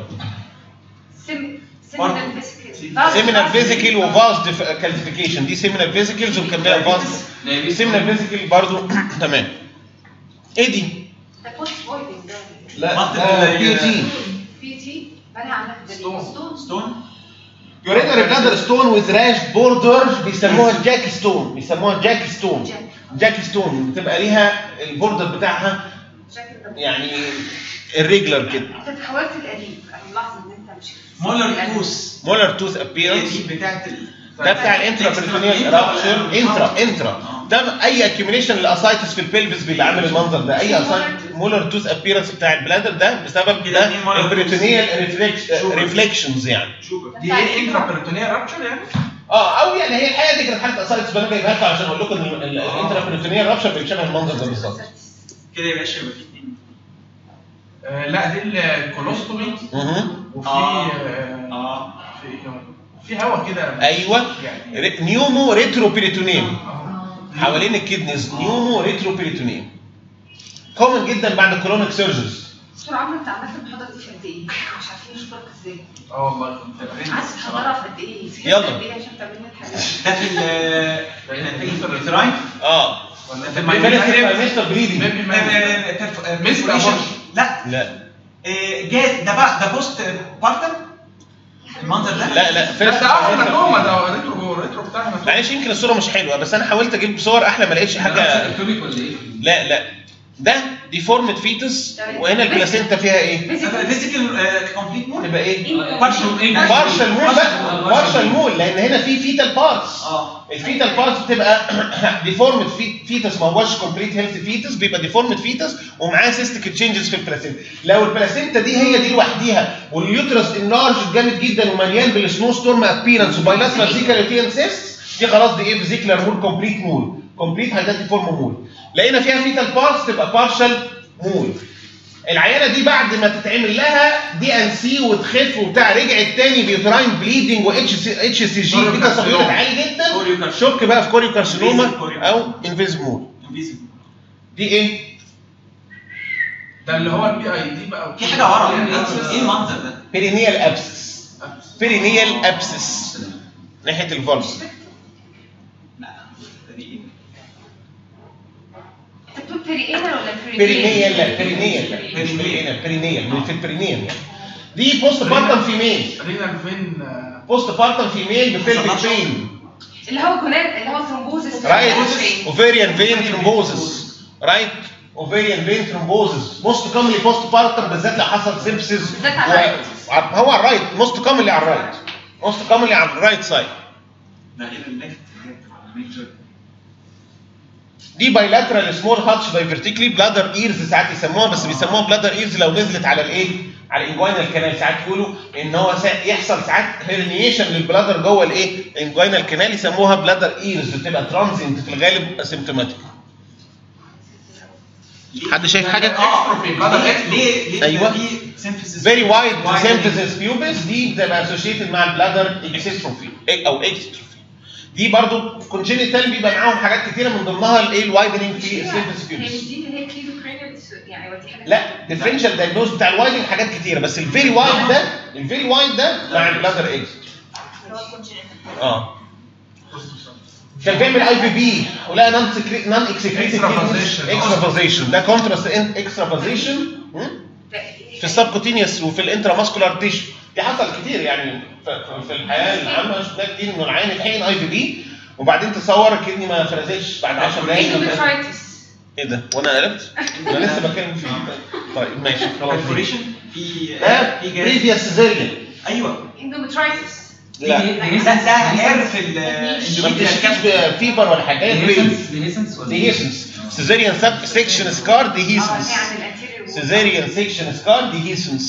سم سيمينال فيسيكل سيمينال فيزيكال وفاز كالسيفيكيشن دي سيمينال فيزيكلز ومكمله فاز سيمينال فيزيكال برضو تمام ايه دي؟ ده بوست فويدنج ده لا منطقة ده ال- بي تي في تي بنى عملها في ستون. ستون ستون يورينري بلادر ستون وذ راش بوردر بيسموها جاك ستون بيسموها جاك ستون جاك. جاك ستون بتبقى ليها البوردر بتاعها شكل ده يعني الريجلر كده انت تحولت القديم انا ملاحظه ان انت مش مولر توس مولر توث هي ابييرنس دي بتاعت ال ده بتاع الانترا بريتونيال رابشر انترا انترا ده اي اكيوميليشن لاسايتس في البلفس بيبقى عامل المنظر ده اي مولر توث ابييرنس بتاع البلادر ده بسبب كده ده اتنين molar tooth. البريتونيال ريفليكشنز يعني شوف دي ايه انترا بيرتونيال رابشر يعني؟ اه او يعني هي الحقيقه دي كانت حاله اسايتس فانا جايبها لكم عشان اقول لكم ان الانترا بريتونيال رابشر بيشبه المنظر ده بالظبط كده يا باشا يبقى في اتنين آه، لا دي الكولوستومي اها وفي آه. آه، اه في في هوا كده ايوه يعني ري- نيومو ريترو بريتونيم آه. حوالين الكدنز نيومو ريترو بريتونيم كومن جدا بعد الكولونيك سيرجرز دكتور عمرو انت عملت المحاضره دي في قد ايه؟ مش عارفين نشكرك ازاي اه والله عايز تحضرها في قد ايه؟ سكت يلا. قد ايه عشان تعمل لنا الحاجات ده في ال احنا في اليوتراين اه ولا في فيرست المايوميتريم ترايمستر بليدنج بيبي مان ميس لا لا آه، جاز ده بقى ده بوست بارتم المنظر ده لا لا فيرست ده اه هيماتوما ترايمستر ده ريترو ريترو بتاع هيماتوما معلش يمكن الصوره مش حلوه بس انا حاولت اجيب صور احلى ما لقيتش حاجه اكتوبيك ولا ايه؟ لا لا ده ديفورمد فيتس وهنا البلاسينتا فيها ايه؟ فيزيكال كومبليت مود تبقى ايه؟ بارشل بارشل مول بقى بارشل مول لان هنا في فيتال بارتس اه الفيتال بارتس بتبقى ديفورمد فيتس ما هوش كومبليت هيلث فيتس بيبقى ديفورمد فيتس ومعاه سيستيك تشينجز في البلاسينتا لو البلاسينتا دي هي دي لوحديها واليوترس انلارج جامد جدا ومليان بالسنو ستورم ابيرنس وبايلاترال زيكالوتيان سيست دي خلاص دي ايه فيزيكلر مول كومبليت مول كومبليت هايداتيفورم مول لقينا فيها فيتال بارتس تبقى بارشل مول العيانه دي بعد ما تتعمل لها دي ان سي وتخف وبتاع رجعت تاني بيوتراين بليدنج واتش سي اتش سي جي بيتا صغيره عالي جدا كوريو شك بقى في كوريو كارسينوما Invasive كوريو. او انفيزيف مول دي ايه؟ ده اللي هو البي اي دي بقى في حاجه ورا ايه إيه المنظر ده؟ بيرينيال ابسس بيرينيال ابسس ناحيه الفولس لا ده إيه؟ انت بتقول بيريئينال ولا بيرينيال لا بيرينيال لا مش بيرينيال بيرينيال من في البرينيال يعني دي بوست بارتم فيميل رينال فين آه، بوست بارتم فيميل بفيلفيك بين اللي هو جولاد اللي هو ثرومبوزس رايت اوفيريان فين ثرومبوزس رايت اوفيريان فين ثرومبوزس موست كومنلي بوست بارتم بالذات لو حصل سيبسيس بالذات على الرايت. هو على الرايت موست كومنلي على الرايت موست كومنلي على الرايت سايد ده غير النكت دي بايلاترال سمول هاتش دايفرتيكلي بلادر ايرز ساعات يسموها بس بيسموها بلادر ايرز لو نزلت على الايه؟ على الانجوينال كانال ساعات يقولوا ان هو سا- يحصل ساعات هيرنيشن للبلادر جوه الايه الانجوينال كانال يسموها بلادر ايرز بتبقى ترانزينت في الغالب اسيمتوماتيك حد شايف حاجه اكستروفي بدل ليه اكستروفي ليه ليه أيوة. في سيمفيسيس فيري وايد سيمفيسيس بيوبس دي بتبقى اسوشيتد مع البلادر اكستروفي او اكستروفي دي برضو كونجينيتال بيبقى معاهم حاجات كتيره من ضمنها الايه الوايدنج في السيمفيسيس هي مش بيوبس دي اللي هي كيلو كرينيال يعني هو دي حاجه لا ديفرنشال دايجنوز بتاع الوايدنج حاجات كتيره بس الفيري وايد ده الفيري وايد ده مع البلادر اكست اه كان بيعمل اي بي بي ولقى نون نون اكسكريتد Extravasation. اكسترافازيشن ده كونتراست اكسترافازيشن في السبكوتينيوس وفي الانترا ماسكولار تيشو دي حصل كتير يعني في- في- في الحياه العامه شفناه كتير من العين الحين اي بي بي وبعدين تصور الكدني ما فرزتش بعد 10 دقايق اندوميترايتس ايه ده وانا قلبت؟ انا لسه بتكلم فيه طيب ماشي خلاص كالكوليشن في ده في جهاز بريفيوس سيزيريان ايوه اندوميترايتس لا ده ده عارف ال ما individual بتشكيش كام- بفيبر ولا حاجه هي بريف ديهيسنس ديهيسنس ولا ديهيسنس سيزيريان سب سيكشن سكار ديهيسنس اه هي عن الانتيريور سيزيريان سيكشن سكار ديهيسنس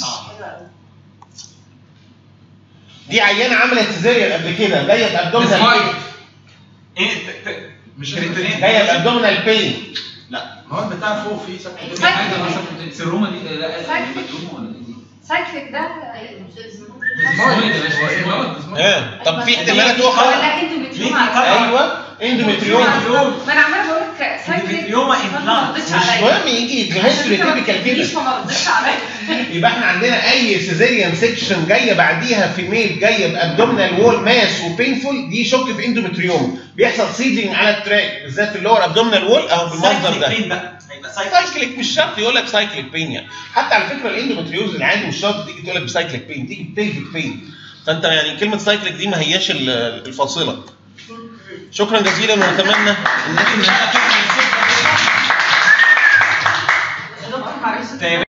دي عيانه عملت سيزيريان قبل كده جايه بابدومينال Despite. ايه ت- ت- مش كريتونين. جايه بابدومينال بين لا ما هو البتاع فوق فيه سكتة في حاجه مثلا السيروما دي لا Cyclic. مكتوبه ولا ايه دي؟ سايكليك ده اسمه ايه ده؟ اسمه ايه؟ اه طب في احتمالات اخرى ولا اندوميتريوما على فكرة. ايوه اندوميتريوم ما انا عماله بقول لك سايكليك Endometrioma فأنت ما implant. ردتش مش عليا مهم يجي الهيستوري تيبيكال كده فما ردتش عليا يبقى احنا عندنا اي سيزيريان سيكشن جايه بعديها في ميل جايه بابدومينال وول ماس وبينفول دي شك في اندوميتريوم بيحصل سيدنج على التراك بالذات في اللور ابدومينال وول اهو بالمنظر ده فين بقى هيبقى سايكليك سايكليك مش شرط يقول لك سايكليك بين يعني حتى على فكره الاندومتريوز العادي مش شرط تيجي تقول لك بسايكليك بين تيجي ببيلفيك بين فانت يعني كلمه سايكليك دي ما هياش ال- الفاصله شكرا جزيلا ونتمنى ان احنا دكتور معلش تمام